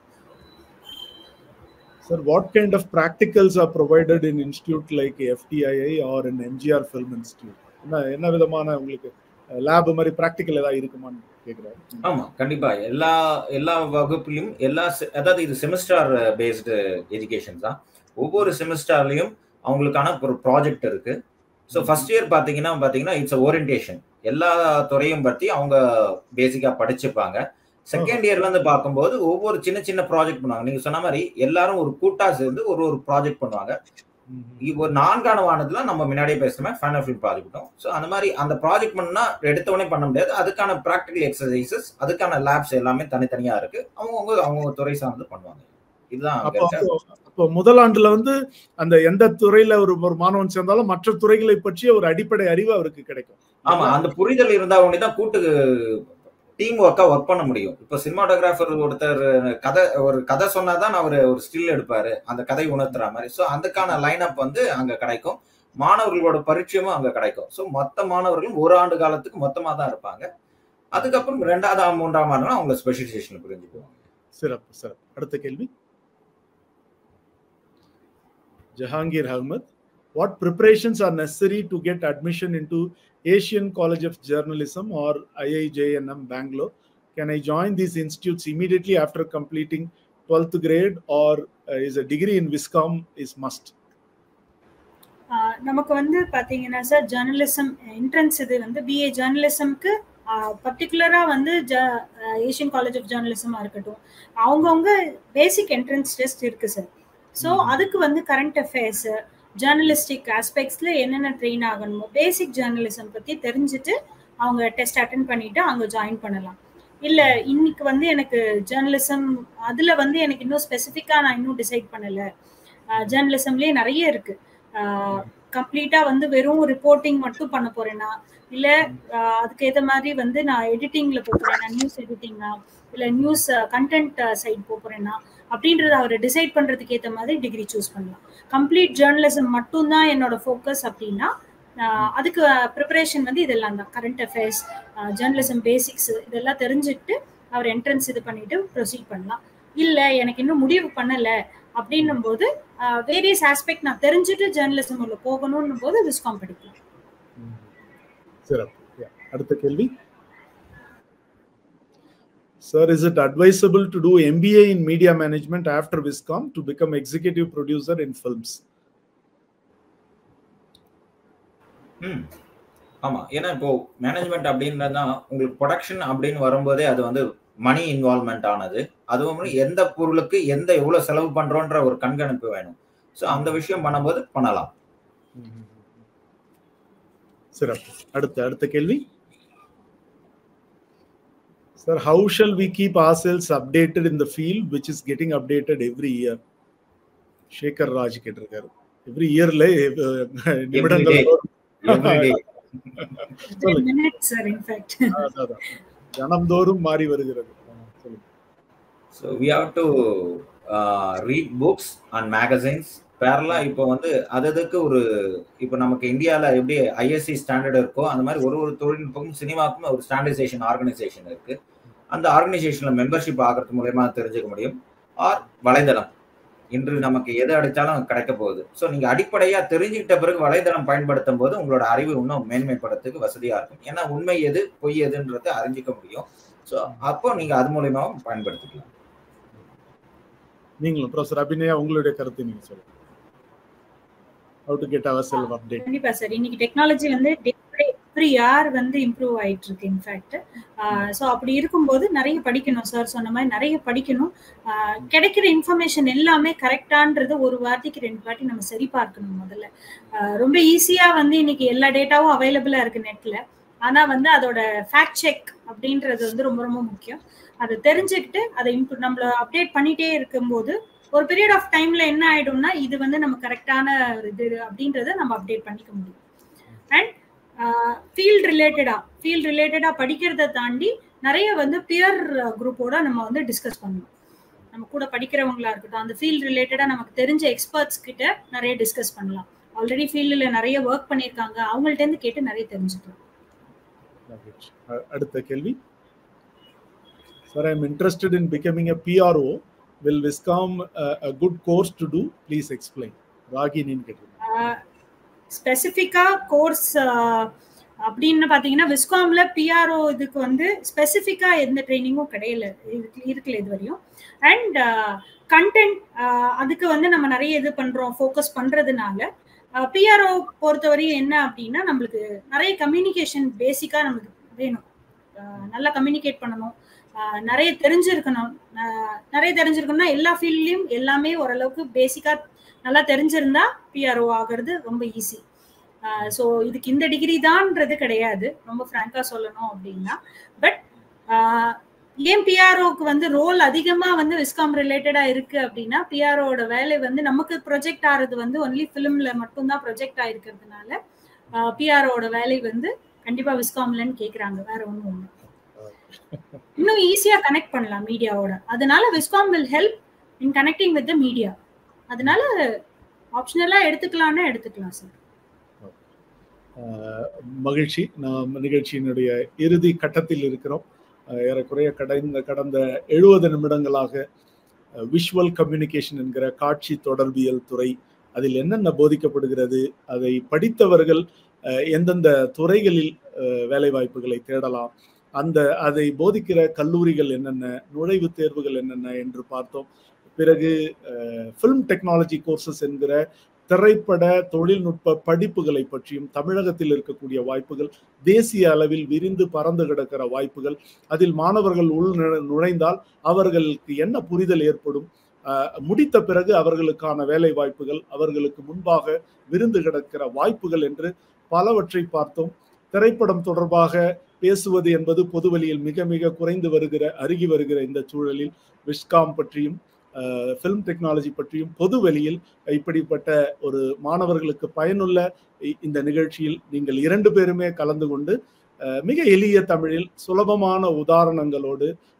sir what kind of practicals are provided in institute like FTII or in MGR film institute என்ன என்ன விதமான உங்களுக்கு லேப் மாதிரி ப்ராக்டிக்கல் ஏதாவது இருக்குமான்னு கேட்குறாரு ஆமா கண்டிப்பா எல்லா எல்லா வகுப்புலையும் எல்லா se- அதாவது இது செமஸ்டர் பேஸ்டு எஜுகேஷன் தான் ஒவ்வொரு செமஸ்டர்லயும் அவங்களுக்கான ஒரு ப்ராஜெக்ட் இருக்கு ஸோ ஃபர்ஸ்ட் இயர் பார்த்தீங்கன்னா பார்த்தீங்கன்னா இட்ஸ் ஓரியன்டேஷன் எல்லா துறையும் பற்றி அவங்க பேசிக்காக படிச்சுப்பாங்க செகண்ட் இயர்ல இருந்து பார்க்கும்போது ஒவ்வொரு சின்ன சின்ன ப்ராஜெக்ட் பண்ணுவாங்க நீங்க சொன்ன மாதிரி எல்லாரும் ஒரு கூட்டா சேர்ந்து ஒரு ஒரு ப்ராஜெக்ட் பண்ணுவாங்க இப்போ ஒரு நான்கான வானத்துல நம்ம முன்னாடியே பேசுறோமே ஃபைனல் ஃபிலிம் ப்ராஜெக்ட்டும் ஸோ அந்த மாதிரி அந்த ப்ராஜெக்ட் பண்ணா எடுத்த உடனே பண்ண முடியாது அதுக்கான ப்ராக்டிகல் எக்ஸசைசஸ் அதுக்கான லேப்ஸ் எல்லாமே தனித்தனியா இருக்கு அவங்கவுங்க அவங்கவுங்க துறை சார்ந்து பண்ணுவாங்க இதுதான் அங்க அப்போ இருக்க அப்போ முதல் ஆண்டுல வந்து அந்த எந்த துறையில ஒரு ஒரு மாணவன் சேர்ந்தாலும் மற்ற துறைகளை பற்றிய ஒரு அடிப்படை அறிவு அவருக்கு கிடைக்கும் ஆமா அந்த புரிதல் இருந்தா ஒண்ணு தான் கூட்டு டீம் ஒர்க்கா ஒர்க் பண்ண முடியும் இப்போ சினிமாட்டோகிராஃபர் ஒருத்தர் கதை ஒரு கதை சொன்னாதான் அவர் ஒரு ஸ்டில் எடுப்பாரு அந்த கதை உணர்த்துற மாதிரி ஸோ அதுக்கான லைன் அப் வந்து அங்க கிடைக்கும் மாணவர்களோட பரிச்சயமும் அங்க கிடைக்கும் ஸோ மொத்த மாணவர்களும் ஒரு ஆண்டு காலத்துக்கு மொத்தமா தான் இருப்பாங்க அதுக்கப்புறம் ரெண்டாவது மூன்றாம் ஆண்டு அவங்க ஸ்பெஷலைசேஷன் புரிஞ்சுக்குவாங்க சிறப்பு சிறப்பு அடுத்த கேள்வி Jahangir Ahmed, what preparations are necessary to get admission into Asian College of Journalism or IIJNM Bangalore? Can I join these institutes immediately after completing 12th grade or uh, is a degree in Viscom is must? ஆஹ் நமக்கு வந்து பாத்தீங்கன்னா sir journalism entrance இது வந்து BA ஜேர்னலிசம்க்கு பர்டிகுலரா வந்து Asian college of ஜேர்னலிசமா இருக்கட்டும் அவங்கவுங்க பேசிக் என்ட்ரன்ஸ் டெஸ்ட் இருக்கு சார் ஸோ அதுக்கு வந்து கரண்ட் அஃபேர்ஸ் ஜேர்னலிஸ்டிக் ஆஸ்பெக்ட்ஸ்ல என்னென்ன ட்ரெயின் ஆகணுமோ பேசிக் ஜேர்னலிசம் பத்தி தெரிஞ்சுட்டு அவங்க டெஸ்ட் அட்டன் பண்ணிட்டு அங்க ஜாயின் பண்ணலாம் இல்ல இன்னைக்கு வந்து எனக்கு ஜேர்னலிசம் அதுல வந்து எனக்கு இன்னும் ஸ்பெசிஃபிக்கா நான் இன்னும் டிசைட் பண்ணல ஜேர்னலிசம்லயே நிறைய இருக்கு கம்ப்ளீட்டா வந்து வெறும் ரிப்போர்ட்டிங் மட்டும் பண்ண போறேனா இல்ல அதுக்கு ஏத்த மாதிரி வந்து நான் எடிட்டிங்ல போறேனா நியூஸ் எடிட்டிங்கா இல்ல நியூஸ் கண்டென்ட் சைட் போறேனா அப்படின்றத அவர் டிசைட் பண்றதுக்கு ஏற்ற மாதிரி டிகிரி சூஸ் பண்ணலாம் கம்ப்ளீட் ஜேர்னலிசம் மட்டும்தான் என்னோட ஃபோக்கஸ் அப்படின்னா அதுக்கு ப்ரிப்பரேஷன் வந்து இதெல்லாம் தான் கரண்ட் அஃபேர்ஸ் ஜேர்னலிசம் பேசிக்ஸ் இதெல்லாம் தெரிஞ்சுட்டு அவர் என்ட்ரன்ஸ் இது பண்ணிட்டு ப்ரொசீட் பண்ணலாம் இல்லை எனக்கு இன்னும் முடிவு பண்ணலை அப்படின்னும் போது வேரியஸ் ஆஸ்பெக்ட் நான் தெரிஞ்சுட்டு ஜேர்னலிசம் உள்ள போகணும்னும் போது விஸ்காம் படிக்கலாம் சிறப்பு அடுத்த கேள்வி Sir, is it advisable to do MBA in media management after Viscom to become executive producer in films? ம் ஆமா ஏன்னா இப்போ மேனேஜ்மெண்ட் அப்படின்றதுனா உங்களுக்கு ப்ரொடக்ஷன் அப்படின்னு வரும்போதே அது வந்து மணி இன்வால்மெண்ட் ஆனது அதுவும் எந்த பொருளுக்கு எந்த எவ்வளவு செலவு பண்றோன்ற ஒரு கண்காணிப்பு வேணும் ஸோ அந்த விஷயம் பண்ணும்போது பண்ணலாம் சிறப்பு அடுத்த அடுத்த கேள்வி Sir, how shall we keep ourselves updated in the field which is getting updated every year? Shekar Raj கேட்டிருக்காரு எவ்ரி இயர்ல தினந்தோறும் மாறி வருகிறது so we have to read books and magazines பேரலாக இப்போ வந்து அதுக்கு ஒரு இப்போ நமக்கு இந்தியாவில் எப்படி ஐஎஸ்சி ஸ்டாண்டர்ட் இருக்கோ அந்த மாதிரி ஒரு ஒரு தொழில்நுட்பமும் சினிமாவுக்கும் ஒரு ஸ்டாண்டர்டைசேஷன் ஆர்கனைசேஷன் இருக்கு அந்த ஆர்கனைசேஷனில் மெம்பர்ஷிப் ஆகிறது மூலயமா தெரிஞ்சுக்க முடியும் ஆர் வலைதளம் இன்று நமக்கு எது அடித்தாலும் கிடைக்க போகுது ஸோ நீங்கள் அடிப்படையாக தெரிஞ்சுக்கிட்ட பிறகு வலைதளம் பயன்படுத்தும் போது உங்களோட அறிவு இன்னும் மேன்மைப்படுறதுக்கு வசதியாக இருக்கும் ஏன்னா உண்மை எது பொய் எதுன்றதை அறிஞ்சிக்க முடியும் ஸோ அப்போ நீங்கள் அது மூலயமாவும் பயன்படுத்திக்கலாம் நீங்களும் ப்ரொஃபசர் அபிநயா உங்களுடைய கருத்தை நீங்க சொல்லுங்க how to get our self update கண்டிப்பா சார் இன்னைக்கு டெக்னாலஜி வந்து எவ்ரி யார் வந்து இம்ப்ரூவ் ஆயிட்டு இருக்கு இன்ஃபேக்ட் ஸோ அப்படி இருக்கும்போது நிறைய படிக்கணும் சார் சொன்ன மாதிரி நிறைய படிக்கணும் கிடைக்கிற இன்ஃபர்மேஷன் எல்லாமே கரெக்டான்றது ஒரு வார்த்தைக்கு ரெண்டு வாட்டி நம்ம சரி பார்க்கணும் முதல்ல ரொம்ப ஈஸியா வந்து இன்னைக்கு எல்லா டேட்டாவும் அவைலபிளா இருக்கு நெட்ல ஆனா வந்து அதோட ஃபேக்ட் செக் அப்படின்றது வந்து ரொம்ப ரொம்ப முக்கியம் அதை தெரிஞ்சுக்கிட்டு அதை இம்ப்ரூவ் நம்மள அப்டேட் பண்ணிட்டே இருக்கும்போது ஒரு பீரியட் ஆஃப் டைம்ல என்ன ஆயிடும்னா இது வந்து நம்ம கரெக்டான இது அப்படின்றத நம்ம அப்டேட் பண்ணிக்க முடியும் அண்ட் ஃபீல்ட் ரிலேட்டடா ஃபீல்ட் ரிலேட்டடா படிக்கிறத தாண்டி நிறைய வந்து பியர் குரூப்போட நம்ம வந்து டிஸ்கஸ் பண்ணணும் நம்ம கூட படிக்கிறவங்களா இருக்கட்டும் அந்த ஃபீல்ட் ரிலேட்டடா நமக்கு தெரிஞ்ச எக்ஸ்பர்ட்ஸ் கிட்ட நிறைய டிஸ்கஸ் பண்ணலாம் ஆல்ரெடி ஃபீல்டில் நிறைய ஒர்க் பண்ணியிருக்காங்க அவங்கள்ட்ட இருந்து கேட்டு நிறைய தெரிஞ்சுக்கலாம் அடுத்த கேள்வி sir I am interested in becoming a PRO will Viscom a good course to do please explain ராகினின்னு கேட்டிருக்கேன் ஸ்பெசிஃபிக்கா கோர்ஸ் அப்படின்னு பார்த்தீங்கன்னா விஸ்காம்ல பிஆர்ஓ இதுக்கு வந்து ஸ்பெசிஃபிக்கா எந்த ட்ரைனிங்கும் கிடையல இருக்குல்ல இது வரையும் அண்ட் கண்டென்ட் அதுக்கு வந்து நம்ம நிறைய இது பண்றோம் ஃபோக்கஸ் பண்றதுனால பிஆர்ஓ பொறுத்தவரையும் என்ன அப்படின்னா நம்மளுக்கு நிறைய கம்யூனிகேஷன் பேசிக்கா நம்மளுக்கு வேணும் நல்லா கம்யூனிகேட் பண்ணணும் நிறைய தெரிஞ்சிருக்கணும் நிறைய தெரிஞ்சிருக்கணும்னா எல்லா ஃபீல்ட்லயும் எல்லாமே ஓரளவுக்கு பேசிக்கா நல்லா தெரிஞ்சிருந்தா பிஆர்ஓ ஆகிறது ரொம்ப ஈஸி ஸோ இதுக்கு இந்த டிகிரி தான்ன்றது கிடையாது ரொம்ப ஃப்ராங்கா சொல்லணும் அப்படின்னா பட் ஏன் பிஆர்ஓக்கு வந்து ரோல் அதிகமா வந்து விஸ்காம் ரிலேட்டடா இருக்கு அப்படின்னா பிஆர்ஓட வேலை வந்து நமக்கு ப்ரொஜெக்ட் ஆறது வந்து ஒன்லி ஃபிலிம்ல மட்டும்தான் ப்ரொஜெக்ட் ஆயிருக்கிறதுனால பிஆர்ஓட வேலை வந்து கண்டிப்பா விஸ்காம்லன்னு கேக்குறாங்க வேற ஒன்றும் ஒன்று இன்னும் ஈஸியா கனெக்ட் பண்ணலாம் மீடியாவோட அதனால Viscom will help in connecting with the media அதனால ஆப்ஷனலா எடுத்துக்கலாம்னா எடுத்துக்கலாம் சார் மகிழ்ச்சி நாம் நிகழ்ச்சியினுடைய இறுதி கட்டத்தில் இருக்கிறோம் ஏறக்குறைய கடந்த கடந்த எழுபது நிமிடங்களாக விஷுவல் கம்யூனிகேஷன் என்கிற காட்சி தொடர்பியல் துறை அதில் என்னென்ன போதிக்கப்படுகிறது அதை படித்தவர்கள் எந்தெந்த துறைகளில் வேலை வாய்ப்புகளை தேடலாம் அந்த அதை போதிக்கிற கல்லூரிகள் என்னென்ன நுழைவுத் தேர்வுகள் என்னென்ன என்று பார்த்தோம் பிறகு ஃபிலிம் டெக்னாலஜி கோர்சஸ் என்கிற திரைப்பட தொழில்நுட்ப படிப்புகளை பற்றியும் தமிழகத்தில் இருக்கக்கூடிய வாய்ப்புகள் தேசிய அளவில் விரிந்து பறந்து கிடக்கிற வாய்ப்புகள் அதில் மாணவர்கள் உள் நுழைந்தால் அவர்களுக்கு என்ன புரிதல் ஏற்படும் முடித்த பிறகு அவர்களுக்கான வேலை வாய்ப்புகள் அவர்களுக்கு முன்பாக விருந்து கிடக்கிற வாய்ப்புகள் என்று பலவற்றை பார்த்தோம் திரைப்படம் தொடர்பாக பேசுவது என்பது பொதுவெளியில் மிக மிக குறைந்து வருகிற அருகி வருகிற இந்த சூழலில் விஸ்காம் பற்றியும் ஃபிலிம் டெக்னாலஜி பற்றியும் பொது வெளியில் இப்படிப்பட்ட ஒரு மாணவர்களுக்கு பயனுள்ள இந்த நிகழ்ச்சியில் நீங்கள் இரண்டு பேருமே கலந்து கொண்டு மிக எளிய தமிழில் சுலபமான உதாரணங்களோடு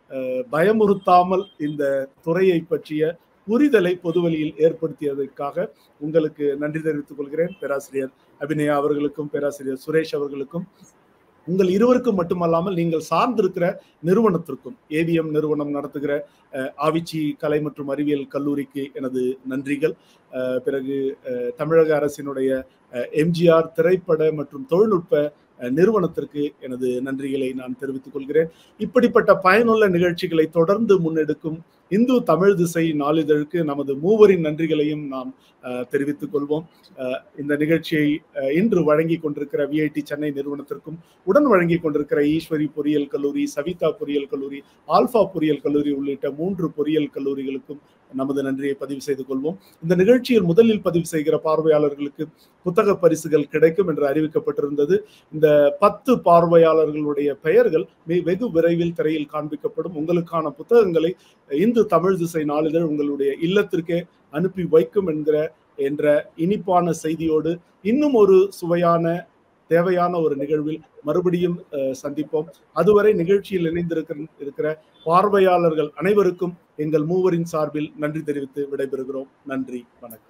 பயமுறுத்தாமல் இந்த துறையை பற்றிய புரிதலை பொதுவெளியில் ஏற்படுத்தியதற்காக உங்களுக்கு நன்றி தெரிவித்துக் கொள்கிறேன் பேராசிரியர் அபிநயா அவர்களுக்கும் பேராசிரியர் சுரேஷ் அவர்களுக்கும் உங்கள் இருவருக்கும் மட்டுமல்லாமல் நீங்கள் சார்ந்திருக்கிற நிறுவனத்திற்கும் ஏவிஎம் நிறுவனம் நடத்துகிற ஆவிச்சி கலை மற்றும் அறிவியல் கல்லூரிக்கு எனது நன்றிகள் பிறகு தமிழக அரசினுடைய எம்ஜிஆர் திரைப்பட மற்றும் தொழில்நுட்ப நிறுவனத்திற்கு எனது நன்றிகளை நான் தெரிவித்துக் கொள்கிறேன் இப்படிப்பட்ட பயனுள்ள நிகழ்ச்சிகளை தொடர்ந்து முன்னெடுக்கும் இந்து தமிழ் திசை நாளிதழுக்கு நமது மூவரின் நன்றிகளையும் நாம் தெரிவித்துக் கொள்வோம் இந்த நிகழ்ச்சியை இன்று வழங்கி கொண்டிருக்கிற விஐடி சென்னை நிறுவனத்திற்கும் உடன் வழங்கி கொண்டிருக்கிற ஈஸ்வரி பொறியியல் கல்லூரி சவிதா பொறியியல் கல்லூரி ஆல்பா பொறியியல் கல்லூரி உள்ளிட்ட மூன்று பொறியியல் கல்லூரிகளுக்கும் நமது நன்றியை பதிவு செய்து கொள்வோம் இந்த நிகழ்ச்சியில் முதலில் பதிவு செய்கிற பார்வையாளர்களுக்கு புத்தக பரிசுகள் கிடைக்கும் என்று அறிவிக்கப்பட்டிருந்தது இந்த பத்து பார்வையாளர்களுடைய பெயர்கள் வெகு விரைவில் திரையில் காண்பிக்கப்படும் உங்களுக்கான புத்தகங்களை இந்து தமிழ் திசை நாளிதழ் உங்களுடைய இல்லத்திற்கே அனுப்பி வைக்கும் என்கிற என்ற இனிப்பான செய்தியோடு இன்னும் ஒரு சுவையான தேவையான ஒரு நிகழ்வில் மறுபடியும் சந்திப்போம் அதுவரை நிகழ்ச்சியில் இணைந்திருக்கிற இருக்கிற பார்வையாளர்கள் அனைவருக்கும் எங்கள் மூவரின் சார்பில் நன்றி தெரிவித்து விடைபெறுகிறோம் நன்றி வணக்கம்